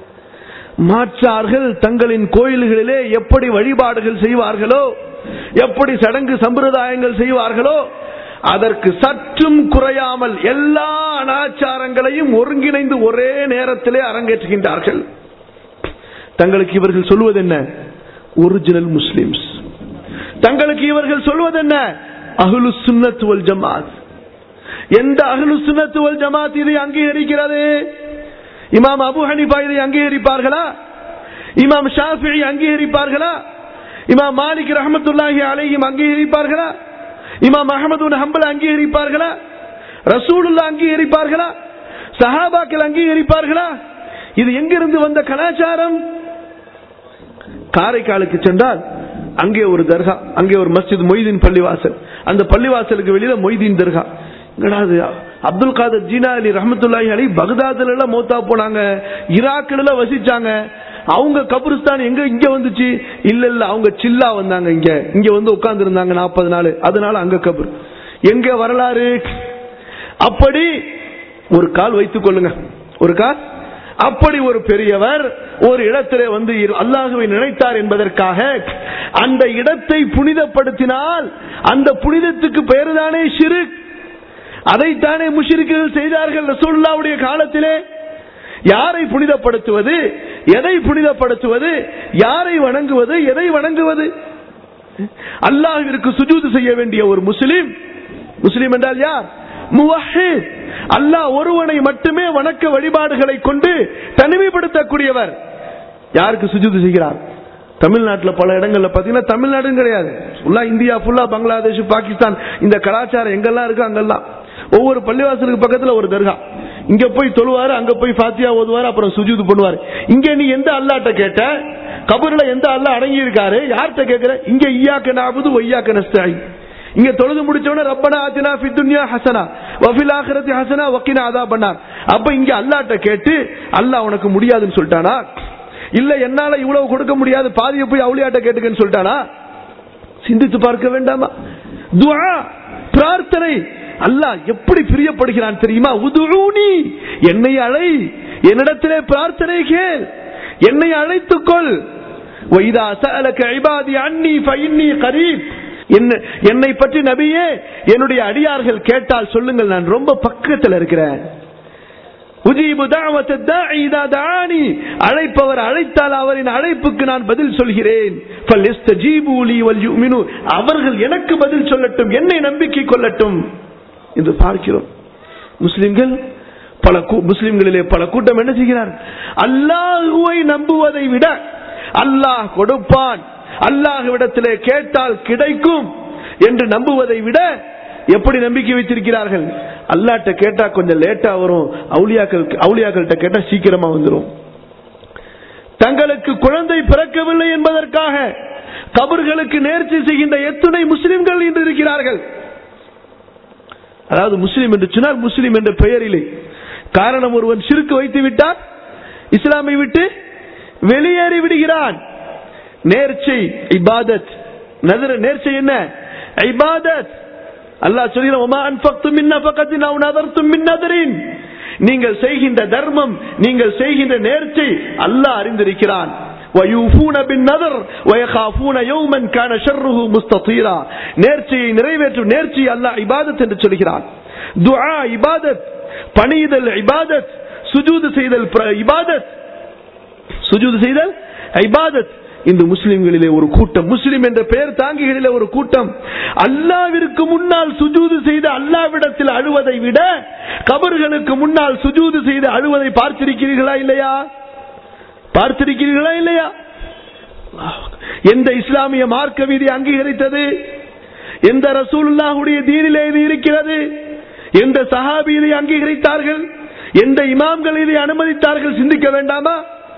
[SPEAKER 1] மாற்றார்கள் தங்களின் கோயில்களிலே எப்படி வழிபாடுகள் செய்வார்களோ எப்படி சடங்கு சம்பிரதாயங்கள் செய்வார்களோ அதற்கு சற்றும் குறையாமல் எல்லா அனாச்சாரங்களையும் ஒருங்கிணைந்து ஒரே நேரத்திலே அரங்கேற்றுகின்றார்கள் தங்களுக்கு இவர்கள் சொல்வது என்ன ஒரிஜினல் முஸ்லிம்ஸ் தங்களுக்கு இவர்கள் சொல்வது என்ன அஹ்லு சுன்னத் வல் ஜமாத் எந்த அஹ்லு சுன்னத் வல் ஜமாத் இதை அங்கீகரிக்கிறது இமாம் அபு ஹனிஃபா இதை அங்கீகரிப்பார்களா இமாம் ஷாஃபி அங்கீகரிப்பார்களா இமாம் மாலிக் ரஹமத்துல்லாஹி அலைஹிம் அங்கீகரிப்பார்களா இமாம் அகமது ஹம்பல் அங்கீகரிப்பார்களா ரசூலுல்லா அங்கீகரிப்பார்களா சஹாபாக்கள் அங்கீகரிப்பார்களா இது எங்கிருந்து வந்த கலாச்சாரம் காரைக்காலுக்கு சென்றால் அங்கே ஒரு தர்கா அங்கே ஒரு மஸ்ஜித் மொய்தீன் பள்ளிவாசல் அந்த பள்ளிவாசலுக்கு வெளியில மொய்தீன் தர்கா என்னடா அது அப்துல் காதர் ஜீனா அலி ரஹமத்துல்லாஹி அலி பகதாதுல எல்லாம் மௌத்தா போனாங்க ஈராக்ல எல்லாம் வசிச்சாங்க அவங்க கபிரிஸ்தான் எங்க இங்க வந்துச்சு இல்ல இல்ல அவங்க சில்லா வந்தாங்க இங்க இங்க வந்து உட்கார்ந்து இருந்தாங்க நாற்பது நாள் அதனால அங்க கபர் எங்க வரலாறு அப்படி ஒரு கால் வைத்துக் கொள்ளுங்க ஒரு கால் அப்படி ஒரு பெரியவர் ஒரு இடத்திலே வந்து இரு- அல்லாஹுவை நினைத்தார் என்பதற்காக அந்த இடத்தை புனிதப்படுத்தினால் அந்த புனிதத்துக்கு பெயர்தானே சிறு அதைத்தானே முஷிரிக்குகள் செய்தார்கள் ரசூலுல்லாவுடைய காலத்திலே யாரை புனிதப்படுத்துவது எதை புனிதப்படுத்துவது யாரை வணங்குவது எதை வணங்குவது அல்லாஹ்விற்கு சுஜூது செய்ய வேண்டிய ஒரு முஸ்லிம் முஸ்லிம் என்றால் யார் முவஹித் அல்லாஹ் ஒருவனை மட்டுமே வணக்க வழிபாடுகளை கொண்டு தனிமைப்படுத்தக்கூடியவர் யாருக்கு சுஜூது செய்கிறார் தமிழ்நாட்டில் பல இடங்கள்ல பாத்தீங்கன்னா தமிழ்நாடுன்னு கிடையாது ஃபுல்லா இந்தியா ஃபுல்லா பங்களாதேஷ் பாகிஸ்தான் இந்த கலாச்சாரம் எங்கெல்லாம் இருக்கு அங்கெல்லாம் ஒவ்வொரு பள்ளிவாசலுக்கு பக்கத்துல ஒரு தர்கா இங்க போய் தொழுவாரு அங்க போய் ஃபாத்தியா ஓதுவாரு அப்புறம் சுஜூது பண்ணுவாரு இங்க நீ எந்த அல்லாட்ட கேட்ட கபர்ல எந்த அல்லா அடங்கி இருக்காரு யார்கிட்ட கேக்குற இங்க ஈயாக்க நாபுது ஒய்யாக்க நஸ்தாய் இங்க தொழுது முடிச்சவன ரப்பனா ஆத்தினா ஃபி துன்யா ஹசனா வஃபில் ஆখিরাতি ஹசனா வக்கினா அதா பண்ணார் அப்ப இங்க அல்லாட்ட கேட்டு அல்லாஹ் உனக்கு முடியாதுன்னு சொல்லிட்டானா இல்ல என்னால இவ்வளவு கொடுக்க முடியாது பாதியை போய் அவுளியாட்ட கேட்டுக்கன்னு சொல்லிட்டானா சிந்தித்து பார்க்க வேண்டாமா துஆ பிரார்த்தனை அல்லாஹ் எப்படி பிரியப்படுகிறான் தெரியுமா உதுஊனி என்னை அழை என்னிடத்திலே பிரார்த்தனை கேள் என்னை அழைத்துக்கொள் வைதா சஅலக இபாதி அன்னி ஃபஇன்னி கரீப் என்ன- என்னை பற்றி நபியே என்னுடைய அடியார்கள் கேட்டால் சொல்லுங்கள் நான் ரொம்ப பக்கத்தில் இருக்கிறேன் உஜீபு தஅவத்த தாஇ இதா தஆனி அழைப்பவர் அழைத்தால் அவரின் அழைப்புக்கு நான் பதில் சொல்கிறேன் ஃபல்யஸ்தஜீபு லீ வல்யுமினு அவர்கள் எனக்கு பதில் சொல்லட்டும் என்னை நம்பிக்கை கொள்ளட்டும் என்று பார்க்கிறோம் முஸ்லிம்கள் பல கூ- முஸ்லிம்களிலே பல கூட்டம் என்ன செய்கிறார் அல்லாஹுவை நம்புவதை விட அல்லாஹ் கொடுப்பான் அல்லாஹ்விடத்திலே கேட்டால் கிடைக்கும் என்று நம்புவதை விட எப்படி நம்பிக்கை வைத்திருக்கிறார்கள் அல்லாட்ட கேட்டா கொஞ்சம் லேட்டா வரும் அவுளியாக்கள் அவுளியாக்கள்கிட்ட கேட்டா சீக்கிரமா வந்துரும் தங்களுக்கு குழந்தை பிறக்கவில்லை என்பதற்காக கபர்களுக்கு நேர்ச்சி செய்கின்ற எத்துணை முஸ்லிம்கள் இன்று இருக்கிறார்கள் அதாவது முஸ்லிம் என்று சொன்னால் முஸ்லிம் என்ற பெயரிலே காரணம் ஒருவன் சிறுக்கு வைத்து விட்டால் இஸ்லாமை விட்டு வெளியேறி விடுகிறான் நேர்ச்சை இபாதத் நதர நேர்ச்சை என்ன இபாதத் அல்லாஹ் சொல்கிறான் "வமா அன்ஃபக்தும் மின் நஃபகத்தின் அவ் நதர்த்தும் மின் நதரின்." நீங்கள் செய்கின்ற தர்மம் நீங்கள் செய்கின்ற நேர்ச்சை அல்லாஹ் அறிந்திருக்கிறான் وَيُوفُونَ بِالنَّذْرِ وَيَخَافُونَ يَوْمًا كَانَ شَرُّهُ مُسْتَطِيرًا நேர்ச்சையை நிறைவேற்றும் நேர்ச்சி அல்லாஹ் இபாதத் என்று சொல்கிறான் துஆ இபாதத் பணிதல் இபாதத் சுஜூது செய்தல் பிர- இபாதத் சுஜூது செய்தல் இபாதத் இந்த முஸ்லிம்களிலே ஒரு கூட்டம் முஸ்லிம் என்ற பெயர் தாங்கிகளிலே ஒரு கூட்டம் அல்லாவிற்கு முன்னால் சுஜூது செய்து அல்லாவிடத்தில் அழுவதை விட கபர்களுக்கு முன்னால் சுஜூது செய்து அழுவதை பார்த்திருக்கிறீர்களா இல்லையா பார்த்திருக்கிறீர்களா இல்லையா எந்த இஸ்லாமிய மார்க்க விதி அங்கீகரித்தது எந்த ரசூலுல்லாஹுடைய தீனிலே இது இருக்கிறது எந்த சஹாபி இதை அங்கீகரித்தார்கள் எந்த இமாம்கள் இதை அனுமதித்தார்கள் சிந்திக்க வேண்டாமா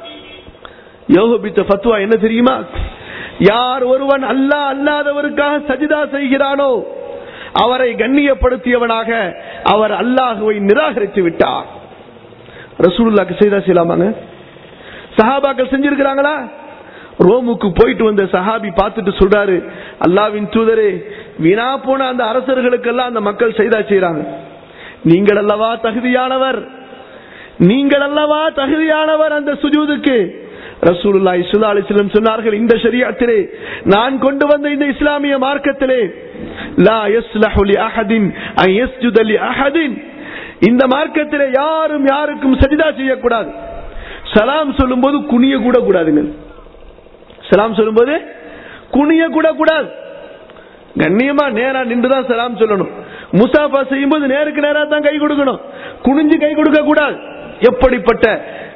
[SPEAKER 1] யோகபித்த ஃபத்வா என்ன தெரியுமா யார் ஒருவன் அல்லாஹ் அல்லாதவருக்காக சஜிதா செய்கிறானோ அவரை கண்ணியப்படுத்தியவனாக அவர் அல்லாஹுவை நிராகரித்து விட்டார் ரசூலுல்லாக்கு செய்தா செய்யலாமாங்க சஹாபாக்கள் செஞ்சிருக்கிறாங்களா ரோமுக்கு போயிட்டு வந்த சஹாபி பார்த்துட்டு சொல்றாரு அல்லாவின் தூதரே வீணா போன அந்த அரசர்களுக்கெல்லாம் அந்த மக்கள் செய்தா செய்யறாங்க நீங்கள் அல்லவா தகுதியானவர் நீங்கள் அல்லவா தகுதியானவர் அந்த சுஜூதுக்கு ரசூலுல்லாஹி ஸல்லல்லாஹு அலைஹி வஸல்லம் சொன்னார்கள் இந்த ஷரியத்திலே நான் கொண்டு வந்த இந்த இஸ்லாமிய மார்க்கத்திலே லா யஸ்லஹு லி அஹதின் அன் யஸ்ஜுத லி அஹதின் இந்த மார்க்கத்திலே யாரும் யாருக்கும் சஜிதா செய்யக்கூடாது சலாம் சொல்லும்போது குனிய கூட கூடாதுங்க சலாம் சொல்லும்போது குனிய கூட கூடாது கண்ணியமா நேரா நின்றுதான் சலாம் சொல்லணும் முசாஃபா செய்யும்போது நேருக்கு நேரா தான் கை கொடுக்கணும் குனிஞ்சு கை கொடுக்க கூடாது எப்படிப்பட்ட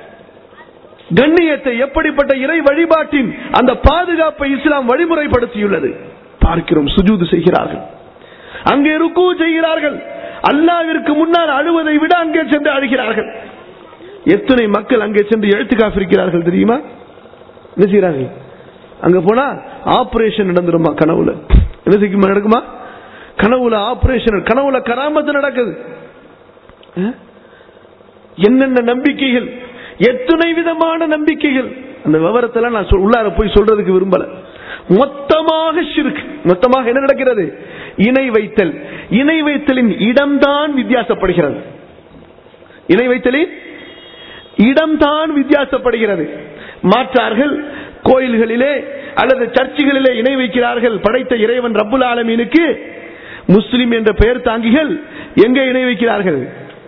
[SPEAKER 1] கண்ணியத்தை எப்படிப்பட்ட இறை வழிபாட்டின் அந்த பாதுகாப்பை இஸ்லாம் வழிமுறைப்படுத்தியுள்ளது பார்க்கிறோம் சுஜூது செய்கிறார்கள் அங்கே ருக்கு செய்கிறார்கள் அல்லாவிற்கு முன்னால் அழுவதை விட அங்கே சென்று அழுகிறார்கள் எத்தனை மக்கள் அங்கே சென்று எழுத்துக்காக இருக்கிறார்கள் தெரியுமா என்ன செய்யறார்கள் அங்க போனா ஆபரேஷன் நடந்துருமா கனவுல என்ன செய்யுமா நடக்குமா கனவுல ஆபரேஷன் கனவுல கராமத்து நடக்குது அஹ்? என்னென்ன நம்பிக்கைகள் எத்தனை விதமான நம்பிக்கைகள் அந்த விவரத்துல நான் சொல்- உள்ளார போய் சொல்றதுக்கு விரும்பல மொத்தமாக ஷிர்க் மொத்தமாக என்ன நடக்கிறது இணை வைத்தல் இணை வைத்தலின் இடம்தான் வித்தியாசப்படுகிறது இணை வைத்தலின் இடம்தான் வித்தியாசப்படுகிறது மாற்றார்கள் கோயில்களிலே அல்லது சர்ச்சுகளிலே இணை வைக்கிறார்கள் படைத்த இறைவன் ரப்புல் ஆலமீனுக்கு முஸ்லிம் என்ற பெயர் தாங்கிகள் எங்கே இணை வைக்கிறார்கள்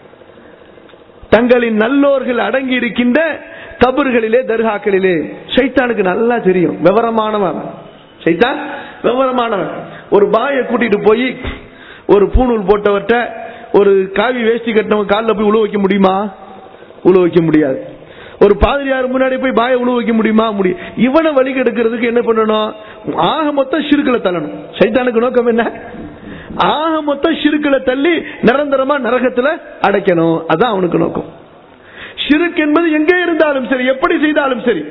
[SPEAKER 1] தங்களின் நல்லோர்கள் அடங்கி இருக்கின்ற கபர்களிலே தர்காக்களிலே சைத்தானுக்கு நல்லா தெரியும் விவரமானவன் சைத்தான் விவரமானவன் ஒரு பாயை கூட்டிட்டு போய் ஒரு பூணூல் போட்டவர்கிட்ட ஒரு காவி வேஷ்டி கட்டினவன் காலில் போய் உழு வைக்க முடியுமா உழு வைக்க முடியாது ஒரு பாதிரியார் முன்னாடி போய் பாய உழு வைக்க முடியுமா முடியும் இவனை வழி கெடுக்கிறதுக்கு என்ன பண்ணணும் ஆக மொத்தம் சிறுக்களை தள்ளணும் சைத்தானுக்கு நோக்கம் என்ன ஆக மொத்தம் சிறுக்களை தள்ளி நிரந்தரமா நரகத்துல அடைக்கணும் அதான் அவனுக்கு நோக்கம் ஷிருக் என்பது எங்கே இருந்தாலும் சரி எப்படி செய்தாலும் சரி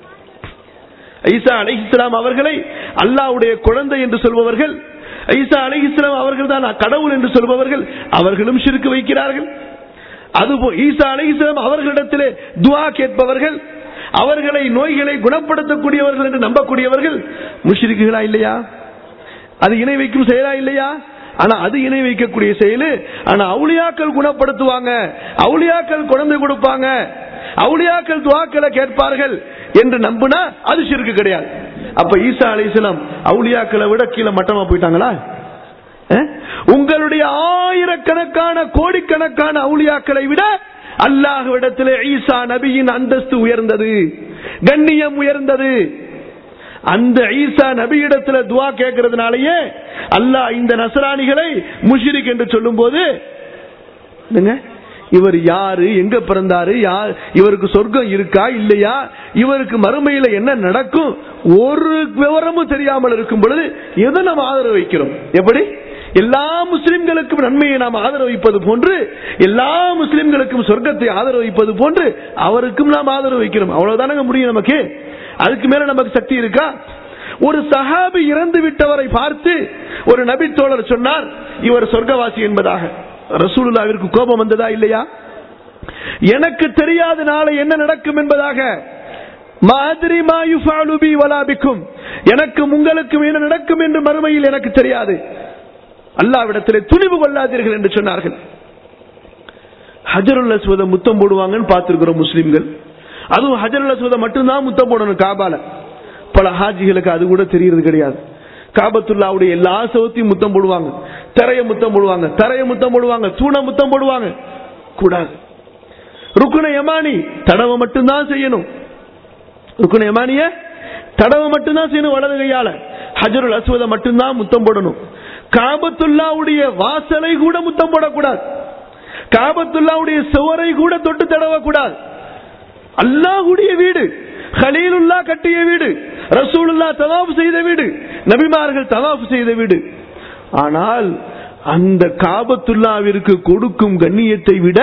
[SPEAKER 1] ஈசா அலிஹிஸ்லாம் அவர்களை அல்லாவுடைய குழந்தை என்று சொல்பவர்கள் ஈசா அலிஹிஸ்லாம் அவர்கள் தான் கடவுள் என்று சொல்பவர்கள் அவர்களும் ஷிருக்கு வைக்கிறார்கள் அதுபோ ஈசா அலிஹிஸ்லாம் அவர்களிடத்திலே துவா கேட்பவர்கள் அவர்களை நோய்களை குணப்படுத்தக்கூடியவர்கள் என்று நம்பக்கூடியவர்கள் முஷ்ரிக்குகளா இல்லையா அது இணை வைக்கும் செயலா இல்லையா ஆனா அது இணை வைக்கக்கூடிய செயலு ஆனா அவுளியாக்கள் குணப்படுத்துவாங்க அவுளியாக்கள் குழந்தை கொடுப்பாங்க அவுளியாக்கள் துவாக்களை கேட்பார்கள் என்று நம்புனா அது சிறுக்கு கிடையாது அப்ப ஈசா அலிஸ்லாம் அவுளியாக்களை விட கீழே மட்டமா போயிட்டாங்களா அஹ்? உங்களுடைய ஆயிரக்கணக்கான கோடிக்கணக்கான அவுளியாக்களை விட அல்லாஹ்விடத்திலே ஈசா நபியின் அந்தஸ்து உயர்ந்தது கண்ணியம் உயர்ந்தது அந்த ஈசா நபியிடத்துல துவா கேட்கறதுனாலயே அல்லாஹ் இந்த நசராணிகளை முஷிரிக் என்று சொல்லும் போது இவர் யாரு எங்க பிறந்தாரு யார் இவருக்கு சொர்க்கம் இருக்கா இல்லையா இவருக்கு மறுமையில என்ன நடக்கும் ஒரு விவரமும் தெரியாமல் இருக்கும் பொழுது எதை நாம் ஆதரவு வைக்கிறோம் எப்படி எல்லா முஸ்லிம்களுக்கும் நன்மையை நாம் ஆதரவு வைப்பது போன்று எல்லா முஸ்லிம்களுக்கும் சொர்க்கத்தை ஆதரவு வைப்பது போன்று அவருக்கும் நாம் ஆதரவு வைக்கிறோம் அவ்வளவுதானங்க முடியும் நமக்கு அதுக்கு மேல நமக்கு சக்தி இருக்கா ஒரு சஹாபி இறந்து விட்டவரை பார்த்து ஒரு நபி தோழர் சொன்னார் இவர் சொர்க்கவாசி என்பதாக ரசூலுல்லாவிற்கு கோபம் வந்ததா இல்லையா எனக்கு தெரியாத நாளை என்ன நடக்கும் என்பதாக மாதிரி மாயுஃபாலுபி வலாபிக்கும் எனக்கும் உங்களுக்கும் என்ன நடக்கும் என்று மறுமையில் எனக்கு தெரியாது அல்லாவிடத்திலே துணிவு கொள்ளாதீர்கள் என்று சொன்னார்கள் ஹஜருல் அஸ்வத முத்தம் போடுவாங்கன்னு பார்த்திருக்கிறோம் முஸ்லிம்கள் அதுவும் ஹஜருல் அஸ்வத மட்டும்தான் முத்தம் போடணும் காபால பல ஹாஜிகளுக்கு அது கூட தெரியறது கிடையாது காபத்துல்லாவுடைய எல்லா சவத்தையும் முத்தம் போடுவாங்க தரைய முத்தம் போடுவாங்க தரைய முத்தம் போடுவாங்க தூண முத்தம் போடுவாங்க கூடாது ருக்குன யமானி தடவை மட்டும்தான் செய்யணும் ருக்குன யமானிய தடவை மட்டும்தான் செய்யணும் வலது கையால ஹஜருல் அஸ்வத மட்டும்தான் முத்தம் போடணும் காபத்துல்லாவுடைய வாசலை கூட முத்தம் போடக்கூடாது காபத்துல்லாவுடைய சுவரை கூட தொட்டு தடவக்கூடாது அல்லாஹுடைய வீடு ஹலீலுல்லா கட்டிய வீடு ரசூலுல்லா தவாஃப் செய்த வீடு நபிமார்கள் தவாஃப் செய்த வீடு ஆனால் அந்த காபத்துல்லாவிற்கு கொடுக்கும் கண்ணியத்தை விட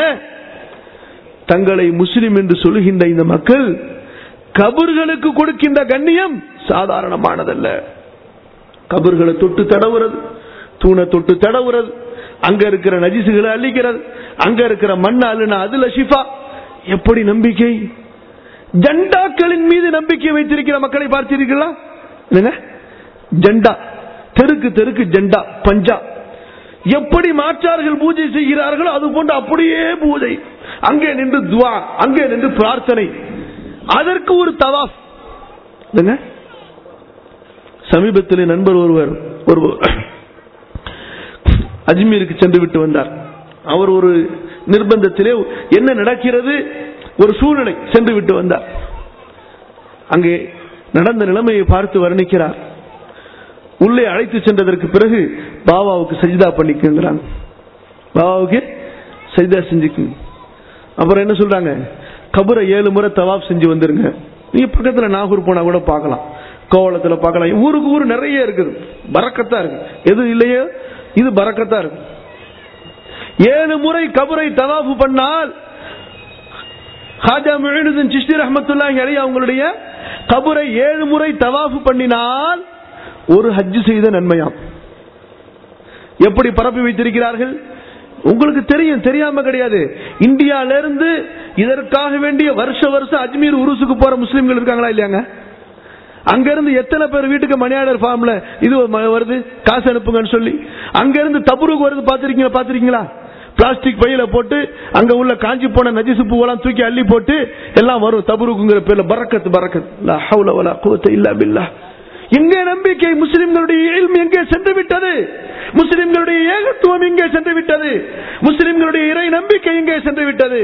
[SPEAKER 1] தங்களை முஸ்லிம் என்று சொல்லுகின்ற இந்த மக்கள் கபர்களுக்கு கொடுக்கின்ற கண்ணியம் சாதாரணமானதல்ல கபர்களை தொட்டு தடவுறது தூணை தொட்டு தடவுறது அங்க இருக்கிற நஜிசுகளை அள்ளிக்கிறது அங்க இருக்கிற மண்ணை அள்ளுனா அதுல ஷிஃபா எப்படி நம்பிக்கை ஜண்டாக்களின் மீது நம்பிக்கை வைத்திருக்கிற மக்களை பார்த்தீர்களா என்னங்க ஜண்டா தெருக்கு தெருக்கு ஜண்டா பஞ்சா எப்படி மாற்றார்கள் பூஜை செய்கிறார்களோ அது போன்று அப்படியே பூஜை அங்கே நின்று துவா அங்கே நின்று பிரார்த்தனை அதற்கு ஒரு தவாஃப் சமீபத்தில் நண்பர் ஒருவர் ஒரு அஜ்மீருக்கு சென்று விட்டு வந்தார் அவர் ஒரு நிர்பந்தத்திலே என்ன நடக்கிறது ஒரு சூழ்நிலை சென்று விட்டு வந்தார் அங்கே நடந்த நிலைமையை பார்த்து வர்ணிக்கிறார் உள்ளே அழைத்து சென்றதற்கு பிறகு பாபாவுக்கு சஜிதா பண்ணிக்கிறாங்க பாபாவுக்கு சஜிதா செஞ்சுக்குங்க அப்புறம் என்ன சொல்றாங்க கபரை ஏழு முறை தவாப் செஞ்சு வந்துருங்க நீங்க பக்கத்துல நாகூர் போனா கூட பார்க்கலாம் கோவளத்துல பார்க்கலாம் ஊருக்கு ஊர் நிறைய இருக்குது பறக்கத்தா இருக்கு எது இல்லையோ இது பறக்கத்தா இருக்கு ஏழு முறை கபரை தவாஃபு பண்ணால் ஹாஜா முழுதுன் சிஷ்டி ரஹமத்துல்லாஹி அலி அவங்களுடைய கபரை ஏழு முறை தவாஃபு பண்ணினால் ஒரு ஹஜ்ஜு செய்த நன்மையாம் எப்படி பரப்பி வைத்திருக்கிறார்கள் உங்களுக்கு தெரியும் தெரியாம கிடையாது இந்தியால இருந்து இதற்காக வேண்டிய வருஷ வருஷம் அஜ்மீர் உருசுக்கு போற முஸ்லீம்கள் இருக்காங்களா இல்லையாங்க அங்க இருந்து எத்தனை பேர் வீட்டுக்கு மணி ஆர்டர் ஃபார்ம்ல இது வருது காசு அனுப்புங்கன்னு சொல்லி அங்க இருந்து தபுருக்கு வருது பாத்திருக்கீங்களா பாத்திருக்கீங்களா பிளாஸ்டிக் பையில போட்டு அங்க உள்ள காஞ்சி போன நஜிசு பூவெல்லாம் தூக்கி அள்ளி போட்டு எல்லாம் வரும் தபுருக்குங்கிற பேர்ல பறக்கத்து பறக்கத்து இல்ல பில்லா எங்கே நம்பிக்கை முஸ்லிம்களுடைய இயல்பு எங்கே சென்று விட்டது முஸ்லிம்களுடைய ஏகத்துவம் எங்கே சென்று விட்டது முஸ்லிம்களுடைய இறை நம்பிக்கை எங்கே சென்று விட்டது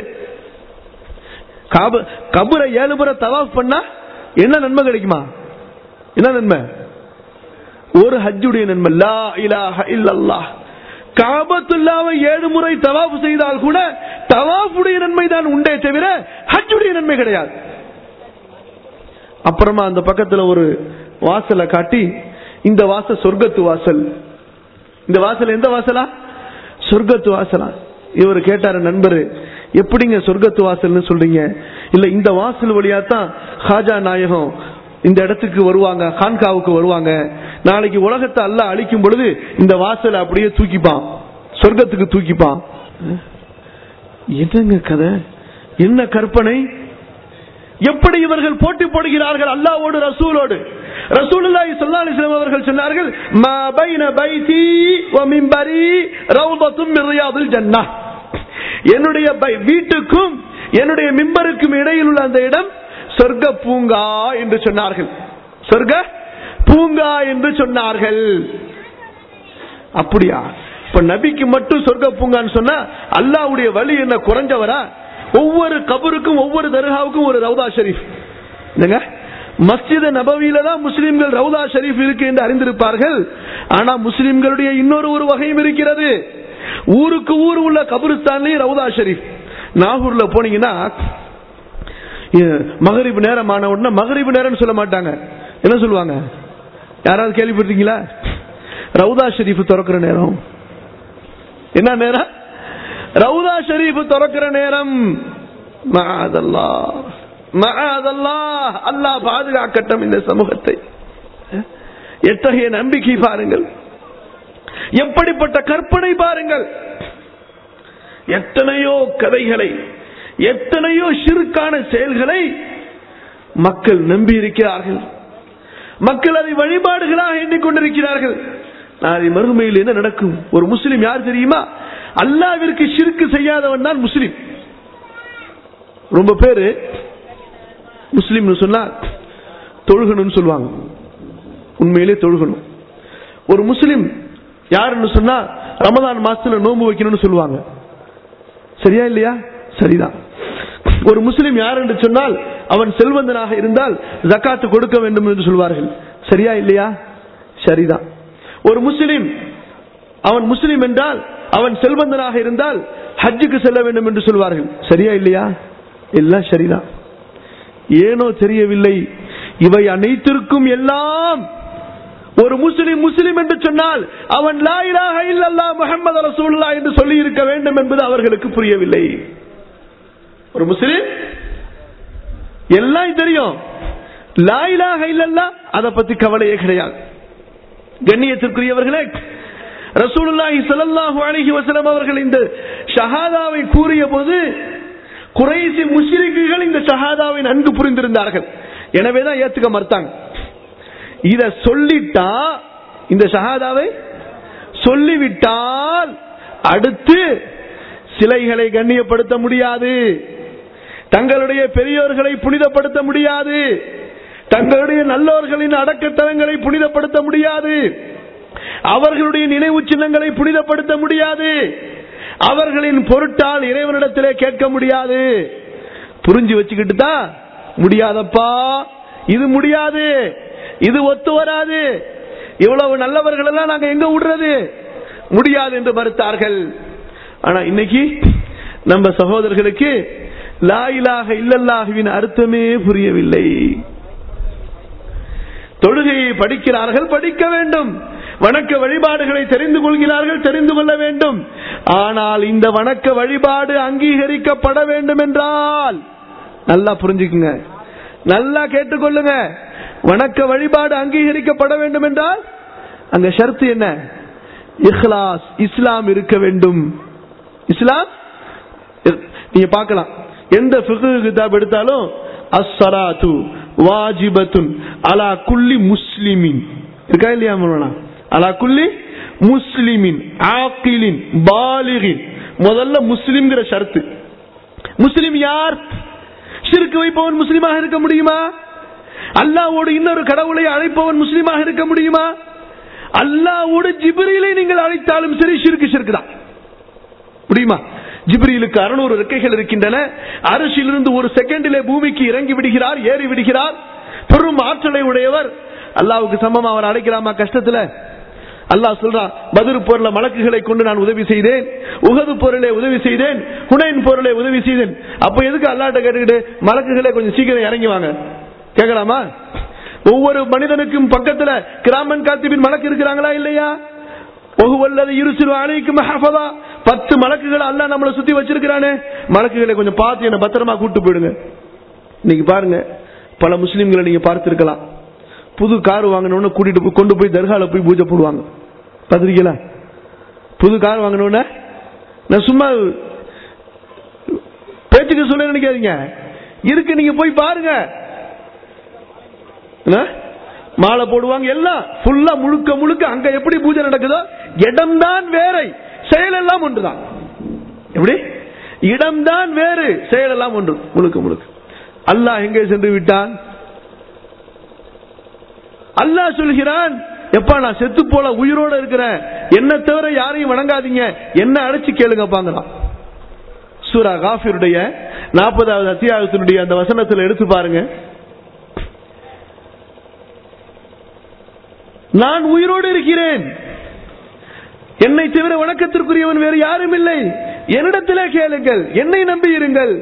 [SPEAKER 1] கபரை ஏழு முறை தவாஃப் பண்ணா என்ன நன்மை கிடைக்குமா என்ன நன்மை ஒரு ஹஜ்ஜுடைய நன்மை லா இலாஹ இல்லல்லாஹ் காபத்துல்லாவை ஏழு முறை தவாஃப் செய்தால் கூட தவாஃபுடைய நன்மை தான் உண்டே தவிர ஹஜ்ஜுடைய நன்மை கிடையாது அப்புறமா அந்த பக்கத்துல ஒரு வாசலை காட்டி இந்த வாசல் சொர்க்கத்து வாசல் இந்த வாசல் எந்த வாசலா சொர்க்கத்து வாசலா இவர் கேட்டாரு நண்பரு எப்படிங்க சொர்க்கத்து வாசல்னு சொல்றீங்க இல்ல இந்த வாசல் வழியா தான் ஹாஜா நாயகம் இந்த இடத்துக்கு வருவாங்க ஹான்காவுக்கு வருவாங்க நாளைக்கு உலகத்தை அல்ல அழிக்கும் பொழுது இந்த வாசலை அப்படியே தூக்கிப்பான் சொர்க்கத்துக்கு தூக்கிப்பான் என்னங்க கதை என்ன கற்பனை எப்படி இவர்கள் போட்டி போடுகிறார்கள் அல்லாவோடு ரசூலோடு ரசூலுல்லாஹி ஸல்லல்லாஹு அலைஹி வஸல்லம் அவர்கள் சொன்னார்கள் மா பைன பைதி வ மின்பரி ரௌதத்தும் மின் ரியாதில் ஜன்னah என்னுடைய வீட்டுக்கும் என்னுடைய மிம்பருக்கும் இடையில் உள்ள அந்த இடம் சொர்க்க பூங்கா என்று சொன்னார்கள் சொர்க்க பூங்கா என்று சொன்னார்கள் அப்படியா இப்ப நபிக்கு மட்டும் சொர்க்க பூங்கான்னு சொன்னா அல்லாவுடைய வழி என்ன குறைஞ்சவரா ஒவ்வொரு கபருக்கும் ஒவ்வொரு தர்காவுக்கும் ஒரு ரவுதா ஷரீஃப் என்னங்க மஸ்ஜித் நபவியில தான் முஸ்லிம்கள் ரவுதா ஷரீஃப் இருக்கு என்று அறிந்திருப்பார்கள் ஆனா முஸ்லிம்களுடைய இன்னொரு ஒரு வகையும் இருக்கிறது ஊருக்கு ஊர் உள்ள கபருஸ்தான்லயும் ரவுதா ஷரீஃப் நாகூர்ல போனீங்கன்னா மகரிப் நேரம் ஆன உடனே மகரிப் நேரம்னு சொல்ல மாட்டாங்க என்ன சொல்லுவாங்க யாராவது கேள்விப்பட்டீங்களா ரவுதா ஷரீஃப் திறக்கிற நேரம் என்ன நேரம் ரவுதா ஷரீஃப் திறக்கிற நேரம் மகாதல்லா மகாதல்லா அல்லாஹ் பாதுகாக்கட்டும் இந்த சமூகத்தை எத்தகைய நம்பிக்கை பாருங்கள் எப்படிப்பட்ட கற்பனை பாருங்கள் எத்தனையோ கதைகளை எத்தனையோ சிறுக்கான செயல்களை மக்கள் நம்பி இருக்கிறார்கள் மக்கள் அதை வழிபாடுகளாக எண்ணிக்கொண்டிருக்கிறார்கள் நாளை மறுமையில் என்ன நடக்கும் ஒரு முஸ்லிம் யார் தெரியுமா அல்லாவிற்கு சிறுக்கு செய்யாதவன் தான் முஸ்லிம் ரொம்ப பேரு முஸ்லிம் சொன்னா தொழுகணும்னு சொல்லுவாங்க உண்மையிலே தொழுகணும் ஒரு முஸ்லிம் யாருன்னு சொன்னா ரமதான் மாசத்துல நோன்பு வைக்கணும்னு சொல்லுவாங்க சரியா இல்லையா சரிதான் ஒரு முஸ்லிம் யார் என்று சொன்னால் அவன் செல்வந்தனாக இருந்தால் ஜக்காத்து கொடுக்க வேண்டும் என்று சொல்வார்கள் சரியா இல்லையா சரிதான் ஒரு முஸ்லிம் அவன் முஸ்லிம் என்றால் அவன் செல்வந்தனாக இருந்தால் ஹஜ்ஜுக்கு செல்ல வேண்டும் என்று சொல்வார்கள் சரியா இல்லையா எல்லாம் சரிதான் ஏனோ தெரியவில்லை இவை அனைத்திற்கும் எல்லாம் ஒரு முஸ்லிம் முஸ்லிம் என்று சொன்னால் அவன் லாயிலாக இல்லல்லா முகமது ரசூல்லா என்று சொல்லி இருக்க வேண்டும் என்பது அவர்களுக்கு புரியவில்லை ஒரு முஸ்லிம் எல்லாம் தெரியும் லாயிலாக இல்லல்லா அதை பத்தி கவலையே கிடையாது கண்ணியத்திற்குரியவர்களே ரசூலுல்லாஹி ஸல்லல்லாஹு அலைஹி வஸல்லம் அவர்கள் இந்த ஷஹாதாவை கூறிய போது குறைசி முஷ்ரிக்குகள் இந்த ஷஹாதாவை நன்கு புரிந்திருந்தார்கள் எனவேதான் ஏத்துக்க மறுத்தாங்க இத சொல்லிட்டா இந்த ஷஹாதாவை சொல்லிவிட்டால் அடுத்து சிலைகளை கண்ணியப்படுத்த முடியாது தங்களுடைய பெரியோர்களை புனிதப்படுத்த முடியாது தங்களுடைய நல்லோர்களின் அடக்கத்தலங்களை புனிதப்படுத்த முடியாது அவர்களுடைய நினைவு சின்னங்களை புனிதப்படுத்த முடியாது அவர்களின் பொருட்டால் இறைவனிடத்திலே கேட்க முடியாது புரிஞ்சு வச்சுக்கிட்டு தான் முடியாதப்பா இது முடியாது இது ஒத்து வராது இவ்வளவு நல்லவர்கள் எல்லாம் நாங்க எங்க விடுறது முடியாது என்று மறுத்தார்கள் ஆனா இன்னைக்கு நம்ம சகோதரர்களுக்கு லாயிலாக இல்லல்லாஹுவின் அர்த்தமே புரியவில்லை தொழுகையை படிக்கிறார்கள் படிக்க வேண்டும் வணக்க வழிபாடுகளை தெரிந்து கொள்கிறார்கள் தெரிந்து கொள்ள வேண்டும் ஆனால் இந்த வணக்க வழிபாடு அங்கீகரிக்கப்பட வேண்டும் என்றால் நல்லா புரிஞ்சுக்குங்க நல்லா கேட்டுக்கொள்ளுங்க வணக்க வழிபாடு அங்கீகரிக்கப்பட வேண்டும் என்றால் அங்க ஷர்த்து என்ன இஹ்லாஸ் இஸ்லாம் இருக்க வேண்டும் இஸ்லாம் நீங்க பார்க்கலாம் எந்த கிதாப் எடுத்தாலும் அஸ்ஸலாத்து வாஜிபத்துன் அலா குல்லி முஸ்லிமின் இருக்கா இல்லையா மௌலானா அலா குல்லி முஸ்லிமின் ஆக்கிலின் பாலிகின் முதல்ல முஸ்லிம்ங்கிற ஷர்த்து முஸ்லிம் யார் சிறுக்கு வைப்பவன் முஸ்லிமாக இருக்க முடியுமா அல்லாவோடு இன்னொரு கடவுளை அழைப்பவன் முஸ்லிமாக இருக்க முடியுமா அல்லாவோடு ஜிப்ரீலை நீங்கள் அழைத்தாலும் சரி சிறுக்கு சிறுக்கு தான் முடியுமா ஜிப்ரீலுக்கு அறுநூறு ரெக்கைகள் இருக்கின்றன அரசிலிருந்து ஒரு செகண்டிலே பூமிக்கு இறங்கி விடுகிறார் ஏறி விடுகிறார் பெரும் ஆற்றலை உடையவர் அல்லாவுக்கு சமமா அவர் அழைக்கலாமா கஷ்டத்துல அல்லாஹ் சொல்றான் பதிர் போர்ல மலக்குகளை கொண்டு நான் உதவி செய்தேன் உகது போரிலே உதவி செய்தேன் ஹுனைன் போரிலே உதவி செய்தேன் அப்ப எதுக்கு அல்லாட்ட கேட்டுக்கிட்டு மலக்குகளே கொஞ்சம் சீக்கிரம் இறங்கி வாங்க கேட்கலாமா ஒவ்வொரு மனிதனுக்கும் பக்கத்துல கிராமன் காத்திபின் மலக்கு இருக்கிறாங்களா இல்லையா ஒகுவல்லது இருசிறு அழைக்கும் மஹபதா பத்து மலக்குகளை அல்ல நம்மளை சுத்தி வச்சிருக்கிறானே மலக்குகளை கொஞ்சம் பார்த்து என்ன பத்திரமா கூட்டு போயிடுங்க இன்னைக்கு பாருங்க பல முஸ்லிம்களை நீங்க பார்த்திருக்கலாம் புது கார் வாங்கணும்னு கூட்டிட்டு போய் கொண்டு போய் தர்கால போய் பூஜை போடுவாங்க பார்த்திருக்கீங்களா புது கார் வாங்கணும்னு நான் சும்மா பேச்சுக்கு சொல்ல நினைக்காதீங்க இருக்கு நீங்க போய் பாருங்க என்ன? மாலை போடுவாங்க எல்லாம் ஃபுல்லா முழுக்க முழுக்க அங்க எப்படி பூஜை நடக்குதோ இடம்தான் வேறை செயல் எல்லாம் ஒன்றுதான் எப்படி இடம்தான் வேறு செயல் எல்லாம் ஒன்று முழுக்க முழுக்க அல்லாஹ் எங்கே சென்று விட்டான் அல்லாஹ் சொல்கிறான் எப்பா நான் செத்து போல உயிரோட இருக்கிறேன் என்ன தவிர யாரையும் வணங்காதீங்க என்ன அழைச்சு கேளுங்க பாங்கலாம் சூரா காஃபிருடைய நாற்பதாவது அத்தியாயத்தினுடைய அந்த வசனத்தில் எடுத்து பாருங்க நான் உயிரோடு இருக்கிறேன் என்னை தவிர வணக்கத்திற்குரியவன் வேறு யாரும் இல்லை என்னிடத்திலே கேளுங்கள் என்னை நம்பி இருங்கள்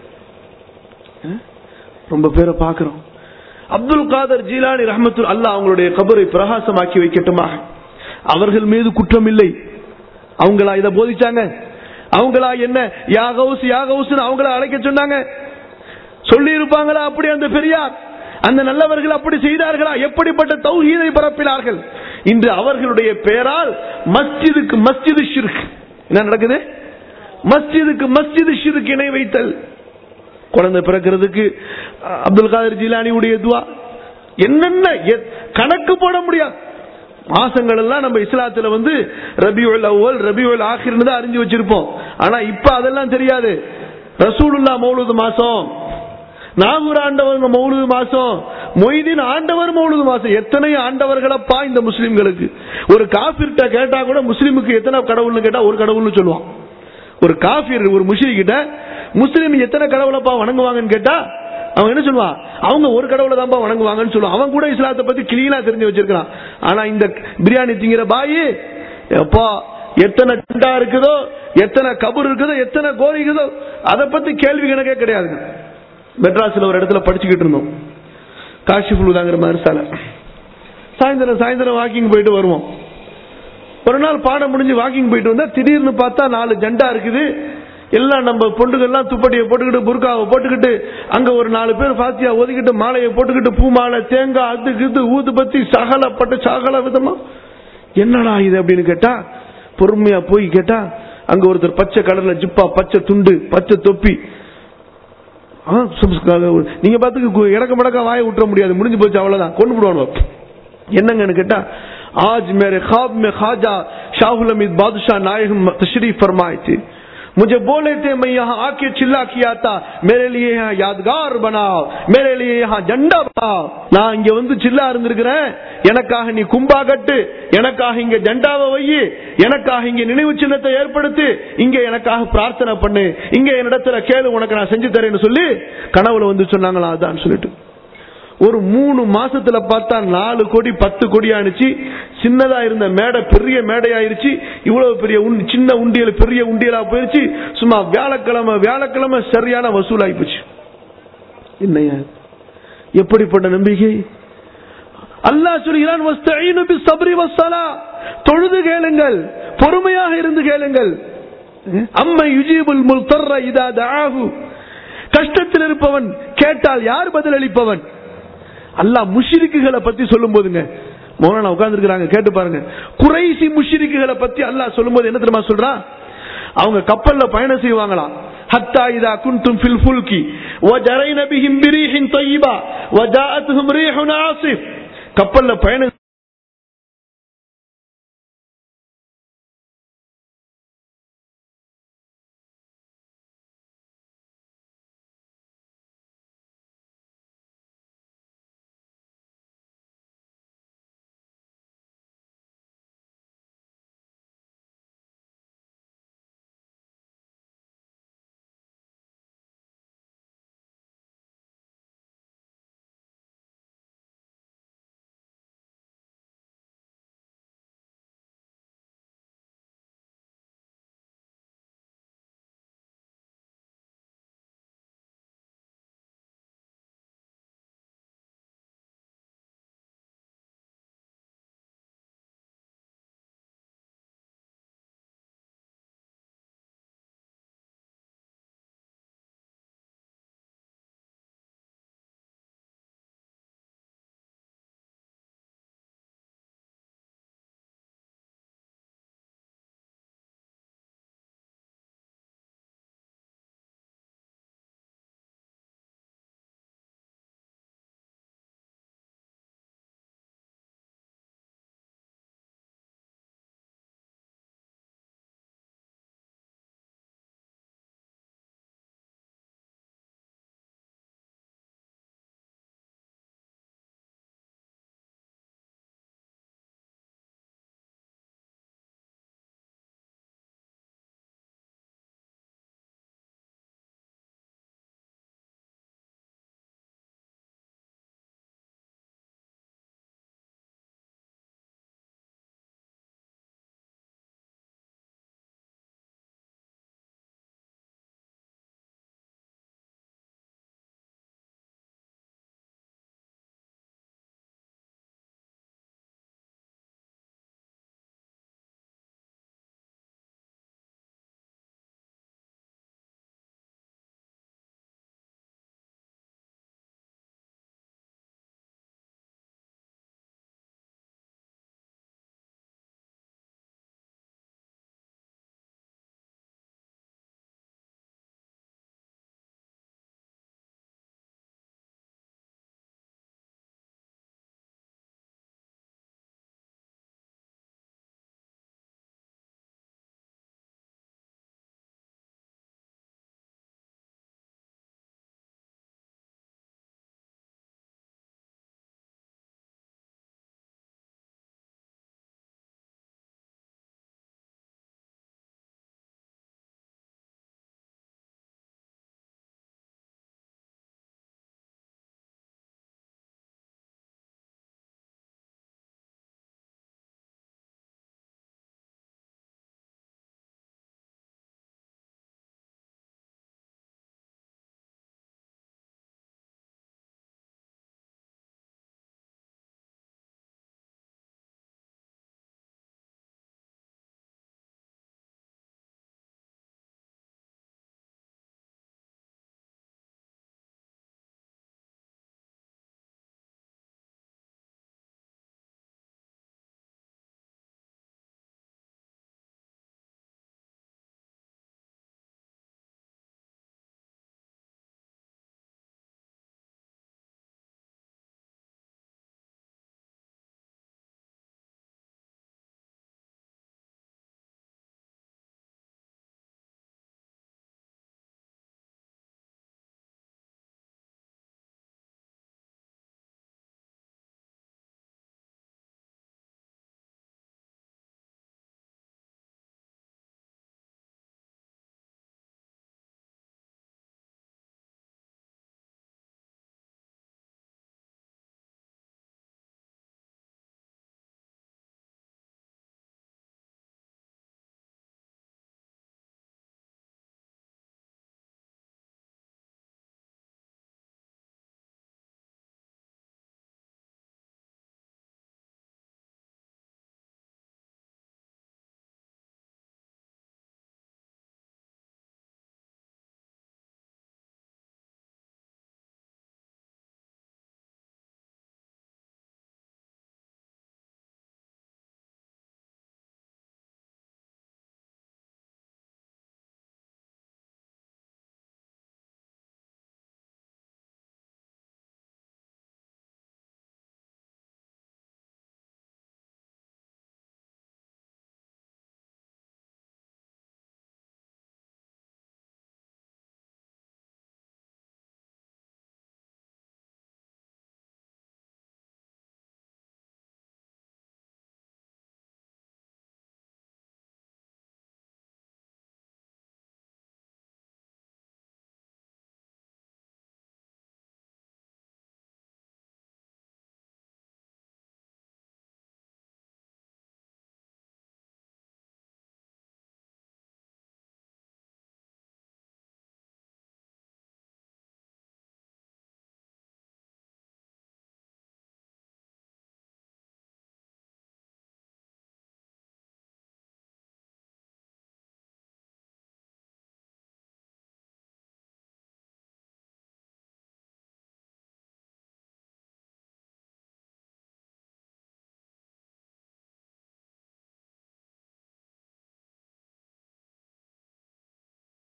[SPEAKER 1] அஹ்? ரொம்ப பேரை பார்க்கிறோம் அப்துல் காதர் ஜீலானி ரஹமத்துல் அல்லாஹ் அவங்களுடைய கபரை பிரகாசமாக்கி வைக்கட்டுமாக அவர்கள் மீது குற்றம் இல்லை அவங்களா இதை போதிச்சாங்க அவங்களா என்ன யா கௌஸ் யா கௌஸ்னு அவங்கள அழைக்க சொன்னாங்க சொல்லி இருப்பாங்களா அப்படி அந்த பெரியார் அந்த நல்லவர்கள் அப்படி செய்தார்களா எப்படிப்பட்ட தௌஹீதை பரப்பினார்கள் இன்று அவர்களுடைய பெயரால் மஸ்ஜிதுக்கு மஸ்ஜிது ஷிர்க் என்ன நடக்குது மஸ்ஜிதுக்கு மஸ்ஜிது ஷிர்க் இணை வைத்தல் குழந்தை பிறக்கிறதுக்கு அஹ், அப்துல் காதர் ஜிலானியுடைய துவா என்னென்ன எ- கணக்கு போட முடியாது மாசங்கள் எல்லாம் நம்ம இஸ்லாத்துல வந்து ரபியுல் அவ்வல் ரபியுல் ஆஹிர்னு தான் அறிஞ்சு வச்சிருப்போம் ஆனா இப்ப அதெல்லாம் தெரியாது ரசூலுல்லா மௌலுது மாசம் நாகூர் ஆண்டவர் மௌலுது மாசம் மொய்தீன் ஆண்டவர் மௌலுது மாசம் எத்தனை ஆண்டவர்களப்பா இந்த முஸ்லிம்களுக்கு ஒரு காபிர்கிட்ட கேட்டா கூட முஸ்லிமுக்கு எத்தனை கடவுள்னு கேட்டா ஒரு கடவுள்னு சொல்லுவான் ஒரு காஃபிர் ஒரு முஸ்லிக்கிட்ட முஸ்லீம் எத்தனை கடவுளப்பா வணங்குவாங்கன்னு கேட்டா அவன் என்ன சொல்லுவான் அவங்க ஒரு கடவுளை தான்ப்பா வணங்குவாங்கன்னு சொல்லுவான் அவன் கூட இஸ்லாத்தை பத்தி கிளீனா தெரிஞ்சு வச்சிருக்கான் ஆனா இந்த பிரியாணி திங்கிற பாயி எப்பா எத்தனை டண்டா இருக்குதோ எத்தனை கபூர் இருக்குதோ எத்தனை கோரி இருக்குதோ அதை பத்தி கேள்வி கணக்கே கிடையாதுங்க மெட்ராஸ்ல ஒரு இடத்துல படிச்சுக்கிட்டு இருந்தோம் காஷிஃபுல்தாங்கிற மாதிரி சாலை சாயந்தரம் சாயந்தரம் வாக்கிங் போயிட்டு வருவோம் ஒரு நாள் பாடம் முடிஞ்சு வாக்கிங் போயிட்டு வந்தா திடீர்னு பார்த்தா நாலு ஜெண்டா இருக்குது எல்லாம் நம்ம பொண்டுகள்லாம் துப்பட்டியை போட்டுக்கிட்டு புர்காவை போட்டுக்கிட்டு அங்க ஒரு நாலு பேர் பாத்தியா ஒதுக்கிட்டு மாலையை போட்டுக்கிட்டு பூ மாலை தேங்காய் அது இது ஊது பத்தி சகலப்பட்டு சகல விதமா என்னடா இது அப்படின்னு கேட்டா பொறுமையா போய் கேட்டா அங்க ஒருத்தர் பச்சை கலர்ல ஜிப்பா பச்சை துண்டு பச்சை தொப்பி ஆ, சுப்~ நீங்க பாத்துக்கு இடக்க மடக்க வாயை விட்டுற முடியாது முடிஞ்சு போச்சு அவ்வளவுதான் கொண்டு விடுவானு என்னங்கன்னு கேட்டா आज मेरे ख्वाब में ख्वाजा शाहुल अमीद बादशाह नायक तशरीफ फरमाए थे मुझे बोले थे मैं यहाँ आके चिल्ला किया था मेरे लिए यहाँ यादगार बनाओ मेरे लिए यहाँ झंडा बनाओ நான் இங்க வந்து சில்லா இருந்திருக்கிறேன் எனக்காக நீ கும்பா கட்டு எனக்காக இங்க ஜெண்டாவை வை எனக்காக இங்க நினைவு சின்னத்தை ஏற்படுத்து இங்க எனக்காக பிரார்த்தனை பண்ணு இங்க என்னிடத்துல கேளு உனக்கு நான் செஞ்சு தரேன்னு சொல்லி கனவுல வந்து சொன்னாங்களா அதான் சொல்லிட்டு ஒரு மூணு மாசத்துல பார்த்தா நாலு கோடி பத்து கோடி ஆனிச்சு சின்னதா இருந்த மேடை பெரிய மேடையாயிருச்சு இவ்வளவு பெரிய உண்- சின்ன உண்டியல் பெரிய உண்டியலா போயிருச்சு சும்மா வியாழக்கிழமை வியாழக்கிழமை சரியான வசூலாகி போச்சு என்னையா இது? எப்படிப்பட்ட நம்பிக்கை அல்லாஹ் சொல்கிறான் "வஸ்தஈனு பிஸ்ஸப்ரி வஸ்ஸலா." தொழுது கேளுங்கள் பொறுமையாக இருந்து கேளுங்கள் அம்மை யுஜீபுல் முல்தர்ர இதா தஆஹு கஷ்டத்தில் இருப்பவன் கேட்டால் யார் பதிலளிப்பவன் அல்லாஹ் முஷிரிக்குகளை பத்தி சொல்லும் போதுங்க மௌலானா உட்கார்ந்துருக்காங்க கேட்டு பாருங்க குறைசி முஷிரிக்குகளை பத்தி அல்லாஹ் சொல்லும்போது என்ன தெரியுமா சொல்றான் அவங்க கப்பல்ல பயணம் செய்வாங்களாம் حتى إذا كنتم في الفلك وجرين بهم بريح طيبة وجاءتهم ريح عاصف கப்பல்ல பயணம்